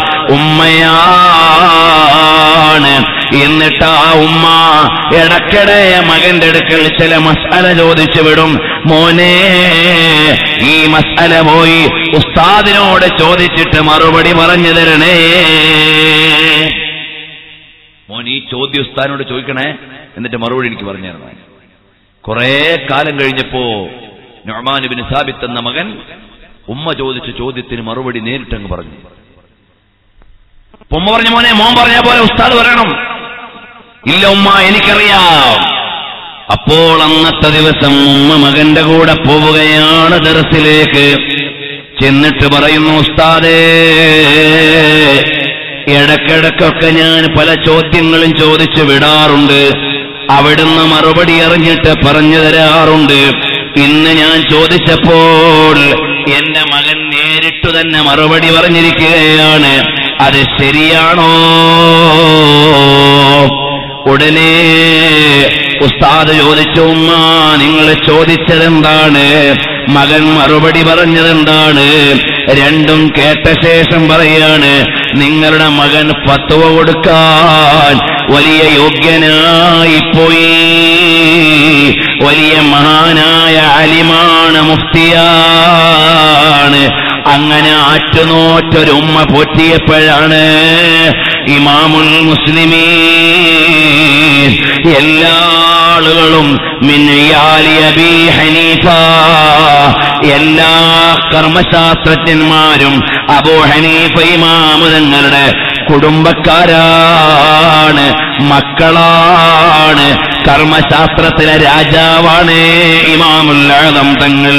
ഉമ്മയാണ് എന്നിട്ട് ആ ഉമ്മ ഇടയ്ക്കിടെ മകന്റെ അടുക്കൽ ചില മസാല ചോദിച്ചു വിടും മോനെ ഈ മസാല പോയി ഉസ്താദിനോട് ചോദിച്ചിട്ട് മറുപടി പറഞ്ഞു തരണേ മോൻ ഈ ചോദ്യം ഉസ്താദിനോട് ചോദിക്കണേ എന്നിട്ട് മറുപടി എനിക്ക് പറഞ്ഞു തരണേ കുറെ കാലം കഴിഞ്ഞപ്പോ നൊമാനുബിന് സാബിത്ത് എന്ന മകൻ ഉമ്മ ചോദിച്ച ചോദ്യത്തിന് മറുപടി നേരിട്ടങ്ങ് പറഞ്ഞു അപ്പൊ ഉമ്മ പറഞ്ഞ മോനെ മോൻ പറഞ്ഞ പോലെ ഉസ്താദ് പറയണം ഇല്ല ഉമ്മ എനിക്കറിയാം അപ്പോൾ അന്നത്തെ ദിവസം ഉമ്മ മകന്റെ കൂടെ പോവുകയാണ് ദർസിലേക്ക് ചെന്നിട്ട് പറയുന്നു ഉസ്താദേ ഇടക്കിടക്കൊക്കെ ഞാൻ പല ചോദ്യങ്ങളും ചോദിച്ചു വിടാറുണ്ട് അവിടുന്ന് മറുപടി അറിഞ്ഞിട്ട് പറഞ്ഞു തരാറുണ്ട് ഇന്ന് ഞാൻ ചോദിച്ചപ്പോൾ എന്റെ മകൻ നേരിട്ടു തന്നെ മറുപടി പറഞ്ഞിരിക്കുകയാണ് അത് ശരിയാണോ ഉടനെ ഉസ്താദ് ചോദിച്ചു ഉമ്മ നിങ്ങൾ ചോദിച്ചതെന്താണ് മകൻ മറുപടി പറഞ്ഞതെന്താണ് രണ്ടും കേട്ട ശേഷം പറയാണ് നിങ്ങളുടെ മകൻ പത്തുവ കൊടുക്കാൻ വലിയ യോഗ്യനായി പോയി വലിയ മഹാനായ അലിമാണ് മുഫ്തിയാണ് അങ്ങനെ ആറ്റുനോറ്റൊരുമ്മ പോറ്റിയപ്പോഴാണ് ഇമാമുൽ മുസ്ലിമീൻ എല്ലാ ആളുകളും മിന്നയാലി അബി ഹനീഫ എല്ലാ കർമ്മശാസ്ത്രജ്ഞന്മാരും അബൂ ഹനീഫ ഇമാമു തങ്ങളുടെ കുടുംബക്കാരാണ് മക്കളാണ് കർമ്മശാസ്ത്രത്തിലെ രാജാവാണ് ഇമാമുൽ ആദം തങ്ങൾ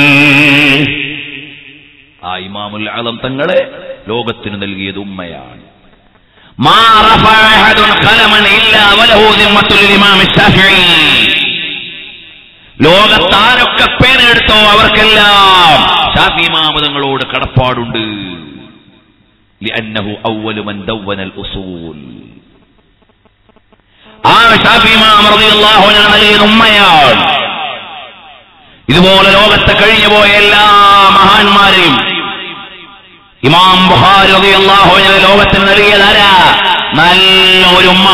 ആ ഇമാമുൽ ആലം തങ്ങളെ ലോകത്തിന് നൽകിയത് ഉമ്മയാണ് ما رفع أحد قلما إلا وله ذمة للإمام الشافعي ലോകത്താരൊക്കെ പേരെടുത്തോ അവർക്കെല്ലാം ഷാഫി ഇമാമു തങ്ങളോട് കടപ്പാടുണ്ട് لأنه أول من دون الأصول ആ ഷാഫി ഇമാം റളിയല്ലാഹു അൻഹു നൽകിയത് ഉമ്മയാണ് ഇതുപോലെ ലോകത്തെ കഴിഞ്ഞു പോയ എല്ലാ മഹാന്മാരെയും ഇമാം ബുഹാരി റളിയല്ലാഹു അൻഹു ലോകത്തിന് നൽകിയതാരാ നല്ല ഒരു ഉമ്മ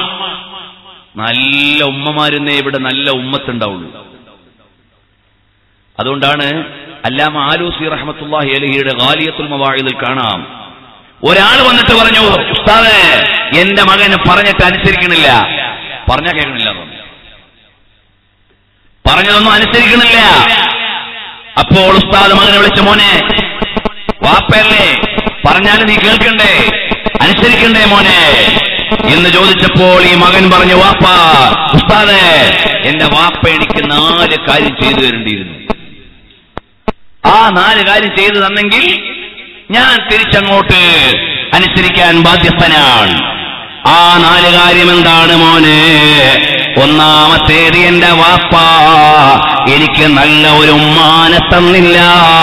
നല്ല ഉമ്മമാരെന്നേ ഇവിടെ നല്ല ഉമ്മത്തുണ്ടാവുള്ളൂ അതുകൊണ്ടാണ് അല്ലാമ ആലൂസി റഹ്മത്തുല്ലാഹി അലഹിയുടെ ഗാലിയത്തുൽ മവാഹിദിൽ കാണാം ഒരാൾ വന്നിട്ട് പറഞ്ഞു ഉസ്താദ് എന്റെ മകന് പറഞ്ഞിട്ട് അനുസരിക്കണില്ല പറഞ്ഞാ കേൾക്കണില്ല എന്ന് പറഞ്ഞു. പറഞ്ഞതൊന്നും അനുസരിക്കണില്ല അപ്പോൾ ഉസ്താദ് മകനെ വിളിച്ച മോനെ വാപ്പയല്ലേ പറഞ്ഞാൽ നീ കേൾക്കണ്ടേ അനുസരിക്കണ്ടേ മോനെ എന്ന് ചോദിച്ചപ്പോൾ ഈ മകൻ പറഞ്ഞു വാപ്പ ഉസ്താദ് എന്റെ വാപ്പ എനിക്ക് നാല് കാര്യം ചെയ്തു തരേണ്ടിയിരുന്നു ആ നാല് കാര്യം ചെയ്തു തന്നെങ്കിൽ ഞാൻ തിരിച്ചങ്ങോട്ട് അനുസരിക്കാൻ ബാധ്യസ്ഥനാണ് ആ നാല് കാര്യം എന്താണ് മോനെ ഒന്നാമത്തേത് എന്റെ വാപ്പ എനിക്ക് നല്ല ഒരു ഉമ്മാനെ തന്നില്ല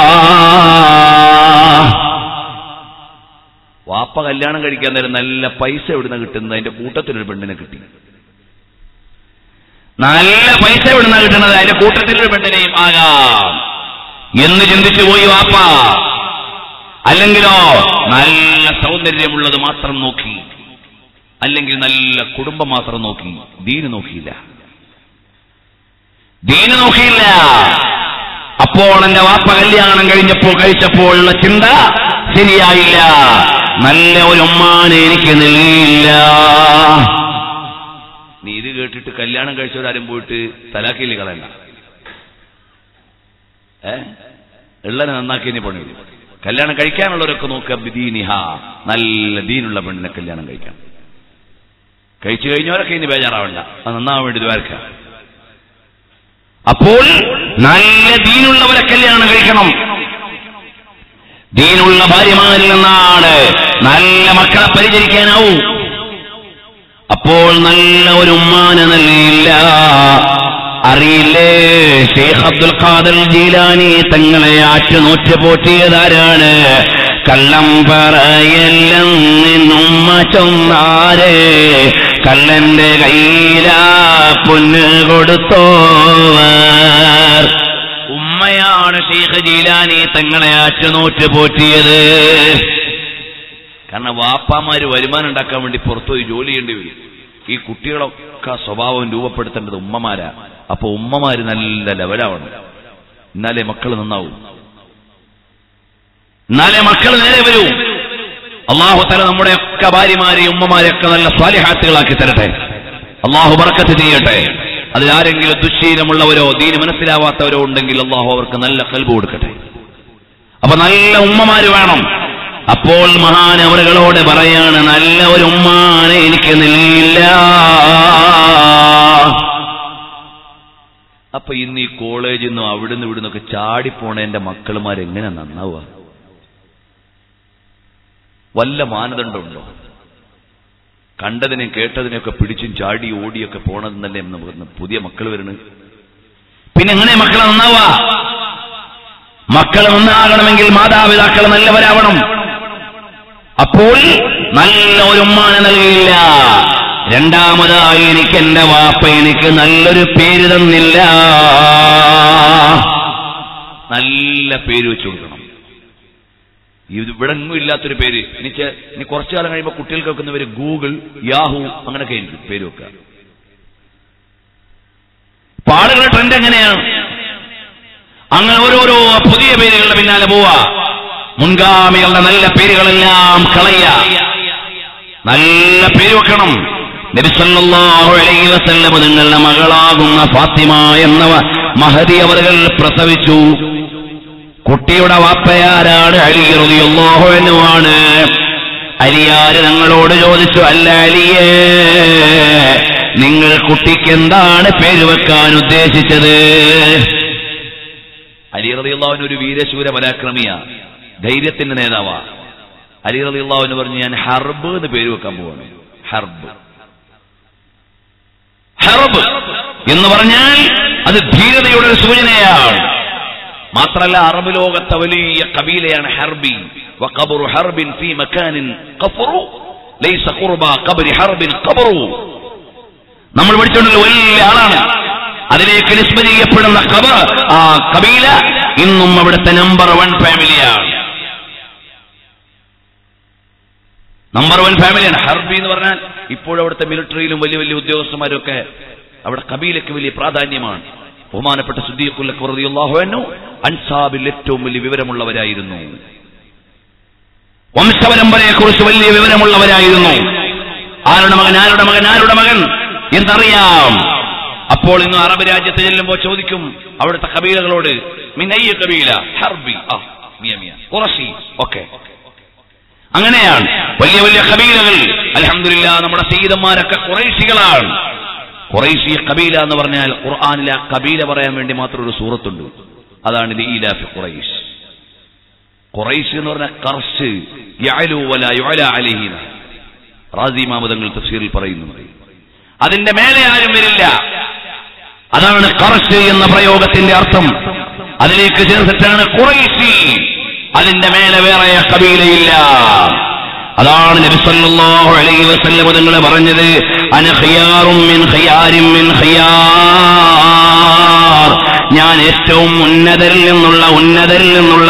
വാപ്പ കല്യാണം കഴിക്കാൻ നേരം നല്ല പൈസ എവിടുന്ന് കിട്ടുന്നത് അതിന്റെ കൂട്ടത്തിലൊരു പെണ്ണിനെ കിട്ടി നല്ല പൈസ എവിടുന്ന കിട്ടുന്നത് അതിന്റെ കൂട്ടത്തിലൊരു പെണ്ണിനെയും ആകാം എന്ന് ചിന്തിച്ചു പോയി വാപ്പ അല്ലെങ്കിലോ നല്ല സൗന്ദര്യമുള്ളത് മാത്രം നോക്കി അല്ലെങ്കിൽ നല്ല കുടുംബം മാത്രം നോക്കി ദീന് നോക്കിയില്ല ദീന് നോക്കിയില്ല അപ്പോൾ എന്റെ വാപ്പ കല്യാണം കഴിഞ്ഞപ്പോൾ കഴിച്ചപ്പോഴുള്ള ചിന്ത ശരിയായില്ല നല്ല ഒരു ഉമ്മാനെ എനിക്ക് നൽകിയില്ല നീ ഇത് കേട്ടിട്ട് കല്യാണം കഴിച്ചവരാരും പോയിട്ട് തലാക്കിയിൽ കളയണ്ട ഏ ഉള്ളനെ നന്നാക്കി ഇനി പണി വരും. കല്യാണം കഴിക്കാനുള്ളവരൊക്കെ നോക്കുക ബിദീനിഹ നല്ല ദീനുള്ള പെണ്ണിനെ കല്യാണം കഴിക്കാം കഴിച്ചു കഴിഞ്ഞവരൊക്കെ ഇനി ബേജാറാവണ്ട അത് നന്നാവാൻ വേണ്ടി ദ്വാരക്കാം അപ്പോൾ നല്ല ദീനുള്ളവരെ കല്യാണം കഴിക്കണം ദീനുള്ള ഭാര്യമാരിൽ നിന്നാണ് നല്ല മക്കളെ പരിചരിക്കാനാവൂ അപ്പോൾ നല്ല ഒരു ഉമ്മാനെ നൽകിയില്ല അറിയില്ലേ ഷെയ്ഖ് അബ്ദുൽ ഖാദർ ജീലാനി തങ്ങളെ ആറ്റുനൂറ്റ് പോറ്റിയതാരാണ് കള്ളം പറയല്ലെന്നുമ്മ ചൊന്നാരെ കള്ളന്റെ കയ്യിലാ പൊന്ന് കൊടുത്തോവർ ഉമ്മയാണ് ഷെയ്ഖ് ജീലാനി തങ്ങളെ ആറ്റുനൂറ്റ് പോറ്റിയത് കാരണം വാപ്പാമാര് വരുമാനം ഉണ്ടാക്കാൻ വേണ്ടി പുറത്തുപോയി ജോലി ചെയ്യേണ്ടി വരും ഈ കുട്ടികളൊക്കെ സ്വഭാവം രൂപപ്പെടുത്തേണ്ടത് ഉമ്മമാരാ അപ്പൊ ഉമ്മമാര് നല്ല ലെവലാവണം എന്നാലേ മക്കൾ നന്നാവും എന്നാലേ മക്കൾ നേരെ വരൂ അള്ളാഹു തല നമ്മുടെ ഒക്കെ ഭാര്യമാരെയും ഉമ്മമാരെയൊക്കെ നല്ല സ്വാലിഹാത്തുകളാക്കി തരട്ടെ അള്ളാഹു ബർക്കത്ത് ചെയ്യട്ടെ അതിലാരെങ്കിലും ദുശ്ശീലമുള്ളവരോ ദീന് മനസ്സിലാവാത്തവരോ ഉണ്ടെങ്കിൽ അള്ളാഹു അവർക്ക് നല്ല കൽബ് കൊടുക്കട്ടെ അപ്പൊ നല്ല ഉമ്മമാര് വേണം അപ്പോൾ മഹാൻ അവരുകളോട് പറയാണ് നല്ല ഒരു ഉമ്മാനെ എനിക്ക് നൽകില്ല അപ്പൊ ഇന്ന് ഈ കോളേജിൽ നിന്നും അവിടുന്ന് ഇവിടുന്നൊക്കെ ചാടിപ്പോണ എന്റെ മക്കളുമാർ എങ്ങനെ നന്നാവുക വല്ല മാനദണ്ഡമുണ്ടോ കണ്ടതിനെ കേട്ടതിനെയൊക്കെ പിടിച്ചും ചാടി ഓടിയൊക്കെ പോണതെന്നല്ലേ നമുക്ക് പുതിയ മക്കൾ വരുന്നത് പിന്നെ എങ്ങനെ മക്കളെ നന്നാവാ മക്കൾ നന്നാകണമെങ്കിൽ മാതാപിതാക്കൾ നല്ലവരാവണം അപ്പോൾ നല്ല ഒരു ഉമ്മാനെ നൽകിയില്ല രണ്ടാമതായി എനിക്ക് എന്റെ വാപ്പ എനിക്ക് നല്ലൊരു പേര് തന്നില്ല നല്ല പേര് വെച്ചു കൊടുക്കണം ഇത് ഇവിടെ എങ്ങും ഇല്ലാത്തൊരു പേര് ഇനി ചെ- ഇനി കുറച്ചു കാലം കഴിയുമ്പോൾ കുട്ടികൾക്ക് വെക്കുന്ന പേര് ഗൂഗിൾ യാഹു അങ്ങനെയൊക്കെ ആയിരിക്കും പേര് വെക്കുക ഇപ്പൊ ആളുകളുടെ ട്രെൻഡ് എങ്ങനെയാണ് അങ്ങനെ ഓരോരോ പുതിയ പേരുകളുടെ പിന്നാലെ പോവാ മുൻഗാമികളുടെ നല്ല പേരുകളെല്ലാം കളയ നല്ല പേര് വെക്കണം നബിസല്ലാഹു അലൈഹി വസല്ലം നിങ്ങളുടെ മകളാകുന്ന ഫാത്തിമ എന്ന മഹതി അവറുകൾ പ്രസവിച്ചു കുട്ടിയുടെ വാപ്പയാരാണ് അലി റളിയല്ലാഹു അൻഹുവാണ് അലിയാര് ഞങ്ങളോട് ചോദിച്ചു അല്ല അലിയേ നിങ്ങൾ കുട്ടിക്ക് എന്താണ് പേര് വെക്കാൻ ഉദ്ദേശിച്ചത് അലി റളിയല്ലാഹുവിന് ഒരു വീരശൂര പരാക്രമിയാ ധൈര്യത്തിന്റെ നേതാവാ അലി റളിയല്ലാഹുവിന് പറഞ്ഞു ഞാൻ ഹർബ് എന്ന് പേര് വെക്കാൻ പോവാണ് ഹർബ് ഹെറബ് എന്ന് പറഞ്ഞാൽ അത് ധീരതയുടെ ഒരു സൂചനയാണ് മാത്രല്ല അറബ് ലോകത്തെ വലിയ കബീലയാണ് ഹർബി വഖബറു ഹർബിൻ ഫീ മക്കാനിൻ ഖഫറു ലൈസ ഖുർബ ഖബരി ഹർബിൻ ഖബറു നമ്മൾ പഠിച്ചുകൊണ്ടുള്ള വലിയ ആളാണ് അതിലേക്ക് നിസ്ബ ചെയ്യപ്പെടുന്ന ഖബർ ആ കബീല ഇന്നും അവിടുത്തെ നമ്പർ വൺ ഫാമിലിയാണ് നമ്പർ വൺ ഫാമിലിയാണ് ഹർബി എന്ന് പറഞ്ഞാൽ ഇപ്പോഴും അവിടുത്തെ മിലിറ്ററിയിലും വലിയ വലിയ ഉദ്യോഗസ്ഥന്മാരൊക്കെ അവിടെ കബീലയ്ക്ക് വലിയ പ്രാധാന്യമാണ് ബഹുമാനപ്പെട്ട സുദ്ദീഖുല്ലാഹു അൻസാബിൽ ഏറ്റവും വലിയ വിവരമുള്ളവരായിരുന്നു വംശപരമ്പരയെ കുറിച്ച് വലിയ വിവരമുള്ളവരായിരുന്നു ആരുടെ മകൻ ആരുടെ മകൻ ആരുടെ മകൻ എന്നറിയാം അപ്പോൾ ഇന്ന് അറബ് രാജ്യത്ത് ചെല്ലുമ്പോൾ ചോദിക്കും അവിടുത്തെ കബീലകളോട് മിനയ്യ കബീല ഹർബി ആ മിയ മിയ കുറശി ഓക്കെ അങ്ങനെയാണ് വലിയ വലിയ കബീലകൾ അലഹമില്ല നമ്മുടെ സീതന്മാരൊക്കെ കുറേശികളാണ് ഖുറൈശി കബീല എന്ന് പറഞ്ഞാൽ ഖുർആാനിലെ ആ കബീല പറയാൻ വേണ്ടി മാത്രം ഒരു സൂറത്തുണ്ട് അതാണ് ലീലാഫി ഖുറൈശ് ഖുറൈശ് എന്ന് പറഞ്ഞാൽ കർഷ് യഅലു വല യുഅല അലൈഹി എന്ന്. റാസി മാമതങ്ങൾ തഫ്സീറിൽ പറയുന്നുണ്ട് അതിന്റെ മേലെ ആരും വരില്ല അതാണ് കറശ് എന്ന പ്രയോഗത്തിന്റെ അർത്ഥം അതിലേക്ക് ചേർത്തിട്ടാണ് കുറേശി അതിന്റെ മേലെ വേറെ കബീലയില്ല അതാണ് നബി സല്ലല്ലാഹു അലൈഹി വസല്ലം നിങ്ങൾ പറഞ്ഞത് അന ഖിയാറും മിൻ ഖിയാരിൻ മിൻ ഖിയാർ ഞാൻ ഏറ്റവും ഉന്നതരിൽ നിന്നുള്ള ഉന്നതരിൽ നിന്നുള്ള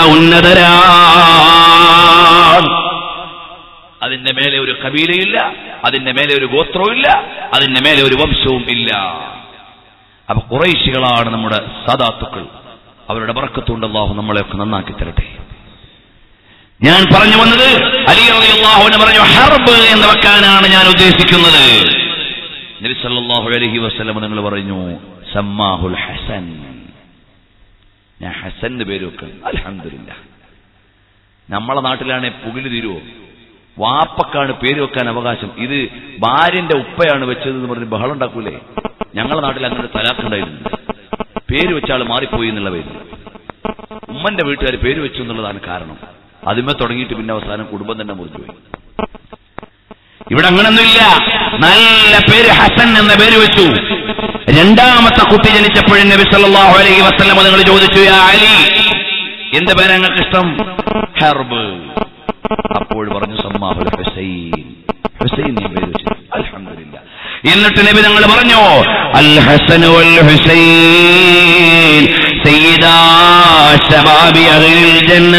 ഉന്നതരാണ് അതിന്റെ മേലെ ഒരു കബീലയില്ല അതിന്റെ മേലെ ഒരു ഗോത്രവും ഇല്ല അതിന്റെ മേലെ ഒരു വംശവും ഇല്ല അപ്പൊ കുറേശികളാണ് നമ്മുടെ സാദാത്തുക്കൾ അവരുടെ ബറക്കത്തുകൊണ്ട് അള്ളാഹു നമ്മളെയൊക്കെ നന്നാക്കി തരട്ടെ ഞാൻ പറഞ്ഞു വന്നത് അലി അള്ളാഹുവിന് പറഞ്ഞു ഹർബ് എന്ന് വെക്കാനാണ് ഞാൻ ഉദ്ദേശിക്കുന്നത് നബി സല്ലല്ലാഹു അലൈഹി വസല്ലം നിങ്ങൾ പറഞ്ഞു സമ്മാഹുൽ ഹസൻ ഞാൻ ഹസൻ എന്ന് പേര് വെക്കാം അൽഹംദുലില്ലാ നമ്മളെ നാട്ടിലാണെ പുകില് തീരുവോ വാപ്പക്കാണ് പേര് വെക്കാൻ അവകാശം ഇത് ഭാര്യന്റെ ഉപ്പയാണ് വെച്ചത് എന്ന് പറഞ്ഞ് ബഹളം ഉണ്ടാക്കൂലേ ഞങ്ങളെ നാട്ടിൽ അങ്ങനെ ഒരു തലാഖുണ്ടായിരുന്നു പേര് വെച്ച ആൾ മാറിപ്പോയി എന്നുള്ള പേര് ഉമ്മന്റെ വീട്ടുകാർ പേര് വെച്ചു എന്നുള്ളതാണ് കാരണം അതിന്മേ തുടങ്ങിയിട്ട് പിന്നെ അവസാനം കുടുംബം തന്നെ മുറിഞ്ഞുപോയി ഇവിടെ അങ്ങനൊന്നുമില്ല നല്ല പേര് ഹസൻ എന്ന പേര് വെച്ചു രണ്ടാമത്തെ കുട്ടി ജനിച്ചപ്പോഴും നബി സല്ലല്ലാഹു അലൈഹി വസല്ലം നിങ്ങൾ ചോദിച്ചു യാ അലി എന്ത് പേരാ നിങ്ങൾക്ക് ഇഷ്ടം ഹെർബ് അപ്പോൾ പറഞ്ഞു സമ്മാഹുൽ ഹുസൈൻ ഹുസൈൻ ഞാൻ പേര് വെച്ചു അൽഹംദുലില്ലാ എന്നിട്ട് നബി തങ്ങൾ പറഞ്ഞു അൽ ഹസൻ വൽ ഹുസൈൻ സയ്യിദാ ശബാബി അഹ്ലിൽ ജന്ന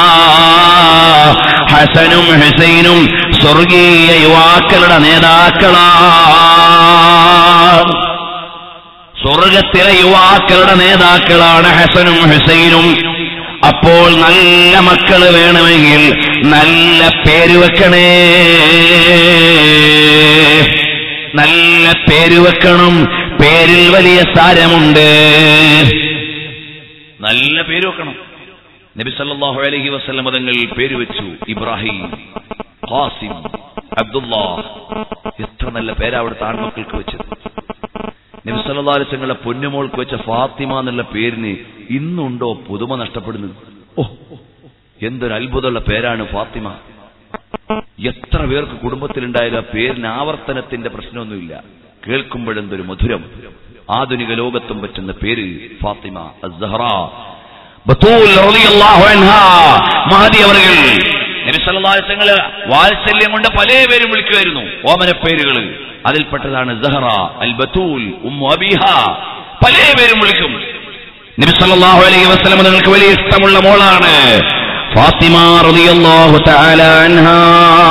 ഹസനും ഹുസൈനും സ്വർഗീയ യുവാക്കളുടെ നേതാക്കളാണ് സ്വർഗത്തിലെ യുവാക്കളുടെ നേതാക്കളാണ് ഹസനും ഹുസൈനും അപ്പോൾ നല്ല മക്കള് വേണമെങ്കിൽ നല്ല പേര് വെക്കണേ നല്ല പേര് വെക്കണം പേരിൽ വലിയ സാരമുണ്ട് നല്ല പേര് വെക്കണം നബി സല്ലല്ലാഹു അലൈഹി വസല്ലം തങ്ങൾ പേര് വെച്ചു ഇബ്രാഹിം ഖാസിം അബ്ദുല്ലാ എത്ര നല്ല പേരാ അവിടുത്തെ ആൺമക്കൾക്ക് വെച്ചത് നബി സല്ലല്ലാഹു അലൈഹി വസല്ലം പൊന്നുമോൾക്ക് വെച്ച ഫാത്തിമ എന്നുള്ള പേരിന് ഇന്നുണ്ടോ പുതുമ നഷ്ടപ്പെടുന്നത് ഓ എന്തൊരു അത്ഭുതമുള്ള പേരാണ് ഫാത്തിമ എത്ര പേർക്ക് കുടുംബത്തിലുണ്ടായാലും ആ പേരിന് ആവർത്തനത്തിന്റെ പ്രശ്നമൊന്നുമില്ല കേൾക്കുമ്പോഴെന്തൊരു മധുരം ആധുനിക ലോകത്തും പറ്റുന്ന പേര് ഫാത്തിമ അസ്സഹറ ബത്തൂൽ റളിയല്ലാഹു അൻഹാ മഹദി അവർകൾ നബി സല്ലല്ലാഹു അലൈഹി വസല്ലം വാത്സല്യം കൊണ്ട് പല പേരും വിളിക്കുമായിരുന്നു ഓമന പേരുകൾ അതിൽപ്പെട്ടതാണ് Zahra al Batool Ummu Abiha പല പേരും വിളിക്കും നബി സല്ലല്ലാഹു അലൈഹി വസല്ലം നിങ്ങൾക്ക് വലിയ ഇഷ്ടമുള്ള മോളാണ് ഫാത്തിമ റളിയല്ലാഹു തആല അൻഹാ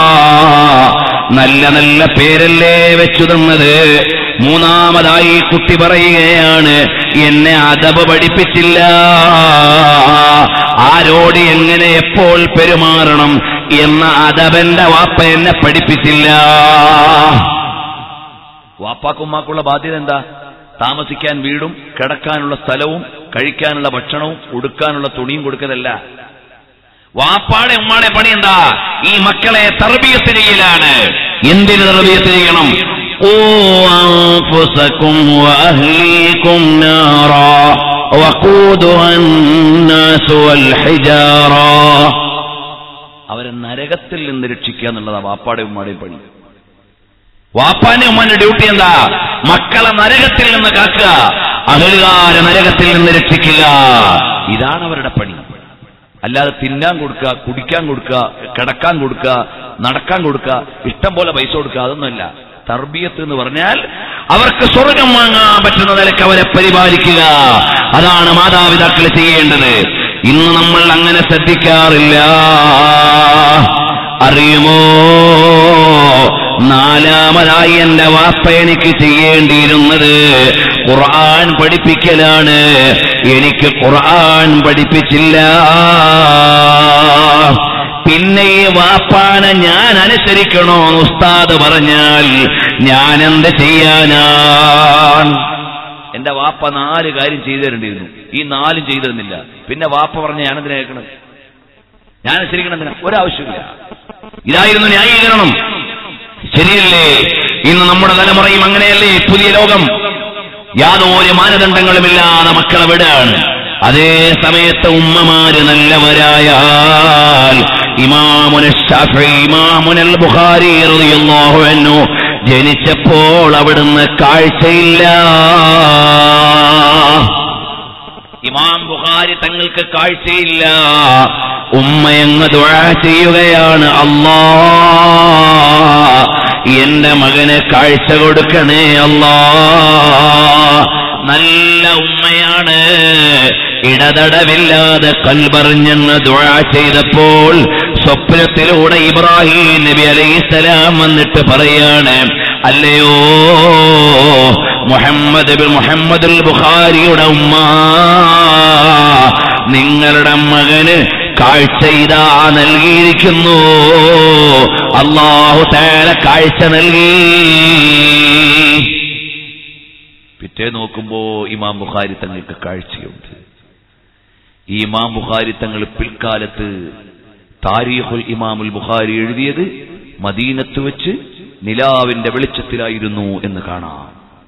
നല്ല നല്ല പേരല്ലേ വെച്ചു തന്നത് മൂന്നാമതായി കുട്ടി പറയുകയാണ് എന്നെ അതബ് പഠിപ്പിച്ചില്ല ആരോട് എങ്ങനെ എപ്പോൾ പെരുമാറണം എന്ന അതബന്റെ വാപ്പ എന്നെ പഠിപ്പിച്ചില്ല വാപ്പാക്കുമ്മാക്കുള്ള ബാധ്യത എന്താ താമസിക്കാൻ വീടും കിടക്കാനുള്ള സ്ഥലവും കഴിക്കാനുള്ള ഭക്ഷണവും ഉടുക്കാനുള്ള തുണിയും കൊടുക്കലല്ല വാപ്പാടെ ഉമ്മാടെ പണി എന്താ ഈ മക്കളെ തർബീയത്ത് ചെയ്യലാണ് എന്തിന് തർബീയത്ത് ചെയ്യണം قوا أنفسكم وأهليكم نارا وقودها الناس والحجارة അവരെ നരകത്തിൽ നിന്ന് രക്ഷിക്കുക എന്നുള്ളതാ വാപ്പാടെ ഉമ്മാടെയും പണി വാപ്പാന്റെ ഉമ്മാന്റെ ഡ്യൂട്ടി എന്താ മക്കളെ നരകത്തിൽ നിന്ന് കാക്കുക അഹലുകാരെ നരകത്തിൽ നിന്ന് രക്ഷിക്കുക ഇതാണ് അവരുടെ പണി അല്ലാതെ തിന്നാൻ കൊടുക്കുക കുടിക്കാൻ കൊടുക്കുക കിടക്കാൻ കൊടുക്കുക നടക്കാൻ കൊടുക്കുക ഇഷ്ടം പോലെ പൈസ കൊടുക്കുക അതൊന്നുമല്ല തർബീയത്ത് എന്ന് പറഞ്ഞാൽ അവർക്ക് സ്വർഗം വാങ്ങാൻ പറ്റുന്ന നിലക്ക് അവരെ പരിപാലിക്കുക അതാണ് മാതാപിതാക്കൾ ചെയ്യേണ്ടത് ഇന്ന് നമ്മൾ അങ്ങനെ ശ്രദ്ധിക്കാറില്ല അറിയുമോ നാലാമതായി എന്റെ വാപ്പ എനിക്ക് ചെയ്യേണ്ടിയിരുന്നത് ഖുർആൻ പഠിപ്പിക്കലാണ് എനിക്ക് ഖുർആൻ പഠിപ്പിച്ചില്ല പിന്നെ ഈ വാപ്പാനെ ഞാൻ അനുസരിക്കണോ എന്ന് ഉസ്താദ് പറഞ്ഞാൽ ഞാൻ എന്ത് ചെയ്യാനാണ് എന്റെ വാപ്പ നാല് കാര്യം ചെയ്തു തരേണ്ടിയിരുന്നു ഈ നാലും ചെയ്തു തന്നില്ല പിന്നെ വാപ്പ പറഞ്ഞ ഞാനെന്തിനാ കേൾക്കണം ഞാൻ അനുസരിക്കണം എന്തിനാ ഒരാവശ്യമില്ല ഇതായിരുന്നു ന്യായീകരണം ശരിയല്ലേ ഇന്ന് നമ്മുടെ തലമുറയും അങ്ങനെയല്ലേ പുതിയ ലോകം യാതൊരു മാനദണ്ഡങ്ങളുമില്ലാതെ മക്കളെ വിടാണ് അതേ സമയത്ത് ഉമ്മമാര് നല്ലവരായാൽ ഇമാമുന ഷാഫി ഇമാമുനൽ ബുഖാരി റളിയല്ലാഹു അൻഹു ജനിച്ചപ്പോൾ അവിടുന്ന് കാഴ്ചയില്ല ഇമാം ബുഖാരി തങ്ങൾക്ക് കാഴ്ചയില്ല ഉമ്മയങ്ങ് ദുആ ചെയ്യുകയാണ് അല്ലാ എന്റെ മകന് കാഴ്ച കൊടുക്കണേ അല്ലാ നല്ല ഉമ്മയാണ് ഇടതടവില്ലാതെ കൽപറിഞ്ഞെന്ന് ദുആ ചെയ്തപ്പോൾ സ്വപ്നത്തിലൂടെ ഇബ്രാഹിം നബി അലൈഹിസ്സലാം വന്നിട്ട് പറയാണ് അല്ലയോ മുഹമ്മദ് ബിൻ മുഹമ്മദുൽ ബുഖാരിയുടെ ഉമ്മ നിങ്ങളുടെ മകന് കാഴ്ച ഇതാ നൽകിയിരിക്കുന്നു അള്ളാഹു തേല കാഴ്ച നൽകി പിറ്റേ നോക്കുമ്പോ ഇമാം ബുഖാരി തങ്ങൾക്ക് കാഴ്ചയുണ്ട് ഈ ഇമാം ബുഖാരി തങ്ങൾ പിൽക്കാലത്ത് താരീഖുൽ ഇമാമുൽ ബുഖാരി എഴുതിയത് മദീനത്ത് വെച്ച് നിലാവിന്റെ വെളിച്ചത്തിലായിരുന്നു എന്ന് കാണാം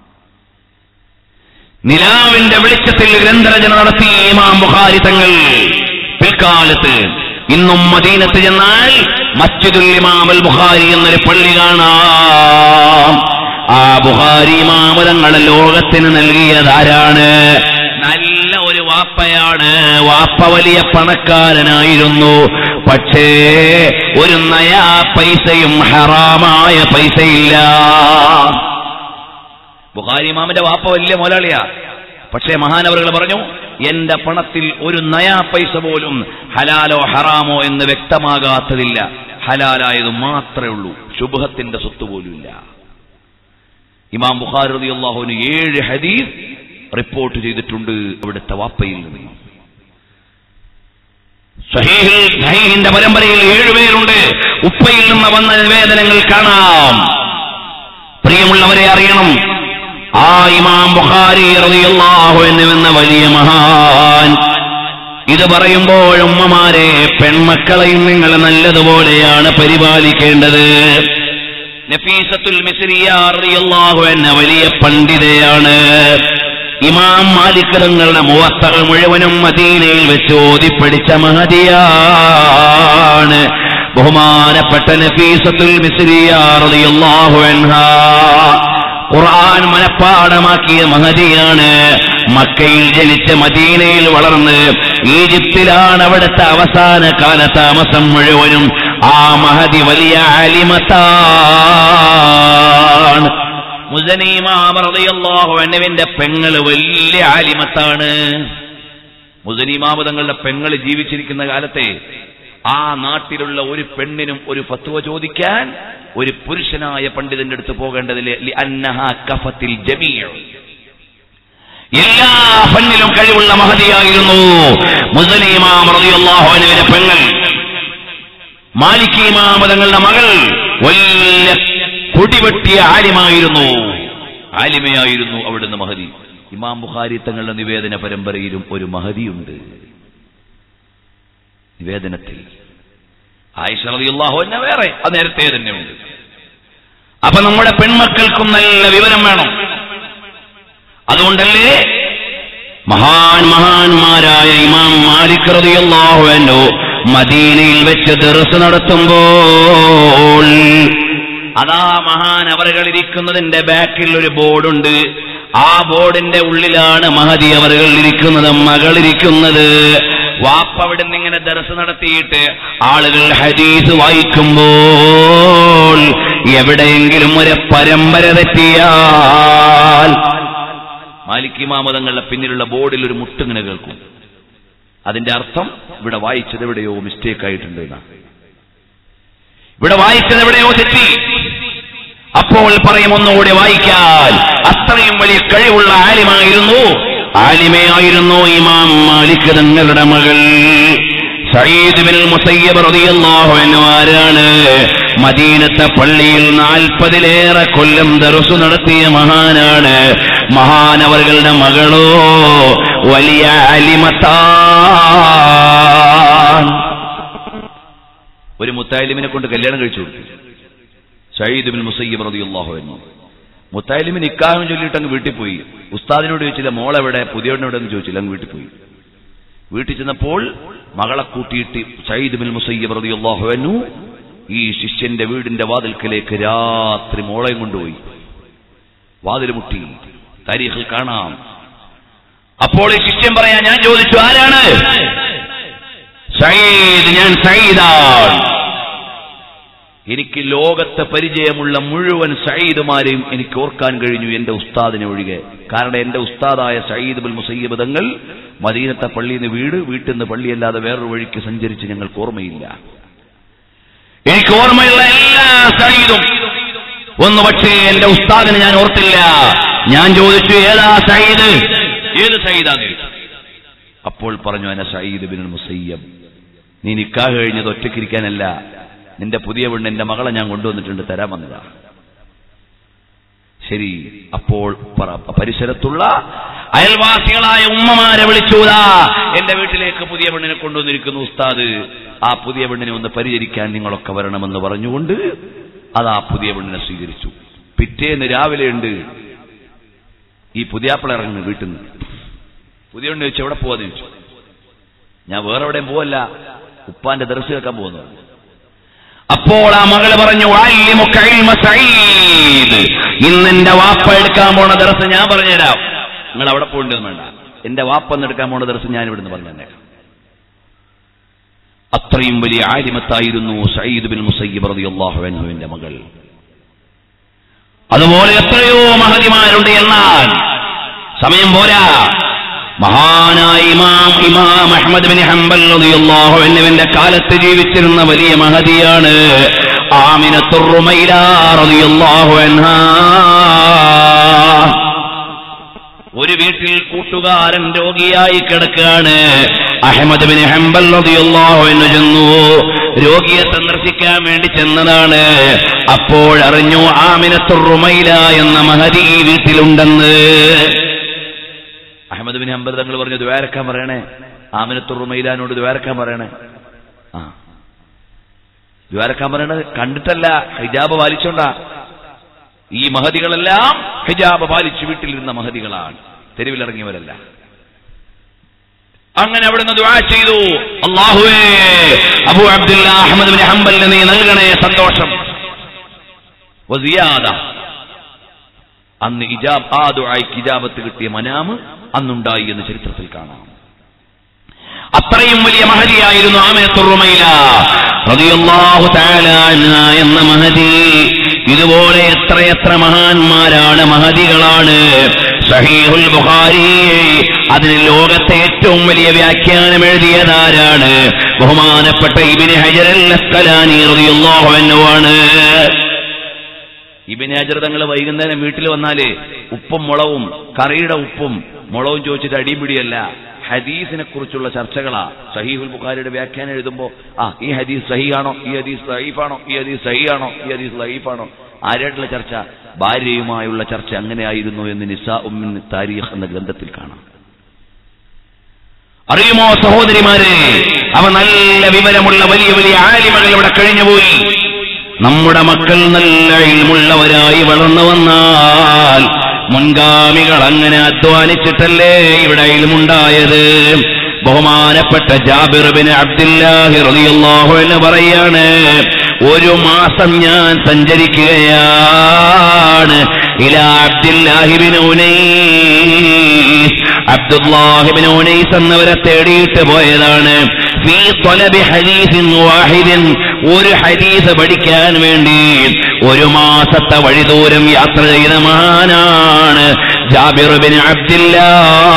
നിലാവിന്റെ വെളിച്ചത്തിൽ ഗ്രന്ഥരചന നടത്തി ഇമാം ബുഖാരി തങ്ങൾ പിൽക്കാലത്ത് ഇന്നും മദീനത്ത് ചെന്നാൽ മസ്ജിദുൽ ഇമാമുൽ ബുഖാരി എന്നൊരു പള്ളി കാണാം ആ ബുഖാരി ഇമാമ തങ്ങളെ ലോകത്തിന് നൽകിയതാരാണ് നല്ല ഒരു വാപ്പയാണ് വാപ്പ വലിയ പണക്കാരനായിരുന്നു പക്ഷേ ഒരു നയാ പൈസയും ഹറാമായ പൈസയില്ല ബുഖാരി ഇമാമിന്റെ വാപ്പ വലിയ മുതലാളിയാ പക്ഷേ മഹാനവറുകൾ പറഞ്ഞു എന്റെ പണത്തിൽ ഒരു നയാ പൈസ പോലും ഹലാലോ ഹറാമോ എന്ന് വ്യക്തമാകാത്തതില്ല ഹലാലായത് മാത്രമേ ഉള്ളൂ ശുഭത്തിന്റെ സ്വത്ത് പോലുമില്ല ഇമാം ബുഖാരി റളിയല്ലാഹുവിന് ഏഴ് ഹദീസ് റിപ്പോർട്ട് ചെയ്തിട്ടുണ്ട് അവിടുത്തെ വാപ്പയിൽ നിന്ന് സഹീഹിൽ സഹീഹിന്റെ പരമ്പരയിൽ ഏഴുപേരുണ്ട് ഉപ്പയിൽ നിന്ന് വന്ന നിവേദനങ്ങൾ കാണാം പ്രിയമുള്ളവരെ അറിയണം ആ ഇമാം ബുഖാരി റളിയല്ലാഹു അൻഹു എന്ന വലിയ മഹാൻ ഇത് പറയുമ്പോൾ ഉമ്മമാരെ പെൺമക്കളെയും നിങ്ങൾ നല്ലതുപോലെയാണ് പരിപാലിക്കേണ്ടത് നഫീസത്തുൽ മിസ്രിയ റളിയല്ലാഹു അൻഹ വലിയ പണ്ഡിതയാണ് ഇമാം മാലിക് തങ്ങളുടെ മുവത്തകൾ മുഴുവനും മദീനയിൽ വെച്ച് ഓതിപ്പടിച്ച മഹതിയാണ് ബഹുമാനപ്പെട്ട നഫീസത്തുൽ മിസ്രിയ റളിയല്ലാഹു അൻഹ ഖുർആൻ മനഃപ്പാടമാക്കിയ മഹതിയാണ് മക്കയിൽ ജനിച്ച് മദീനയിൽ വളർന്ന് ഈജിപ്തിലാണ് അവിടുത്തെ അവസാന കാലതാമസം മുഴുവനും ആ മഹതി വലിയ ആലിമത്താണ് മുസനീമാമറിയാഹുവിന്റെ പെങ്ങള് വലിയ ആലിമത്താണ് മുസനീമാമ തങ്ങളുടെ പെങ്ങള് ജീവിച്ചിരിക്കുന്ന കാലത്തെ ആ നാട്ടിലുള്ള ഒരു പെണ്ണിനും ഒരു ഫത്വ ചോദിക്കാൻ ഒരു പുരുഷനായ പണ്ഡിതന്റെ അടുത്ത് പോകേണ്ടതില്ല ലി അന്നഹ കഫത്തിൽ ജമീഅ എല്ലാ ഫന്നിലും കഴിവുള്ള മഹതിയായിരുന്നു മുസ്ലിമാം റളിയല്ലാഹുവിന്റെ പെങ്ങൾ മാലിക് ഇമാം തങ്ങളുടെ മകൾ വലിയ കുടിവെട്ടിയ ആലിമായിരുന്നു ആലിമയായിരുന്നു അവിടുന്ന് മഹതി ഇമാം ബുഖാരി തങ്ങളുടെ നിവേദന പരമ്പരയിലും ഒരു മഹതിയുണ്ട് നിവേദനത്തിൽ ആയിഷ റളിയല്ലാഹു അൻഹ വേറെ അത് നേരത്തെ തന്നെ ഉണ്ട് അപ്പൊ നമ്മുടെ പെൺമക്കൾക്കും നല്ല വിവരം വേണം അതുകൊണ്ടല്ലേ മഹാൻ മഹാന്മാരായ ഇമാം മാലിക് റളിയല്ലാഹു അൻഹു മദീനയിൽ വെച്ച് ദർസ് നടത്തുമ്പോൾ അതാ മഹാൻ അവറുകൾ ഇരിക്കുന്നതിന്റെ ബാക്കിൽ ഒരു ബോർഡുണ്ട് ആ ബോർഡിന്റെ ഉള്ളിലാണ് മഹതി അവറുകൾ ഇരിക്കുന്നത് മകളിരിക്കുന്നത് വാപ്പ അവിടെ നിന്ന് ഇങ്ങനെ ദർസ് നടത്തിയിട്ട് ആളുകൾ ഹദീസ് വായിക്കുമ്പോൾ എവിടെയെങ്കിലും ഒരു പരമ്പര തെറ്റിയാൽ മാലിക് ഇമാമതങ്ങളുടെ പിന്നിലുള്ള ബോർഡിൽ ഒരു മുട്ടിങ്ങനെ കേൾക്കും അതിന്റെ അർത്ഥം ഇവിടെ വായിച്ചത് എവിടെയോ മിസ്റ്റേക്ക് ആയിട്ടുണ്ട് എന്നാ ഇവിടെ വായിച്ചത് എവിടെയോ തെറ്റി അപ്പോൾ പറയും ഒന്നുകൂടി വായിക്കാൻ അത്രയും വലിയ കഴിവുള്ള ആലിമായിരുന്നു ആലിമയായിരുന്നു ഇമാം മാലിക് തങ്ങളുടെ മകൾ സയ്യിദ് ബിൻ മുസയ്യബ് റളിയല്ലാഹു അൻഹു ആരാണ് മദീനത്തെ പള്ളിയിൽ നാൽപ്പതിലേറെ കൊല്ലം ദർസു നടത്തിയ മഹാനാണ് മഹാനവറുകളുടെ മകളോ വലിയ അലിമത്താൻ ഒരു മുത്താലിമിനെ കൊണ്ട് കല്യാണം കഴിച്ചു കൊടുത്തു സയ്യിദ് ബിൻ മുസയ്യിബ് റളിയല്ലാഹു അൻഹു മുത്താലിമിന് ഇക്കാഹം ചൊല്ലിയിട്ട് അങ്ങ് വീട്ടിൽ പോയി ഉസ്താദിനോട് ചോദിച്ചില്ല മോളെവിടെ പുതിയവനെവിടെ എന്ന് ചോദിച്ചില്ല അങ്ങ് വീട്ടിൽ പോയി വീട്ടിൽ ചെന്നപ്പോൾ മകളെ കൂട്ടിയിട്ട് സയ്യിദ് ബിൻ മുസയ്യിബ് റളിയല്ലാഹു അൻഹു ഈ ശിഷ്യന്റെ വീടിന്റെ വാതിൽക്കലേക്ക് രാത്രി മോളെയും കൊണ്ടുപോയി വാതിൽ മുട്ടി താരീഖിൽ കാണാം അപ്പോൾ ഈ ശിഷ്യൻ പറയാ ഞാൻ ചോദിച്ചു ആരാണ് സയ്യിദ് ഞാൻ സയ്യിദാണ് എനിക്ക് ലോകത്തെ പരിചയമുള്ള മുഴുവൻ സയ്യിദുമാരെയും എനിക്ക് ഓർക്കാൻ കഴിഞ്ഞു എന്റെ ഉസ്താദിനെ ഒഴികെ കാരണം എന്റെ ഉസ്താദായ സയ്യിദ് ബിൻ മുസയ്യിബ് തങ്ങൾ മദീനത്തെ പള്ളിയിൽ നിന്ന് വീട് വീട്ടിൽ നിന്ന് പള്ളിയല്ലാതെ വേറൊരു വഴിക്ക് സഞ്ചരിച്ച് ഞങ്ങൾക്ക് ഓർമ്മയില്ല എനിക്ക് ഓർമ്മയുള്ള എല്ലാ സയ്യിദും ഒന്ന് പക്ഷേ എന്റെ ഉസ്താദിനെ ഞാൻ ഓർത്തില്ല ഞാൻ ചോദിച്ചു ഏതാ സയ്യിദ് ഏത് സയ്യിദാന്ന് ചോദിച്ചു അപ്പോൾ പറഞ്ഞു അന സയ്യിദ് ബിൻ മുസയ്യബ് നീ നിക്കാഹ് കഴിഞ്ഞത് ഒറ്റയ്ക്കിരിക്കാനല്ല നിന്റെ പുതിയ പെണ്ണ് എന്റെ മകളെ ഞാൻ കൊണ്ടുവന്നിട്ടുണ്ട് തരാൻ വന്നതാ ശരി അപ്പോൾ പറ- പരിസരത്തുള്ള അയൽവാസികളായ ഉമ്മമാരെ വിളിച്ചൂതാ എന്റെ വീട്ടിലേക്ക് പുതിയ പെണ്ണിനെ കൊണ്ടുവന്നിരിക്കുന്നു ഉസ്താദ് ആ പുതിയ പെണ്ണിനെ ഒന്ന് പരിചരിക്കാൻ നിങ്ങളൊക്കെ വരണമെന്ന് പറഞ്ഞുകൊണ്ട് അത് ആ പുതിയ പെണ്ണിനെ സ്വീകരിച്ചു പിറ്റേന്ന് രാവിലെ ഉണ്ട് ഈ പുതിയാപ്പിള ഇറങ്ങുന്നു വീട്ടിൽ നിന്ന് പുതിയ പെണ്ണ് ചോദിച്ചു എവിടെ പോവാന്ന് ചോദിച്ചു ഞാൻ വേറെ എവിടെയും പോവല്ല ഉപ്പാന്റെ ദർശനം കേൾക്കാൻ പോകുന്നു അപ്പോൾ ആ മകള് പറഞ്ഞു "ഉഅല്ലിമുക ഇൽമ സഈദ്." ഇന്ന് എന്റെ വാപ്പ എടുക്കാൻ പോണ ദിവസം ഞാൻ പറഞ്ഞുതരാം നിങ്ങൾ അവിടെ പോകേണ്ടതും വേണ്ട എന്റെ വാപ്പന്ന് എടുക്കാൻ പോണ ദിവസം ഞാൻ ഇവിടുന്ന് പറഞ്ഞു തന്നെ അത്രയും വലിയ ആലിമത്തായിരുന്നു സയ്യിദ് ബിൻ മുസയ്യിബ് റളിയല്ലാഹു അൻഹുവിന്റെ മകൾ അതുപോലെ എത്രയോ മഹതിമാരുണ്ട് എന്നാൽ സമയം പോരാ മഹാനായ ഇമാം ഇമാം അഹ്മദ് ബിൻ ഹംബൽ റളിയല്ലാഹു അൻഹുവിന്റെ കാലത്ത് ജീവിച്ചിരുന്ന വലിയ മഹതിയാണ് ആമിനത്തുർ റുമൈല റളിയല്ലാഹു അൻഹാ ഒരു വീട്ടിൽ കൂട്ടുകാരൻ രോഗിയായി കിടക്കുകയാണ് അഹമ്മദ് ബിൻ ഹംബൽ റളിയല്ലാഹു അൻഹു ചെന്നു രോഗിയെ സന്ദർശിക്കാൻ വേണ്ടി ചെന്നതാണ് അപ്പോഴറിഞ്ഞു ആമിനത്തുർ റുമൈല എന്ന മഹതി ഈ വീട്ടിലുണ്ടെന്ന് അഹമ്മദ് ബിൻ ഹംബൽ തങ്ങൾ പറഞ്ഞു ദ്വാരക്കാൻ പറയണേ ആമിനത്തുർ മൈലാനോട് ദ്വാരക്കാൻ പറയണേ ആ ദ്വാരക്കാൻ പറയണത് കണ്ടിട്ടല്ല ഹിജാബ് പാലിച്ചോണ്ടാ ഈ മഹതികളെല്ലാം ഹിജാബ് പാലിച്ച് വീട്ടിലിരുന്ന മഹതികളാണ് തെരുവിലിറങ്ങിയവരല്ല അങ്ങനെ അവിടുന്ന് ദുആ ചെയ്തു അള്ളാഹുവേ അബു അബ്ദുല്ല അഹമ്മദ് ബിൻ ഹംബലിന് നീ നൽകണേ സന്തോഷം വസിയാദ അന്ന് ഇജാബ് ആ ദുആയ്ക്ക് ഇജാബത്ത് കിട്ടിയ മനാമ് അന്നുണ്ടായി എന്ന് ചരിത്രത്തിൽ കാണാം അത്രയും വലിയ മഹതിയായിരുന്നു ആമിനത്തുറുമൈല റളിയല്ലാഹു തആല അൻഹ എന്ന മഹതി ഇതുപോലെ എത്രയെത്ര മഹാന്മാരാണ് മഹതികളാണ് സഹീഹുൽ ബുഖാരി അതിന് ലോകത്തെ ഏറ്റവും വലിയ വ്യാഖ്യാനം എഴുതിയതാരാണ് ബഹുമാനപ്പെട്ട ഇബ്നു ഹജറൽ അസ്കലാനി റളിയല്ലാഹു അൻഹു ആണ് ഇബിന് ഹജർ തങ്ങൾ വൈകുന്നേരം വീട്ടിൽ വന്നാല് ഉപ്പും മുളവും കറിയുടെ ഉപ്പും മുളവും ചോദിച്ചിട്ട് അടിപിടിയല്ല ഹദീസിനെ കുറിച്ചുള്ള ചർച്ചകളാ സഹീഹുൽ ബുഖാരിയുടെ വ്യാഖ്യാനം എഴുതുമ്പോ ആ ഈ ഹദീസ് സഹീഹാണോ ഈ ഹദീസ് സഹീഫാണോ ഈ ഹദീസ് സഹീഹാണോ ഈ ഹദീസ് സഹീഫാണോ ആരായിട്ടുള്ള ചർച്ച ഭാര്യയുമായുള്ള ചർച്ച അങ്ങനെയായിരുന്നു എന്ന് നിസാ ഉമ്മിൻ താരീഖ് എന്ന ഗ്രന്ഥത്തിൽ കാണാം അറിയുമോ സഹോദരിമാരെ അവ നല്ല വിവരമുള്ള വലിയ വലിയ ആലിമകൾ ഇവിടെ കഴിഞ്ഞുപോയി നമ്മുടെ മക്കൾ നല്ല ഇൽമുള്ളവരായി വളർന്നു വന്നാൽ മുൻഗാമികൾ അങ്ങനെ അധ്വാനിച്ചിട്ടല്ലേ ഇവിടെ ഇൽമുണ്ടായത് ബഹുമാനപ്പെട്ട ജാബിർ ബിൻ അബ്ദുല്ലാഹി റളിയല്ലാഹു എന്ന് പറയാണ് ഒരു മാസം ഞാൻ സഞ്ചരിക്കുകയാണ് ഇലാ അബ്ദുല്ലാഹിബിൻ ഉനൈസ് അബ്ദുല്ലാഹിബിൻ ഉനൈസ് എന്നവരെ തേടിയിട്ട് പോയതാണ് ഫീ ത്വലബി ഹദീസിൻ വാഹിദിൻ ഒരു ഹദീസ് പഠിക്കാൻ വേണ്ടി ഒരു മാസത്തെ വഴിദൂരം യാത്ര ചെയ്ത മഹാനാണ് Jabir bin Abdillah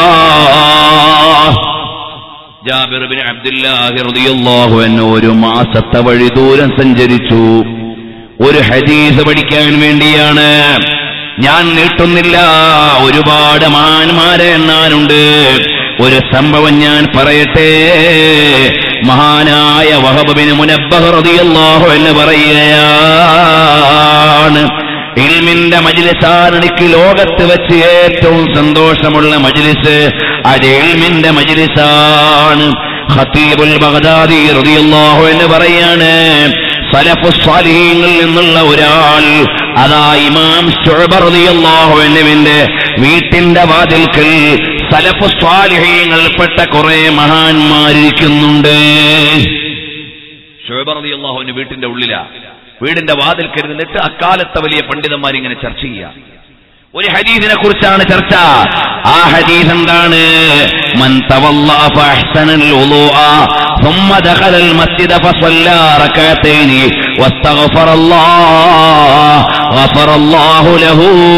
Jabir bin Abdullahi റളിയല്ലാഹു അൻഹു ഒരു മാസത്തെ വഴി ദൂരം സഞ്ചരിച്ചു ഒരു ഹദീസ് പഠിക്കാൻ വേണ്ടിയാണ് ഞാൻ നീട്ടുന്നില്ല ഒരുപാട് മഹാന്മാരെ എണ്ണാനുണ്ട് ഒരു സംഭവം ഞാൻ പറയട്ടെ മഹാനായ വഹബ് ബിൻ മുനബ്ബഹ് റളിയല്ലാഹു എന്ന് പറയുകയാണ് ഇൽമിന്റെ മജിലിസാണ് എനിക്ക് ലോകത്ത് വെച്ച് ഏറ്റവും സന്തോഷമുള്ള മജിലിസ് അത് ഇൽമിന്റെ മജിലിസാണ് ഖത്തീബുൽ ബഗ്ദാദി റളിയല്ലാഹു എന്ന് പറയാണ് സലഫു സ്വാലിഹീങ്ങളിൽ നിന്നുള്ള ഒരാൾ അതാ ഇമാം ശുഅബ റളിയല്ലാഹു അൻഹുവിന്റെ വീട്ടിന്റെ വാതിൽക്കൽ സലഫു സ്വാലിഹീങ്ങളിൽപ്പെട്ട കുറെ മഹാന്മാരിക്കുന്നുണ്ട് ഷുഹൈബ് റളിയല്ലാഹുവിന്റെ വീട്ടിന്റെ ഉള്ളിലാ വീടിന്റെ വാതിൽ കരുന്നിട്ട് അക്കാലത്തെ വലിയ പണ്ഡിതന്മാർ ഇങ്ങനെ ചർച്ച ചെയ്യാം ഒരു ഹദീസിനെ കുറിച്ചാണ് ചർച്ച ആ ഹദീസ് എന്താണ് മൻ തവല്ലാ ഫഅഹ്സനൽ വുളൂഅ ثم دخل المسجد فصلى ركعتين واستغفر الله غفر الله له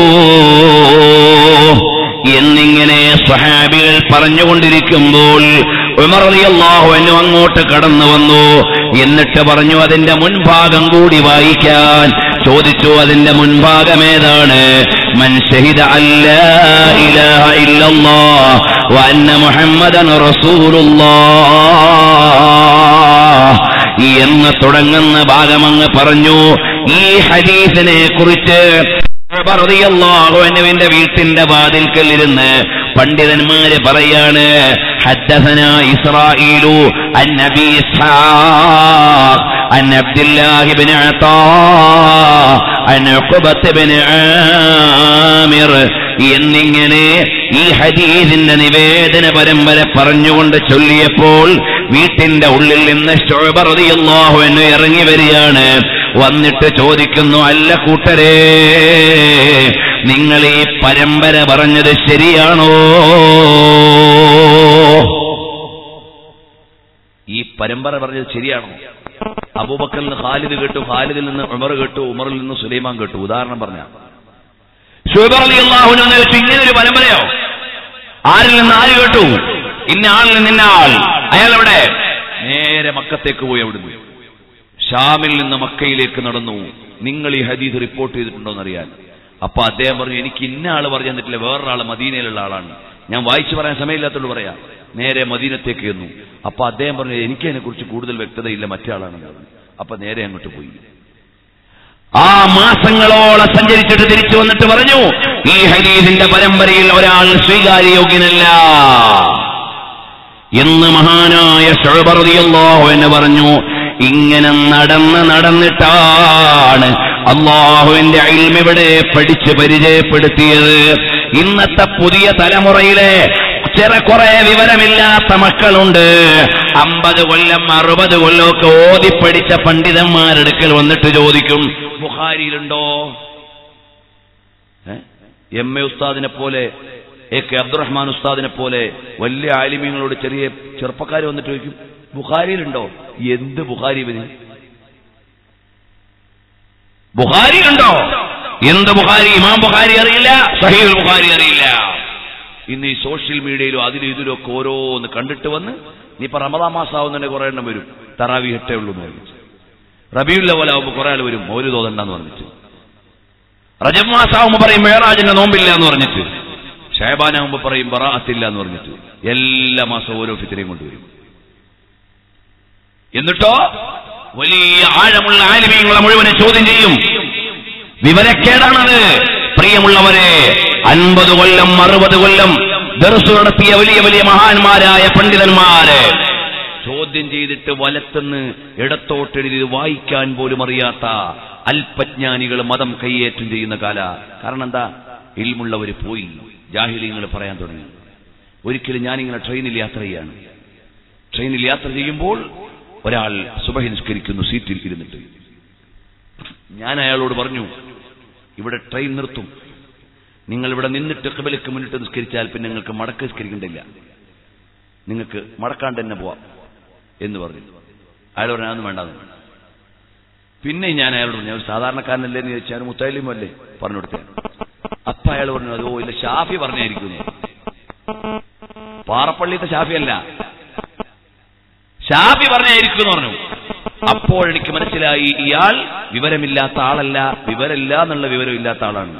എന്നിങ്ങനെ സ്വഹാബികൾ പറഞ്ഞുകൊണ്ടിരിക്കുമ്പോൾ ഉമർ റളിയല്ലാഹു അൻഹു അങ്ങോട്ട് കടന്നു വന്നു എന്നിട്ട് പറഞ്ഞു അതിന്റെ മുൻഭാഗം കൂടി വായിക്കാൻ ചോദിച്ചു അതിന്റെ മുൻഭാഗം ഏതാണ് മൻ ഷഹിദ അല്ലാ ഇലാഹ ഇല്ലല്ലാഹ് വ അന്ന മുഹമ്മദൻ റസൂലുള്ളാഹ് എന്ന് തുടങ്ങുന്ന ഭാഗമങ്ങ് പറഞ്ഞു ഈ ഹദീസിനെ കുറിച്ച് റളിയല്ലാഹുവിന്റെ വീട്ടിന്റെ വാതിൽക്കലിരുന്ന് പണ്ഡിതന്മാര് പറയാണ് حدثنا إسرائيل عن أبي إسحاق عن عبد الله بن عطاء عن عقبة بن عامر എന്നിങ്ങനെ ഈ ഹദീസിന്റെ നിവേദന പരമ്പര പറഞ്ഞുകൊണ്ട് ചൊല്ലിയപ്പോൾ വീട്ടിന്റെ ഉള്ളിൽ നിന്ന് ശോഭറിയല്ലാഹു എന്ന് ഇറങ്ങി വരികയാണ് വന്നിട്ട് ചോദിക്കുന്നു അല്ല കൂട്ടരേ നിങ്ങൾ ഈ പരമ്പര പറഞ്ഞത് ശരിയാണോ ഈ പരമ്പര പറഞ്ഞത് ശരിയാണോ അബൂബക്കറിൽ നിന്ന് ഖാലിദ് കേട്ടു ഖാലിദിൽ നിന്ന് ഉമർ കേട്ടു ഉമറിൽ നിന്ന് സുലൈമാൻ കേട്ടു ഉദാഹരണം പറഞ്ഞ ശുഭറിയാഹുനു വെച്ചു ഇങ്ങനെ ഒരു പരമ്പരയോ ആരിൽ നിന്ന് ആര് കേട്ടു ഇന്ന ആളിൽ നിന്ന് ഇന്ന ആൾ അയാൾ എവിടെ നേരെ മക്കത്തേക്ക് പോയി അവിടുന്ന് ഷാമിൽ നിന്ന് മക്കയിലേക്ക് നടന്നു നിങ്ങൾ ഈ ഹദീസ് റിപ്പോർട്ട് ചെയ്തിട്ടുണ്ടോ എന്നറിയാൻ അപ്പൊ അദ്ദേഹം പറഞ്ഞു എനിക്ക് ഇന്ന ആള് പറഞ്ഞു തന്നിട്ടില്ല വേറൊരാള് മദീനയിലുള്ള ആളാണ് ഞാൻ വായിച്ചു പറയാൻ സമയമില്ലാത്തോണ്ട് പറയാം നേരെ മദീനത്തേക്ക് ചെന്നു അപ്പൊ അദ്ദേഹം പറഞ്ഞു എനിക്ക് അതിനെ കുറിച്ച് കൂടുതൽ വ്യക്തതയില്ല മറ്റേ ആളാണെന്ന് പറഞ്ഞു അപ്പൊ നേരെ അങ്ങോട്ട് പോയി ആ മാസങ്ങളോളം സഞ്ചരിച്ചിട്ട് തിരിച്ചു വന്നിട്ട് പറഞ്ഞു ഈ ഹദീസിന്റെ പരമ്പരയിൽ ഒരാൾ സ്വീകാര്യയോഗ്യനല്ല എന്ന് മഹാനായ ഷുബറിയല്ലാഹു എന്ന് പറഞ്ഞു ഇങ്ങനെ നടന്ന് നടന്നിട്ടാണ് അള്ളാഹുവിന്റെ അയിൽമിവിടെ പഠിച്ച് പരിചയപ്പെടുത്തിയത് ഇന്നത്തെ പുതിയ തലമുറയിലെ ചില കുറെ വിവരമില്ലാത്ത മക്കളുണ്ട് അമ്പത് കൊല്ലം അറുപത് കൊല്ലമൊക്കെ ഓതിപ്പടിച്ച പണ്ഡിതന്മാരെടുക്കൽ വന്നിട്ട് ചോദിക്കും ബുഖാരിയിലുണ്ടോ എം എ ഉസ്താദിനെ പോലെ എ കെ അബ്ദുറഹ്മാൻ ഉസ്താദിനെ പോലെ വലിയ ആലിമ്യങ്ങളോട് ചെറിയ ചെറുപ്പക്കാർ വന്നിട്ട് ചോദിക്കും ബുഖാരിയിലുണ്ടോ എന്ത് ബുഖാരി ഇവന് ബുഖാരി ഉണ്ടോ എന്ത് ബുഖാരി ഇമാം ബുഖാരി അറിയില്ല സഹീൽ ബുഖാരി അറിയില്ല ഇന്ന് ഈ സോഷ്യൽ മീഡിയയിലും അതിലും ഇതിലും ഒക്കെ ഓരോന്ന് കണ്ടിട്ട് വന്ന് ഇനിയിപ്പോ റമദാ മാസാവുന്നതിന്റെ കുറെ എണ്ണം വരും തറാവി ഹെട്ടേ ഉള്ളൂ എന്ന് പറഞ്ഞിട്ട് റബിയുൽ ലെവലാവുമ്പോ കുറെ ആൾ വരും ഒരു തോന്നണ്ടെന്ന് പറഞ്ഞിട്ട് റജബ് മാസാവുമ്പോ പറയും മേറാജിന്റെ നോമ്പില്ല എന്ന് പറഞ്ഞിട്ട് ഷഹബാനാകുമ്പോ പറയും ബറാഅത്തില്ല എന്ന് പറഞ്ഞിട്ട് എല്ലാ മാസവും ഓരോ ഫിത്തിനെയും കൊണ്ടുവരും എന്നിട്ടോ വലിയ ആഴമുള്ള ആലിമീങ്ങളെ മുഴുവനെ ചോദ്യം ചെയ്യും വിവരക്കേടാണത് പ്രിയമുള്ളവരെ അൻപത് കൊല്ലം അറുപത് കൊല്ലം ദർസ് നടത്തിയ വലിയ വലിയ മഹാന്മാരായ പണ്ഡിതന്മാര് ചോദ്യം ചെയ്തിട്ട് വലത്തുനിന്ന് ഇടത്തോട്ടെഴുതി വായിക്കാൻ പോലും അറിയാത്ത അല്പജ്ഞാനികൾ മതം കൈയേറ്റം ചെയ്യുന്ന കാല കാരണം എന്താ ഇൽമുള്ളവർ പോയി ജാഹിലിങ്ങൾ പറയാൻ തുടങ്ങി ഒരിക്കലും ഞാനിങ്ങനെ ട്രെയിനിൽ യാത്ര ചെയ്യാണ് ട്രെയിനിൽ യാത്ര ചെയ്യുമ്പോൾ ഒരാൾ സുബഹി നിസ്കരിക്കുന്നു സീറ്റിൽ ഇരുന്നിട്ട് ഞാൻ അയാളോട് പറഞ്ഞു ഇവിടെ ട്രെയിൻ നിർത്തും നിങ്ങൾ ഇവിടെ നിന്നിട്ട് കിബലക്ക് മുന്നിട്ട് നിസ്കരിച്ചാൽ പിന്നെ നിങ്ങൾക്ക് മടക്ക് നിസ്കരിക്കണ്ടില്ല നിങ്ങൾക്ക് മടക്കാണ്ട് തന്നെ പോവാം എന്ന് പറഞ്ഞു അയാൾ പറഞ്ഞു അതൊന്നും വേണ്ടാന്ന് പിന്നെ ഞാൻ അയാളോട് പറഞ്ഞു "ഞാൻ സാധാരണക്കാരനല്ലേ എന്ന് ചോദിച്ചാൽ മുത്തായാലും അല്ലേ പറഞ്ഞു കൊടുത്തേ അപ്പൊ അയാൾ പറഞ്ഞു അതോ ഇല്ല ഷാഫി പറഞ്ഞായിരിക്കുന്നു പാറപ്പള്ളിത്തെ ഷാഫി അല്ല ഷാഫി പറഞ്ഞായിരിക്കും എന്ന് പറഞ്ഞു അപ്പോഴെനിക്ക് മനസ്സിലായി ഇയാൾ വിവരമില്ലാത്ത ആളല്ല വിവരമില്ല എന്നുള്ള വിവരമില്ലാത്ത ആളാണ്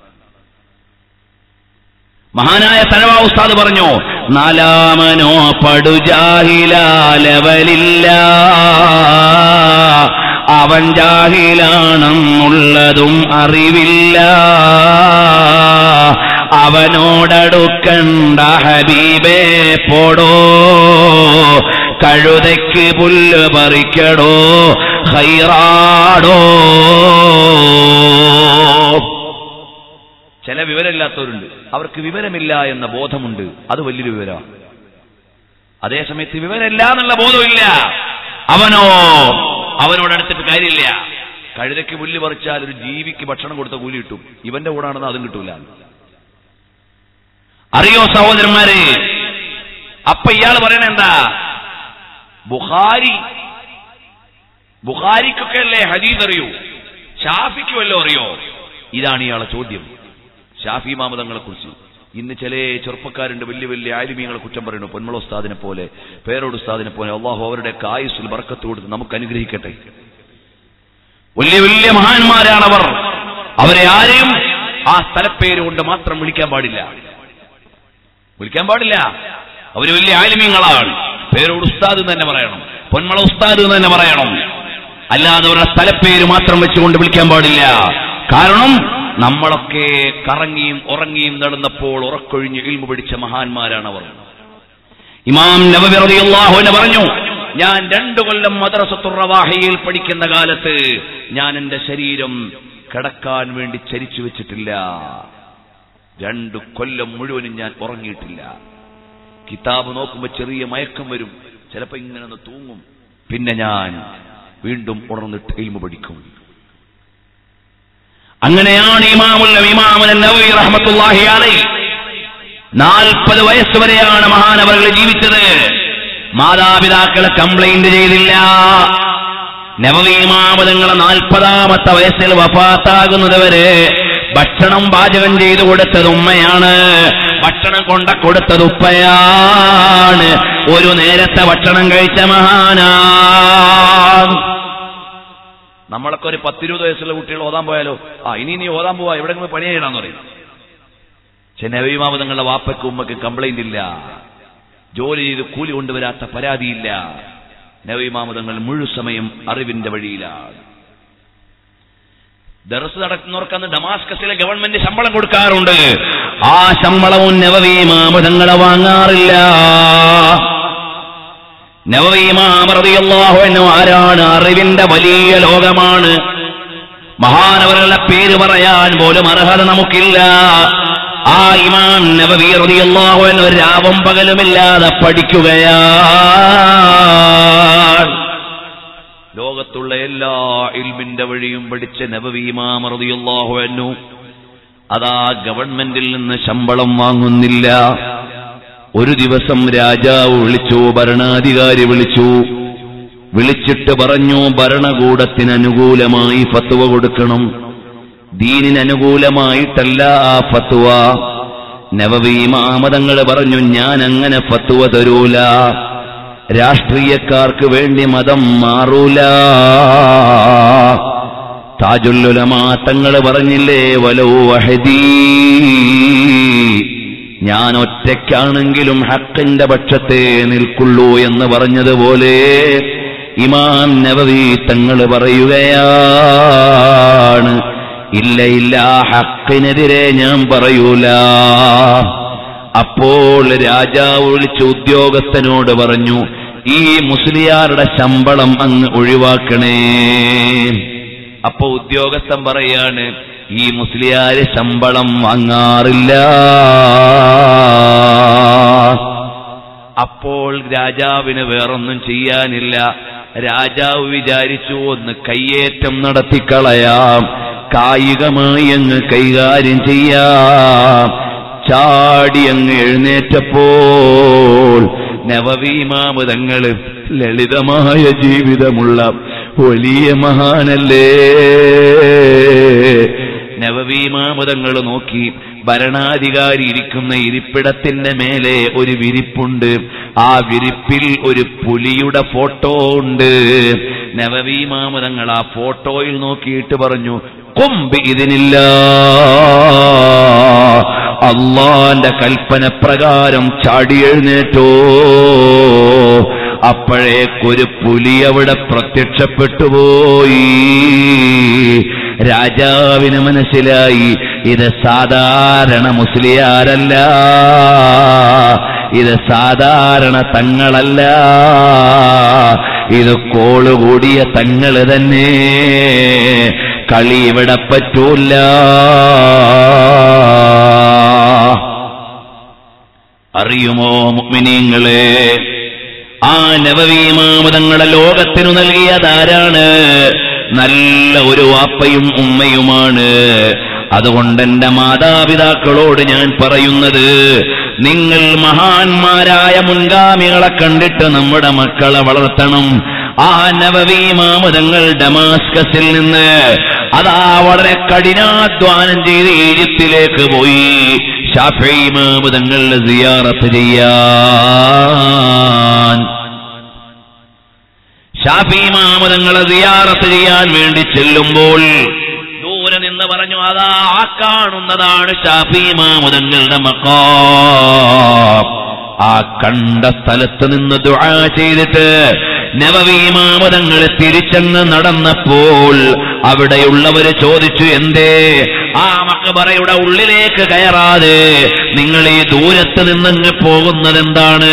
മഹാനായ തലവ ഉസ്താദ് പറഞ്ഞു നാലാമനോ പടുജാഹിലാലവലില്ല അവൻ ജാഹിലാണെന്നുള്ളതും അറിവില്ല അവനോടടുക്കണ്ട ഹബീബേ പോടോ കഴുതയ്ക്ക് പുല്ല് പറിക്കടോ ഹൈറാടോ ചില വിവരമില്ലാത്തവരുണ്ട് അവർക്ക് വിവരമില്ല എന്ന ബോധമുണ്ട് അത് വലിയൊരു വിവരമാണ് അതേസമയത്ത് വിവരമില്ല എന്നുള്ള ബോധമില്ല അവനോ അവനോടടുത്തിട്ട് കാര്യമില്ല കഴുതയ്ക്ക് പുല്ല് പറിച്ചാൽ ഒരു ജീവിക്ക് ഭക്ഷണം കൊടുത്ത കൂലി കിട്ടും ഇവന്റെ കൂടാണെന്ന് അതും കിട്ടൂല അറിയോ സഹോദരന്മാരെ അപ്പൊ ഇയാൾ പറയണ എന്താ ബുഖാരി ബുഖാരിക്കൊക്കെ അല്ലേ ഹദീസ് അറിയൂ ഷാഫിക്ക് വല്ലോ അറിയോ ഇതാണ് ഇയാളെ ചോദ്യം ഷാഫി മാമതങ്ങളെ കുറിച്ച് ഇന്ന് ചില ചെറുപ്പക്കാരുണ്ട് വലിയ വലിയ ആലിമീങ്ങളെ കുറ്റം പറയുന്നു പൊന്മള ഉസ്താദിനെ പോലെ പേരോട് ഉസ്താദിനെ പോലെ അള്ളാഹു അവരുടെ കായുസിൽ ബർക്കത്ത് കൊടുത്ത് നമുക്ക് അനുഗ്രഹിക്കട്ടെ വലിയ വലിയ മഹാന്മാരാണവർ അവരെ ആരെയും ആ സ്ഥലപ്പേര് കൊണ്ട് മാത്രം വിളിക്കാൻ പാടില്ല വിളിക്കാൻ പാടില്ല അവര് വലിയ ആലിമ്യങ്ങളാണ് പേരോട് ഉസ്താദ് എന്ന് തന്നെ പറയണം പൊന്മള ഉസ്താദ് എന്ന് തന്നെ പറയണം അല്ലാതെ അവരുടെ സ്ഥലപ്പേര് മാത്രം വെച്ചുകൊണ്ട് വിളിക്കാൻ പാടില്ല കാരണം നമ്മളൊക്കെ കറങ്ങിയും ഉറങ്ങിയും നടന്നപ്പോൾ ഉറക്കൊഴിഞ്ഞ് ഇൽമു പിടിച്ച മഹാന്മാരാണ് അവർ ഇമാം നബവി റളിയല്ലാഹു അൻഹു പറഞ്ഞു ഞാൻ രണ്ടു കൊല്ലം മദ്രസത്തുർ റവാഹിയിൽ പഠിക്കുന്ന കാലത്ത് ഞാൻ എന്റെ ശരീരം കിടക്കാൻ വേണ്ടി ചരിച്ചു വെച്ചിട്ടില്ല രണ്ടു കൊല്ലം മുഴുവനും ഞാൻ ഉറങ്ങിയിട്ടില്ല കിതാബ് നോക്കുമ്പോ ചെറിയ മയക്കം വരും ചിലപ്പോ ഇങ്ങനെ ഒന്ന് തൂങ്ങും പിന്നെ ഞാൻ വീണ്ടും ഉണർന്നിട്ട് ഇൽമു പഠിക്കും അങ്ങനെയാണ് ഇമാമുൽ ഇമാമുൽ നബവി റഹ്മത്തുള്ളാഹി അലൈഹി നാൽപ്പത് വയസ്സ് വരെയാണ് മഹാനവറുകൾ ജീവിച്ചത് മാതാപിതാക്കളെ കംപ്ലൈന്റ് ചെയ്തില്ല നവവീമാപതങ്ങളെ നാൽപ്പതാമത്തെ വയസ്സിൽ വഫാത്താകുന്നത് വരെ ഭക്ഷണം പാചകം ചെയ്തു കൊടുത്തത് ഉമ്മയാണ് ഭക്ഷണം കൊണ്ട കൊടുത്തത് ഉപ്പയാണ് ഒരു നേരത്തെ ഭക്ഷണം കഴിച്ച മഹാനാ നമ്മളൊക്കെ ഒരു പത്തിരുപത് വയസ്സുള്ള കുട്ടികൾ ഓതാൻ പോയാലോ ആ ഇനി നീ ഓതാൻ പോവാ എവിടെങ്കിലും പണി ചെയ്യണമെന്ന് പറയും ചെന്നവീമാമതങ്ങളുടെ വാപ്പയ്ക്കും ഉമ്മയ്ക്കും കംപ്ലൈന്റ് ഇല്ല ജോലി ചെയ്ത് കൂലി കൊണ്ടുവരാത്ത പരാതിയില്ല നവീമാമതങ്ങൾ മുഴുസമയം അറിവിന്റെ വഴിയിലാണ് ദർസ് നടക്കുന്നവർക്കന്ന് ഡമാസ്കസിലെ ഗവൺമെന്റ് ശമ്പളം കൊടുക്കാറുണ്ട് ആ ശമ്പളവും നവവീമാമതങ്ങളെ വാങ്ങാറില്ല നവവീമാമറിയാഹു എന്നു ആരാണ് അറിവിന്റെ വലിയ ലോകമാണ് മഹാനവരുടെ പേര് പറയാൻ പോലും അർഹത നമുക്കില്ല ആ ഇമാം നബവി റളിയല്ലാഹു അൻഹു രാവും പകലുമില്ലാതെ പഠിക്കുകയാണ് ലോകത്തുള്ള എല്ലാ ഇൽമിന്റെ വഴിയും പഠിച്ച നബവി ഇമാം റളിയല്ലാഹു അൻഹു അതാ ഗവൺമെന്റിൽ നിന്ന് ശമ്പളം വാങ്ങുന്നില്ല ഒരു ദിവസം രാജാവ് വിളിച്ചു ഭരണാധികാരി വിളിച്ചു വിളിച്ചിട്ട് പറഞ്ഞു ഭരണകൂടത്തിന് അനുകൂലമായി ഫത്വ കൊടുക്കണം ദീനിന് അനുകൂലമായിട്ടല്ല ആ ഫത്വ നവവീമാമതങ്ങൾ പറഞ്ഞു ഞാൻ അങ്ങനെ ഫത്വ തരൂല രാഷ്ട്രീയക്കാർക്ക് വേണ്ടി മതം മാറൂല താജുല്ലുലമാ തങ്ങൾ പറഞ്ഞില്ലേ വലോ വഹദീ ഞാൻ ഒറ്റയ്ക്കാണെങ്കിലും ഹക്കിന്റെ പക്ഷത്തെ നിൽക്കുള്ളൂ എന്ന് പറഞ്ഞതുപോലെ ഇമാം നവവി തങ്ങൾ പറയുകയാണ് ഇല്ല ഇല്ല ഹക്കിനെതിരെ ഞാൻ പറയൂല അപ്പോൾ രാജാവ് വിളിച്ച ഉദ്യോഗസ്ഥനോട് പറഞ്ഞു ഈ മുസ്ലിയാരുടെ ശമ്പളം അങ്ങ് ഒഴിവാക്കണേ അപ്പൊ ഉദ്യോഗസ്ഥൻ പറയാണ് ഈ മുസ്ലിയാര് ശമ്പളം വാങ്ങാറില്ല അപ്പോൾ രാജാവിന് വേറൊന്നും ചെയ്യാനില്ല രാജാവ് വിചാരിച്ചു ഒന്ന് കയ്യേറ്റം നടത്തിക്കളയാം കായികമായി അങ്ങ് കൈകാര്യം ചെയ്യാം ചാടി അങ്ങ് എഴുന്നേറ്റപ്പോൾ നവവീമാമതങ്ങള് ലളിതമായ ജീവിതമുള്ള വലിയ മഹാനല്ലേ നവവീമാമതങ്ങൾ നോക്കി ഭരണാധികാരി ഇരിക്കുന്ന ഇരിപ്പിടത്തിന്റെ മേലെ ഒരു വിരിപ്പുണ്ട് ആ വിരിപ്പിൽ ഒരു പുലിയുടെ ഫോട്ടോ ഉണ്ട് നവവീമാമതങ്ങൾ ആ ഫോട്ടോയിൽ നോക്കിയിട്ട് പറഞ്ഞു കൊമ്പ് ഇതിനില്ല അള്ളാന്റെ കൽപ്പന പ്രകാരം ചാടി എഴുന്നേറ്റോ അപ്പോഴേക്കൊരു പുലി അവിടെ പ്രത്യക്ഷപ്പെട്ടു പോയി രാജാവിന് മനസ്സിലായി ഇത് സാധാരണ മുസ്ലിയാരല്ല ഇത് സാധാരണ തങ്ങളല്ല ഇത് കോളുകൂടിയ തങ്ങള് തന്നെ കളി ഇവിടെ പറ്റൂല അറിയുമോ മുഗ്മിനീങ്ങളെ ആ നവവീമാമതങ്ങളെ ലോകത്തിനു നൽകിയതാരാണ് നല്ല ഒരു വാപ്പയും ഉമ്മയുമാണ് അതുകൊണ്ട് എന്റെ മാതാപിതാക്കളോട് ഞാൻ പറയുന്നത് നിങ്ങൾ മഹാന്മാരായ മുൻഗാമികളെ കണ്ടിട്ട് നമ്മുടെ മക്കളെ വളർത്തണം ആ നവവീമാമതങ്ങൾ ഡമാസ്കസിൽ നിന്ന് അതാ വളരെ കഠിനാധ്വാനം ചെയ്ത് ഈജിപ്തിലേക്ക് പോയി ഷാഫിമാമതങ്ങളുടെ സിയാറത്ത് ചെയ്യാൻ ഷാഫിമാമതങ്ങളെ സിയാറത്ത് ചെയ്യാൻ വേണ്ടി ചെല്ലുമ്പോൾ ദൂരെ നിന്ന് പറഞ്ഞു അതാ ആ കാണുന്നതാണ് ഷാഫിമാമുതങ്ങളുടെ മക്കാം ആ കണ്ട സ്ഥലത്ത് നിന്ന് ദുആ ചെയ്തിട്ട് നവവീമാമതങ്ങൾ തിരിച്ചങ്ങ് നടന്നപ്പോൾ അവിടെയുള്ളവര് ചോദിച്ചു എന്തേ ആ മക്കബറയുടെ ഉള്ളിലേക്ക് കയറാതെ നിങ്ങൾ ഈ ദൂരത്ത് നിന്നങ്ങ് പോകുന്നത് എന്താണ്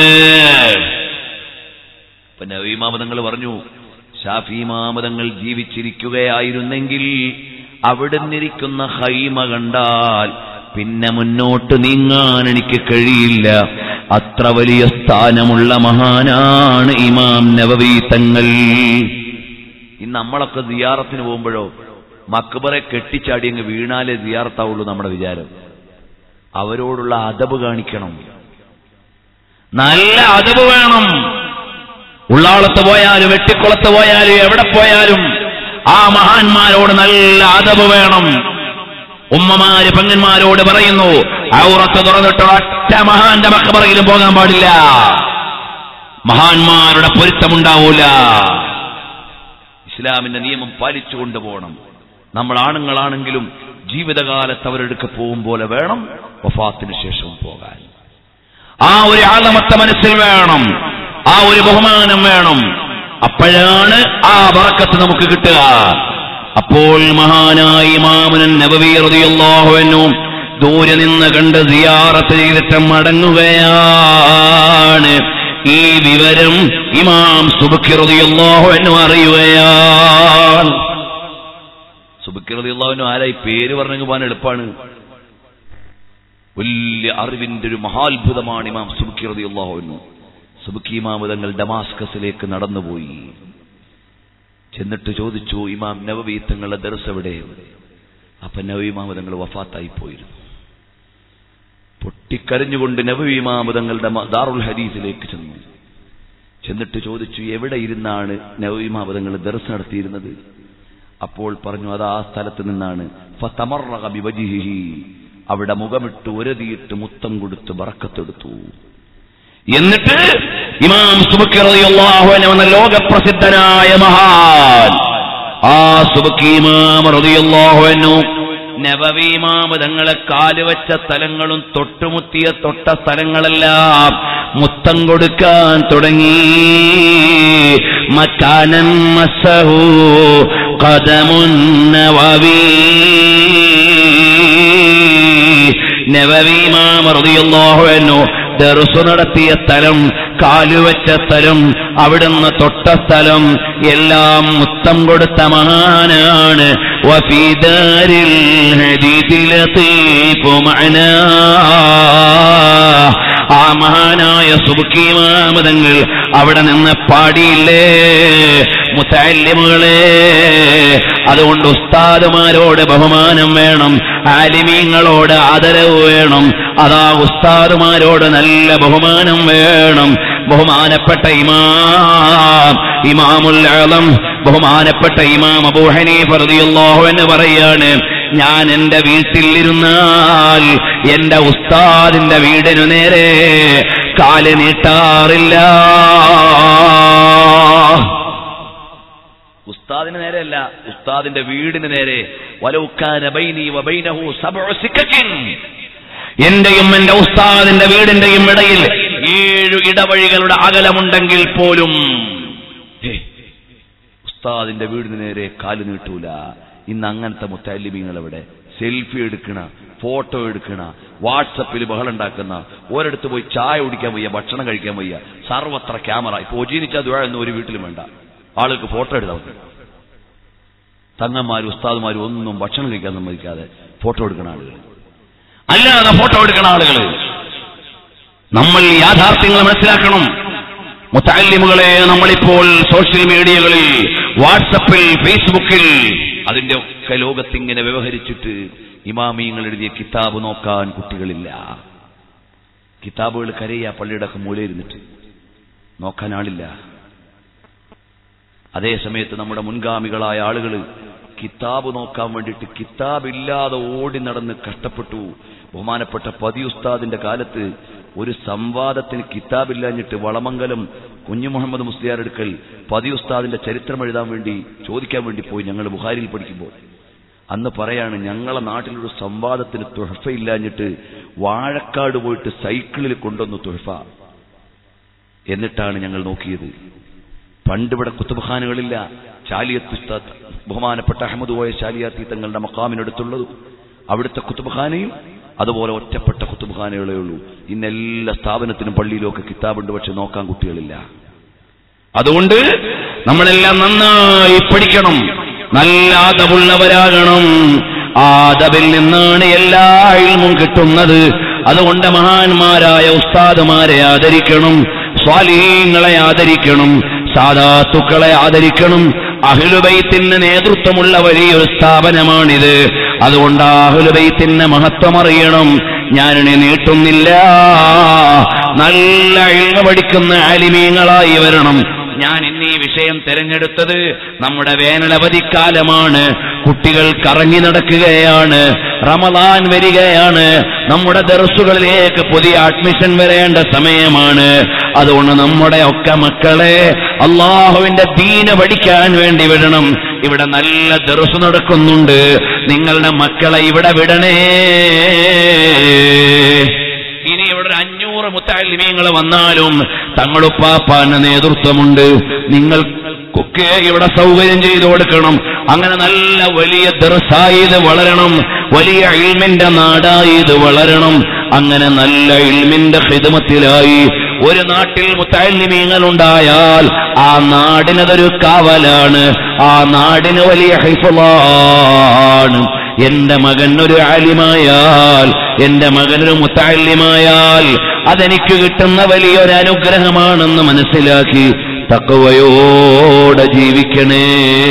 അപ്പൊ നവീമാമതങ്ങൾ പറഞ്ഞു ഷാഫിമാമതങ്ങൾ ജീവിച്ചിരിക്കുകയായിരുന്നെങ്കിൽ അവിടുന്നിരിക്കുന്ന ഹൈമ കണ്ടാൽ പിന്നെ മുന്നോട്ട് നീങ്ങാൻ എനിക്ക് കഴിയില്ല അത്ര വലിയ സ്ഥാനമുള്ള മഹാനാണ് ഇമാം നവവി തങ്ങൾ ഇന്ന് നമ്മളൊക്കെ സിയാറത്തിന് പോകുമ്പോഴോ മക്ബറെ കെട്ടിച്ചാടി അങ്ങ് വീണാലേ സിയാറത്താവുള്ളൂ നമ്മുടെ വിചാരം അവരോടുള്ള അതബ് കാണിക്കണം നല്ല അതവ് വേണം ഉള്ളാളത്ത് പോയാലും വെട്ടിക്കുളത്ത് പോയാലും എവിടെ പോയാലും ആ മഹാന്മാരോട് നല്ല അതവ് വേണം ഉമ്മമാര് പെങ്ങന്മാരോട് പറയുന്നു ഔറത്ത് തുറന്നിട്ട് ഒറ്റ മഹാന്റെ മക്കബറയിലും പോകാൻ പാടില്ല മഹാന്മാരുടെ പൊരുത്തമുണ്ടാവൂല ഇസ്ലാമിന്റെ നിയമം പാലിച്ചു കൊണ്ടുപോകണം നമ്മൾ ആണുങ്ങളാണെങ്കിലും ജീവിതകാലത്ത് അവരെടുക്ക് പോകും പോലെ വേണം വഫാത്തിന് ശേഷവും പോകാൻ ആ ഒരു ആളമത്ത മനസ്സിൽ വേണം ആ ഒരു ബഹുമാനം വേണം അപ്പോഴാണ് ആ വറക്കത്ത് നമുക്ക് കിട്ടുക അപ്പോൾ മഹാനായി മാമുനൻ നബവീറിയല്ലാഹുവെന്നും ദൂരെ നിന്ന് കണ്ട് സിയാറത്ത് ചെയ്തിട്ട് മടങ്ങുകയാണ് ഈ വിവരം ഇമാം സുബുഖിറിയല്ലാഹുവെന്നും അറിയുകയാണ് സുബിക്കറിയുള്ളവനും ആരായി പേര് പറഞ്ഞു പോകാൻ എളുപ്പമാണ് വലിയ അറിവിന്റെ ഒരു മഹാത്ഭുതമാണ് ഇമാം സുബുക്കിറിയുള്ളവനു സുബുക്കി ഇമാമുതങ്ങൾ ഡമാസ്കസിലേക്ക് നടന്നുപോയി ചെന്നിട്ട് ചോദിച്ചു ഇമാം നവവി തങ്ങളുടെ ദർസ് എവിടെ അപ്പൊ നവവി ഇമാമുതങ്ങൾ വഫാത്തായി പോയിരുന്നു പൊട്ടിക്കരഞ്ഞുകൊണ്ട് നവവി ഇമാമുതങ്ങളുടെ മ- ദാറുൽ ഹദീസിലേക്ക് ചെന്നു ചെന്നിട്ട് ചോദിച്ചു എവിടെ ഇരുന്നാണ് നവവി ഇമാമുതങ്ങൾ ദർസ് നടത്തിയിരുന്നത് അപ്പോൾ പറഞ്ഞു അത് ആ സ്ഥലത്ത് നിന്നാണ് ഫതമറഗ ബിവജിഹിഹി. അവിടെ മുഖമിട്ട് ഉരതിയിട്ട് മുത്തം കൊടുത്ത് ബറക്കത്തെടുത്തു എന്നിട്ട് ഇമാം സുബക്കി റളിയല്ലാഹു അൻഹു എന്ന ലോകപ്രസിദ്ധനായ മഹാൻ ആ സുബക്കി ഇമാം റളിയല്ലാഹു അൻഹു നബവി ഇമാം തങ്ങളെ കാലുവച്ച സ്ഥലങ്ങളും തൊട്ടുമുത്തിയ തൊട്ട സ്ഥലങ്ങളെല്ലാം മുത്തം കൊടുക്കാൻ തുടങ്ങി മക്കാനൻ മസഹു ഖദമുൻ നവവി നവവീമാമറിയാഹുവെന്നു ദർസു നടത്തിയ സ്ഥലം കാലുവച്ച സ്ഥലം അവിടുന്ന് തൊട്ട സ്ഥലം എല്ലാം മുത്തം കൊടുത്ത മഹാനാണ് വഫീദാരിൽ ഹദീഥി ലതീഫു മഅനാ. ആ മഹാനായ സുബുക്കീമാമതങ്ങൾ അവിടെ നിന്ന് പാടിയില്ലേ മുത്തല്ലിമുകളെ അതുകൊണ്ട് ഉസ്താദുമാരോട് ബഹുമാനം വേണം ആലിമീങ്ങളോട് ആദരവ് വേണം അതാ ഉസ്താദുമാരോട് നല്ല ബഹുമാനം വേണം ബഹുമാനപ്പെട്ട ഇമാം ഇമാമുൽ ആലം ബഹുമാനപ്പെട്ട ഇമാം അബൂ ഹനീഫ റളിയല്ലാഹു എന്ന് പറയാണ് ഞാൻ എന്റെ വീട്ടിൽ ഇരുന്നാൽ എന്റെ ഉസ്താദിന്റെ വീടിനു നേരെ കാല് നീട്ടാറില്ല ഉസ്താദിന് നേരെയല്ല ഉസ്താദിന്റെ വീടിന് നേരെ വലൗക്കാന ബൈനി വബൈനഹു സബ്ഉ സിക്കക്കിൻ എന്റെയും എന്റെ ഉസ്താദിന്റെ വീടിന്റെയും ഇടയിൽ ഏഴു ഇടവഴികളുടെ അകലമുണ്ടെങ്കിൽ പോലും ഹേ, ഉസ്താദിന്റെ വീടിന് നേരെ കാല് നീട്ടൂല ഇന്ന് അങ്ങനത്തെ മുത്തല്ലിമീങ്ങൾ എവിടെ സെൽഫി എടുക്കണ ഫോട്ടോ എടുക്കണ വാട്സപ്പിൽ ബഹളുണ്ടാക്കുന്ന ഒരിടത്ത് പോയി ചായ കുടിക്കാൻ വയ്യ ഭക്ഷണം കഴിക്കാൻ വയ്യ സർവത്ര ക്യാമറ ഇപ്പൊ ഒജീനിച്ച ദ്വാഴൊന്നും ഒരു വീട്ടിലും വേണ്ട ആളുകൾക്ക് ഫോട്ടോ എടുത്താൽ മതി തങ്ങന്മാരും ഉസ്താദുമാരും ഒന്നും ഭക്ഷണം കഴിക്കാൻ സമ്മതിക്കാതെ ഫോട്ടോ എടുക്കുന്ന ആളുകൾ അല്ലാതെ ഫോട്ടോ എടുക്കുന്ന ആളുകൾ നമ്മൾ യാഥാർത്ഥ്യങ്ങൾ മനസ്സിലാക്കണം മുത്തല്ലിമുകളെ നമ്മളിപ്പോൾ സോഷ്യൽ മീഡിയകളിൽ വാട്സപ്പിൽ ഫേസ്ബുക്കിൽ അതിന്റെ ഒക്കെ ലോകത്തിങ്ങനെ വ്യവഹരിച്ചിട്ട് ഇമാമിയങ്ങൾ എഴുതിയ കിതാബ് നോക്കാൻ കുട്ടികളില്ല കിതാബുകൾ കരയ പള്ളിയുടെ ഒക്കെ മൂലയിരുന്നിട്ട് നോക്കാൻ ആളില്ല അതേ സമയത്ത് നമ്മുടെ മുൻഗാമികളായ ആളുകൾ കിതാബ് നോക്കാൻ വേണ്ടിയിട്ട് കിതാബില്ലാതെ ഓടി നടന്ന് കഷ്ടപ്പെട്ടു ബഹുമാനപ്പെട്ട പതി ഉസ്താദിന്റെ കാലത്ത് ഒരു സംവാദത്തിന് കിതാബില്ലാഞ്ഞിട്ട് വളമംഗലം കുഞ്ഞു മുഹമ്മദ് മുസ്ലിയാർ എടുക്കൽ പതി ഉസ്താദിന്റെ ചരിത്രം എഴുതാൻ വേണ്ടി ചോദിക്കാൻ വേണ്ടി പോയി ഞങ്ങൾ ബുഹാരിയിൽ പഠിക്കുമ്പോൾ അന്ന് പറയാണ് ഞങ്ങളെ നാട്ടിലൊരു സംവാദത്തിന് തുഴഫയില്ലാഞ്ഞിട്ട് വാഴക്കാട് പോയിട്ട് സൈക്കിളിൽ കൊണ്ടുവന്നു തുഴഫ എന്നിട്ടാണ് ഞങ്ങൾ നോക്കിയത് പണ്ട് ഇവിടെ കുത്തുബഖാനുകളില്ല ചാലിയത്ത് ഉസ്താദ് ബഹുമാനപ്പെട്ട അഹമ്മദ് കോയ ചാലിയാത്തി തങ്ങളുടെ മക്കാമിനടുത്തുള്ളത് അവിടുത്തെ കുത്തുബഖാനയും അതുപോലെ ഒറ്റപ്പെട്ട കുത്തുബഖാനകളേ ഉള്ളൂ ഇന്ന് എല്ലാ സ്ഥാപനത്തിനും പള്ളിയിലും ഒക്കെ കിതാബുണ്ട് പക്ഷെ നോക്കാൻ കുട്ടികളില്ല അതുകൊണ്ട് നമ്മളെല്ലാം നന്നായി പഠിക്കണം നല്ല ആദമുള്ളവരാകണം ആദബിൽ നിന്നാണ് എല്ലാ ഇൽമും കിട്ടുന്നത് അതുകൊണ്ട് മഹാന്മാരായ ഉസ്താദുമാരെ ആദരിക്കണം സ്വാലീങ്ങളെ ആദരിക്കണം സാധാത്തുക്കളെ ആദരിക്കണം അഹ്ലുബൈത്തിന് നേതൃത്വമുള്ള വലിയൊരു സ്ഥാപനമാണിത് അതുകൊണ്ട് അഹ്ലുബൈത്തിന് മഹത്വം അറിയണം ഞാനിനി നീട്ടുന്നില്ല നല്ല ഇൽമ പഠിക്കുന്ന ആലിമീങ്ങളായി വരണം ഞാൻ ഇന്ന് ഈ വിഷയം തിരഞ്ഞെടുത്തത് നമ്മുടെ വേനലവധിക്കാലമാണ് കുട്ടികൾ കറങ്ങി നടക്കുകയാണ് റമദാൻ വരികയാണ് നമ്മുടെ ദർസുകളിലേക്ക് പുതിയ അഡ്മിഷൻ വരേണ്ട സമയമാണ് അതുകൊണ്ട് നമ്മുടെ ഒക്കെ മക്കളെ അള്ളാഹുവിന്റെ ദീന പഠിക്കാൻ വേണ്ടി വിടണം ഇവിടെ നല്ല ദർസ് നടക്കുന്നുണ്ട് നിങ്ങളുടെ മക്കളെ ഇവിടെ വിടണേ ഇനി ഇവിടെ ഒരു അഞ്ഞൂറ് മുത്താലിമീങ്ങൾ വന്നാലും തങ്ങളുപ്പാപ്പാന്റെ നേതൃത്വമുണ്ട് നിങ്ങൾക്കൊക്കെ ഇവിടെ സൗകര്യം ചെയ്തു കൊടുക്കണം അങ്ങനെ നല്ല വലിയ ദർസായി ഇത് വളരണം വലിയ ഇൽമിന്റെ നാടായി ഇത് വളരണം അങ്ങനെ നല്ല ഇൽമിന്റെ ഹിദമത്തിലായി ഒരു നാട്ടിൽ മുത്താലിമീങ്ങൾ ഉണ്ടായാൽ ആ നാടിനതൊരു കാവലാണ് ആ നാടിന് വലിയ ഹൈഫലാണ് എന്റെ മകൻ ഒരു ആലിമായാൽ എന്റെ മകനൊരു മുത്താലിമായാൽ അതെനിക്ക് കിട്ടുന്ന വലിയൊരു അനുഗ്രഹമാണെന്ന് മനസ്സിലാക്കി തക്കവയോടെ ജീവിക്കണേ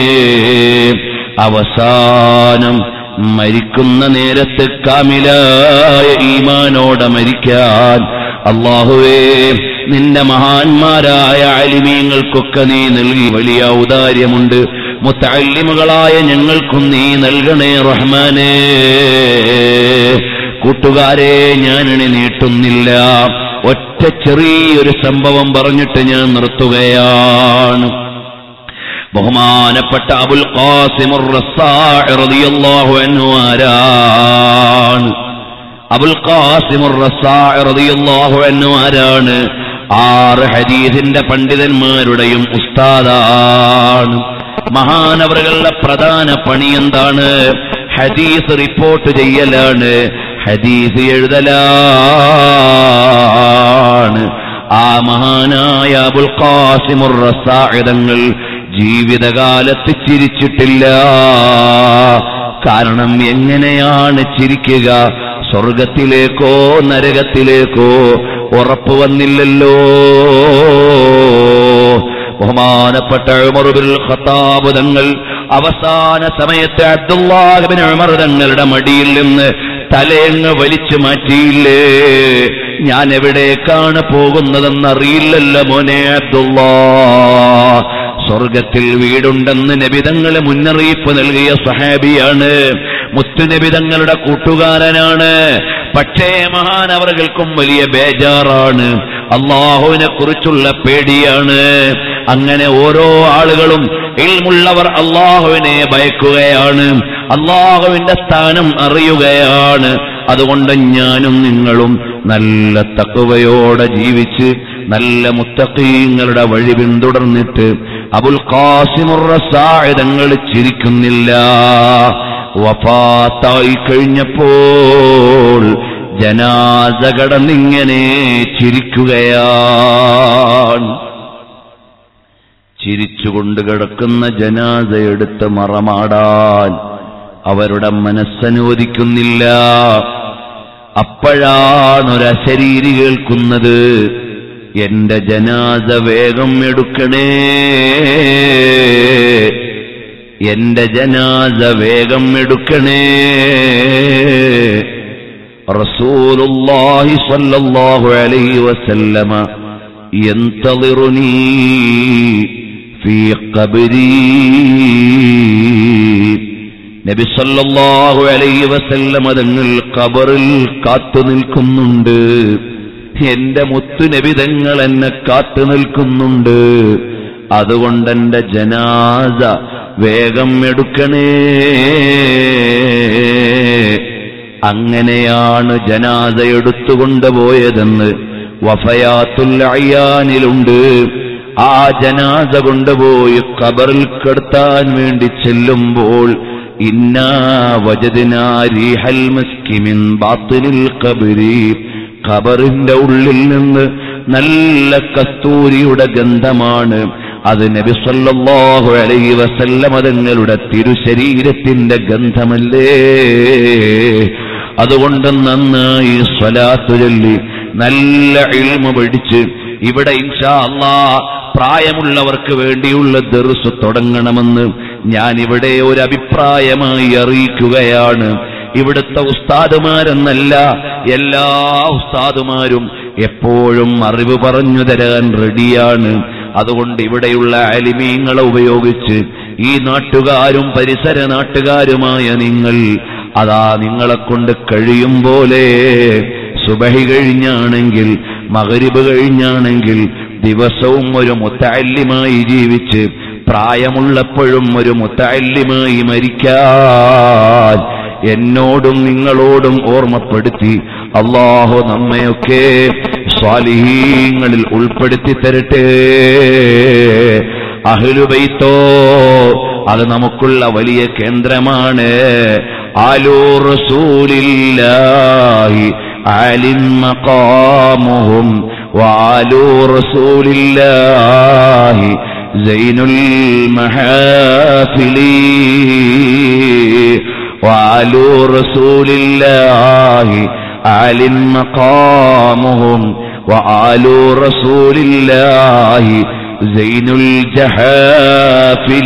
അവസാനം മരിക്കുന്ന നേരത്ത് കാമിലായ ഈമാനോടെ മരിക്കാൻ അള്ളാഹുവേ നിന്റെ മഹാന്മാരായ അലിമീങ്ങൾക്കൊക്കെ നീ നൽകി വലിയ ഔദാര്യമുണ്ട് മുത്തല്ലിമുകളായ ഞങ്ങൾക്കും നീ നൽകണേ റഹ്മാനേ കൂട്ടുകാരെ ഞാനിനി നീട്ടുന്നില്ല ഒറ്റ ചെറിയൊരു സംഭവം പറഞ്ഞിട്ട് ഞാൻ നിർത്തുകയാണ് ബഹുമാനപ്പെട്ട അബുൽ ഖാസിമുർ റസ്സാഇ റളിയല്ലാഹു അൻഹു ആരാണ് അബുൽ ഖാസിമുർ റസ്സാഇ റളിയല്ലാഹു അൻഹു ആരാണ് ആറ് ഹദീസിന്റെ പണ്ഡിതന്മാരുടെയും ഉസ്താദാണ് മഹാനവറുകളുടെ പ്രധാന പണി എന്താണ് ഹദീസ് റിപ്പോർട്ട് ചെയ്യലാണ് ഹദീസ് എഴുതലാണ് ആ മഹാനായ അബുൽ ഖാസിമുർ റസാഇദങ്ങൾ ജീവിതകാലത്ത് ചിരിച്ചിട്ടില്ല കാരണം എങ്ങനെയാണ് ചിരിക്കുക സ്വർഗത്തിലേക്കോ നരകത്തിലേക്കോ ഉറപ്പ് വന്നില്ലല്ലോ ബഹുമാനപ്പെട്ട ഉമറുബിൽ ഖത്താബ് തങ്ങൾ അവസാന സമയത്ത് അബ്ദുല്ലാഹിബിൻ ഉമർ തങ്ങളുടെ മടിയിൽ നിന്ന് തലയങ്ങ് വലിച്ചു മാറ്റിയില്ലേ ഞാൻ എവിടേക്കാണ് പോകുന്നതെന്നറിയില്ലല്ലോ മോനെ അബ്ദുല്ലാ സ്വർഗത്തിൽ വീടുണ്ടെന്ന് നബിതങ്ങളെ മുന്നറിയിപ്പ് നൽകിയ സഹാബിയാണ് മുത്തുനബിതങ്ങളുടെ കൂട്ടുകാരനാണ് പക്ഷേ മഹാനവർകൾക്കും വലിയ ബേജാറാണ് അള്ളാഹുവിനെ കുറിച്ചുള്ള പേടിയാണ് അങ്ങനെ ഓരോ ആളുകളും ഇൽമുള്ളവർ അള്ളാഹുവിനെ ഭയക്കുകയാണ് അള്ളാഹുവിന്റെ സ്ഥാനം അറിയുകയാണ് അതുകൊണ്ട് ഞാനും നിങ്ങളും നല്ല തക്കവയോടെ ജീവിച്ച് നല്ല മുത്തക്കീങ്ങളുടെ വഴി പിന്തുടർന്നിട്ട് അബുൽ ഖാസിമുറസായുധങ്ങൾ ചിരിക്കുന്നില്ല വഫാത്തായി കഴിഞ്ഞപ്പോൾ ജനാസ കടന്നിങ്ങനെ ചിരിക്കുകയാണ് ചിരിച്ചുകൊണ്ട് കിടക്കുന്ന ജനാസ എടുത്ത് മറമാടാൻ അവരുടെ മനസ്സനുവദിക്കുന്നില്ല അപ്പോഴാണ് ഒരു അശരീരി കേൾക്കുന്നത് എന്റെ ജനാസ വേഗം എടുക്കണേ എന്റെ ജനാസ വേഗം എടുക്കണേ റസൂലുള്ളാഹി സ്വല്ലല്ലാഹു അലൈഹി വസല്ലമ യന്തളിറുനീ ഫീ ഖബരീ നബി സല്ലല്ലാഹു അലൈഹി വസല്ലമ തങ്ങൾ ഖബറിൽ കാത്തു നിൽക്കുന്നുണ്ട് എന്റെ മുത്തു നബി തങ്ങൾ എന്നെ കാത്തു നിൽക്കുന്നുണ്ട് അതുകൊണ്ട് എന്റെ ജനാസ വേഗം എടുക്കണേ അങ്ങനെയാണ് ജനാസ എടുത്തുകൊണ്ടുപോയതെന്ന് വഫയാത്തുൽ അയ്യാനിലുണ്ട് ആ ജനാസ കൊണ്ടുപോയി ഖബറിൽ കിടത്താൻ വേണ്ടി ചെല്ലുമ്പോൾ ഇന്നാ വജദിനാ റീഹൽ മിസ്കി മിൻ ബാത്തിനിൽ ഖബരി ഖബറിന്റെ ഉള്ളിൽ നിന്ന് നല്ല കസ്തൂരിയുടെ ഗന്ധമാണ് അത് നബി സല്ലല്ലാഹു അലൈഹി വസല്ലമ തങ്ങളുടെ തിരുശരീരത്തിന്റെ ഗന്ധമല്ലേ അതുകൊണ്ട് നന്നായി സ്വലാത്തു ചൊല്ലി നല്ല ഇൽമ പഠിച്ച് ഇവിടെ ഇൻഷാ അല്ലാ പ്രായമുള്ളവർക്ക് വേണ്ടിയുള്ള ദർസ് തുടങ്ങണമെന്ന് ഞാൻ ഇവിടെ ഒരു അഭിപ്രായമായി അറിയിക്കുകയാണ് ഇവിടുത്തെ ഉസ്താദുമാരെന്നല്ല എല്ലാ ഉസ്താദുമാരും എപ്പോഴും അറിവ് പറഞ്ഞു തരാൻ റെഡിയാണ് അതുകൊണ്ട് ഇവിടെയുള്ള അലിമീങ്ങളെ ഉപയോഗിച്ച് ഈ നാട്ടുകാരും പരിസര നാട്ടുകാരുമായ നിങ്ങൾ അതാ നിങ്ങളെ കൊണ്ട് കഴിയും പോലെ സുബഹി കഴിഞ്ഞാണെങ്കിൽ മകരിബ് കഴിഞ്ഞാണെങ്കിൽ ദിവസവും ഒരു മുത്തല്ലിമായി ജീവിച്ച് പ്രായമുള്ളപ്പോഴും ഒരു മുത്തല്ലിമായി മരിക്കാൻ എന്നോടും നിങ്ങളോടും ഓർമ്മപ്പെടുത്തി അള്ളാഹു നമ്മയൊക്കെ സ്വാലിഹീങ്ങളിൽ ഉൾപ്പെടുത്തി തരട്ടെ അഹ്ലുബൈത്തോ അത് നമുക്കുള്ള വലിയ കേന്ദ്രമാണ് ആലൂർ റസൂലില്ലാഹി ആലിൻ മഖാമുഹും وآلو رسول الله زين المحافل وآلو رسول الله عال مقامهم وآلو رسول الله زين الجحافل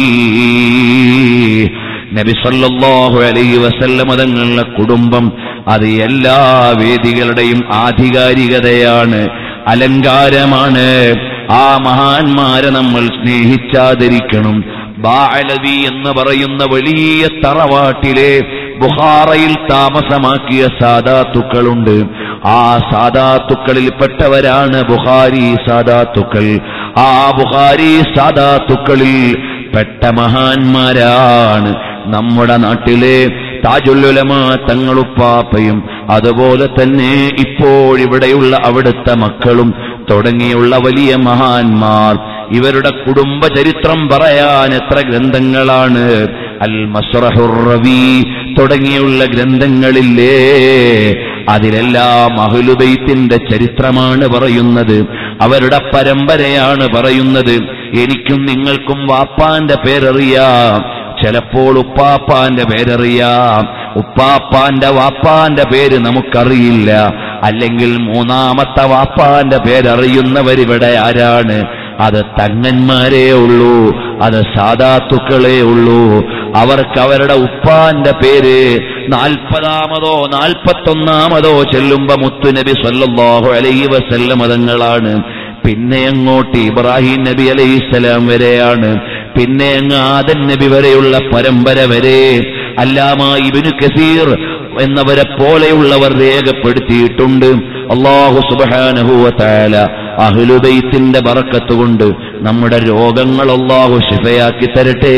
നബി സല്ലല്ലാഹു അലൈഹി വസല്ലമ തങ്ങളുടെ കുടുംബം അത് എല്ലാ വേദികളുടെയും ആധികാരികതയാണ് അലങ്കാരമാണ് ആ മഹാന്മാരെ നമ്മൾ സ്നേഹിച്ചാദരിക്കണം ബാലവി എന്ന് പറയുന്ന വലിയ തറവാട്ടിലെ ബുഹാറയിൽ താമസമാക്കിയ സാദാത്തുക്കളുണ്ട് ആ സാദാത്തുക്കളിൽപ്പെട്ടവരാണ് ബുഹാരി സാദാത്തുക്കൾ ആ ബുഹാരി സാദാത്തുക്കളിൽ പെട്ട മഹാന്മാരാണ് നമ്മുടെ നാട്ടിലെ താജുല്ലുലമ തങ്ങളുപ്പാപ്പയും അതുപോലെ തന്നെ ഇപ്പോഴിവിടെയുള്ള അവിടുത്തെ മക്കളും തുടങ്ങിയുള്ള വലിയ മഹാന്മാർ ഇവരുടെ കുടുംബ ചരിത്രം പറയാൻ എത്ര ഗ്രന്ഥങ്ങളാണ് അൽ മസ്റഹുർ റവി തുടങ്ങിയുള്ള ഗ്രന്ഥങ്ങളില്ലേ അതിലെല്ലാം അഹ്ലുബൈത്തിന്റെ ചരിത്രമാണ് പറയുന്നത് അവരുടെ പരമ്പരയാണ് പറയുന്നത് എനിക്കും നിങ്ങൾക്കും വാപ്പാന്റെ പേരറിയാം ചിലപ്പോൾ ഉപ്പാപ്പാന്റെ പേരറിയാം ഉപ്പാപ്പാന്റെ വാപ്പാന്റെ പേര് നമുക്കറിയില്ല അല്ലെങ്കിൽ മൂന്നാമത്തെ വാപ്പാന്റെ പേരറിയുന്നവരിവിടെ ആരാണ് അത് തങ്ങന്മാരേ ഉള്ളൂ അത് സാധാത്തുക്കളേ ഉള്ളൂ അവർക്ക് അവരുടെ ഉപ്പാന്റെ പേര് നാൽപ്പതാമതോ നാൽപ്പത്തൊന്നാമതോ ചെല്ലുമ്പോ മുത്തുനബി സല്ലല്ലാഹു അലൈഹി വസല്ലം മതങ്ങളാണ് പിന്നെ അങ്ങോട്ട് ഇബ്രാഹിം നബി അലൈഹിസ്സലാം വരെയാണ് പിന്നെ അങ്ങ് ആദൻ നബി വരെയുള്ള പരമ്പര വരെ അല്ലാമ ഇബിനു കസീർ എന്നവരെ പോലെയുള്ളവർ രേഖപ്പെടുത്തിയിട്ടുണ്ട് അള്ളാഹു സുബാനഹുവല അഹ്ലുബൈത്തിന്റെ ബറക്കത്ത് കൊണ്ട് നമ്മുടെ രോഗങ്ങൾ അള്ളാഹു ശിഫയാക്കി തരട്ടെ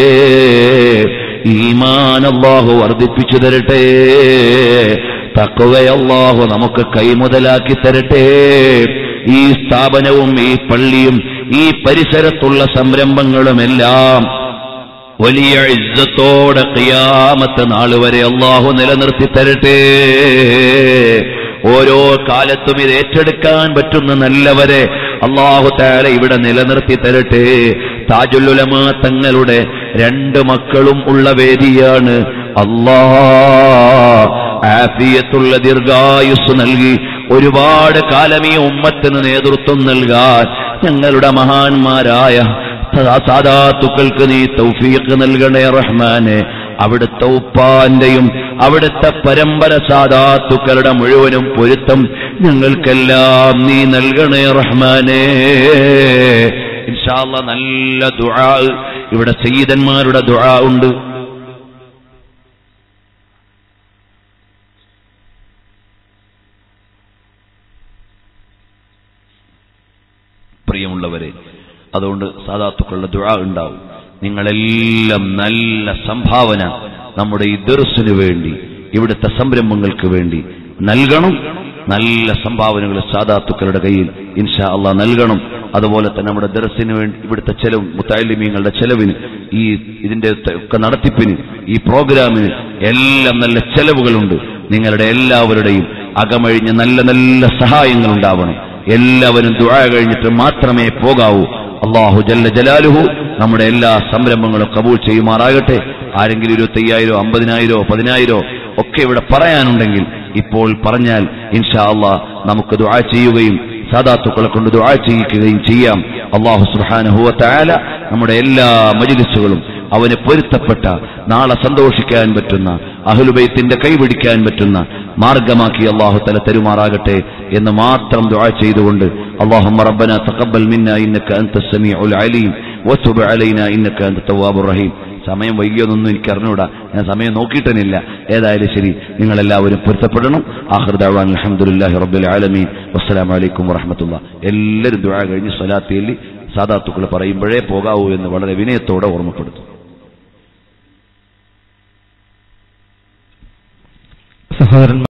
ഈമാൻ അള്ളാഹു വർദ്ധിപ്പിച്ചു തരട്ടെ തക്കവയല്ലാഹു നമുക്ക് കൈമുതലാക്കി തരട്ടെ ഈ സ്ഥാപനവും ഈ പള്ളിയും ഈ പരിസരത്തുള്ള സംരംഭങ്ങളുമെല്ലാം വലിയ ഇജ്ജത്തോടെ ഖിയാമത്ത് നാൾ വരെ അള്ളാഹു നിലനിർത്തി തരട്ടെ ഓരോ കാലത്തും ഇത് ഏറ്റെടുക്കാൻ പറ്റുന്ന നല്ലവരെ അള്ളാഹു താല ഇവിടെ നിലനിർത്തി തരട്ടെ താജുല്ലുലമ തങ്ങളുടെ രണ്ട് മക്കളും ഉള്ള വേദിയാണ് അള്ളാ ആഫിയത്തുള്ള ദീർഘായുസ് നൽകി ഒരുപാട് കാലം ഈ ഉമ്മത്തിന് നേതൃത്വം നൽകാൻ ഞങ്ങളുടെ മഹാന്മാരായ സാദാത്തുക്കൾക്ക് നീ തൗഫീഖ് നൽകണേ റഹ്മാനെ അവിടുത്തെ ഉപ്പാന്റെയും അവിടുത്തെ പരമ്പര സാദാത്തുക്കളുടെ മുഴുവനും പൊരുത്തം ഞങ്ങൾക്കെല്ലാം നീ നൽകണേ റഹ്മാനെ ഇൻഷാല്ല നല്ല ദുആ ഇവിടെ സയ്യിദന്മാരുടെ ദുആ ഉണ്ട് പ്രിയമുള്ളവരെ അതുകൊണ്ട് സാധാത്തുക്കളുടെ ദുആ ഉണ്ടാവും നിങ്ങളെല്ലാം നല്ല സംഭാവന നമ്മുടെ ഈ ദർസിന് വേണ്ടി ഇവിടുത്തെ സംരംഭങ്ങൾക്ക് വേണ്ടി നൽകണം നല്ല സംഭാവനകൾ സാധാത്തുക്കളുടെ കയ്യിൽ ഇൻഷാ അള്ളാഹ് നൽകണം അതുപോലെ തന്നെ നമ്മുടെ ദർസിന് വേണ്ടി ഇവിടുത്തെ ചെലവ് മുത്താലിമീങ്ങളുടെ ചെലവിന് ഈ ഇതിന്റെ ത- ഒക്കെ നടത്തിപ്പിന് ഈ പ്രോഗ്രാമിന് എല്ലാം നല്ല ചെലവുകളുണ്ട് നിങ്ങളുടെ എല്ലാവരുടെയും അകമഴിഞ്ഞ നല്ല നല്ല സഹായങ്ങൾ ഉണ്ടാവണം എല്ലാവരും ദുആ കഴിഞ്ഞിട്ട് മാത്രമേ പോകാവൂ അള്ളാഹു ജല്ല ജലാലുഹു നമ്മുടെ എല്ലാ സംരംഭങ്ങളും കബൂൾ ചെയ്യുമാറാകട്ടെ ആരെങ്കിലും ഇരുപത്തയ്യായിരോ അമ്പതിനായിരോ പതിനായിരോ ഒക്കെ ഇവിടെ പറയാനുണ്ടെങ്കിൽ ഇപ്പോൾ പറഞ്ഞാൽ ഇൻഷാ അള്ളാഹ് നമുക്ക് ദുആ ചെയ്യുകയും സാദാത്തുക്കളെ കൊണ്ട് ദുആ ചെയ്യിക്കുകയും ചെയ്യാം അള്ളാഹു സുബ്ഹാനഹു വതആല നമ്മുടെ എല്ലാ മജ്ലിസുകളും അവന് പൊരുത്തപ്പെട്ട നാളെ സന്തോഷിക്കാൻ പറ്റുന്ന അഹ്ലുബൈത്തിന്റെ കൈപിടിക്കാൻ പറ്റുന്ന മാർഗമാക്കി അള്ളാഹു തല തരുമാറാകട്ടെ എന്ന് മാത്രം ദുആ ചെയ്തുകൊണ്ട് اللهم ربنا تقبل منا انك انت السميع العليم وتب علينا انك انت التواب الرحيم സമയം വൈകിയതൊന്നും എനിക്ക് അറിഞ്ഞൂടാ ഞാൻ സമയം നോക്കിയിട്ടനില്ല ഏതായാലും ശരി നിങ്ങളെല്ലാവരും പൊരുത്തപ്പെടണം ആഹൃദാൻ അലഹമുല്ലാഹി റബ്ബുൽ ആലമീൻ വസ്സലാമു അലൈക്കും വറഹമത്തുള്ള എല്ലാവരും ദുആ കഴിഞ്ഞ് സ്വലാത്തിൽ സാദാത്തുക്കൾ പറയുമ്പോഴേ പോകാവൂ എന്ന് വളരെ വിനയത്തോടെ ഓർമ്മപ്പെടുത്തും സഹോദരൻ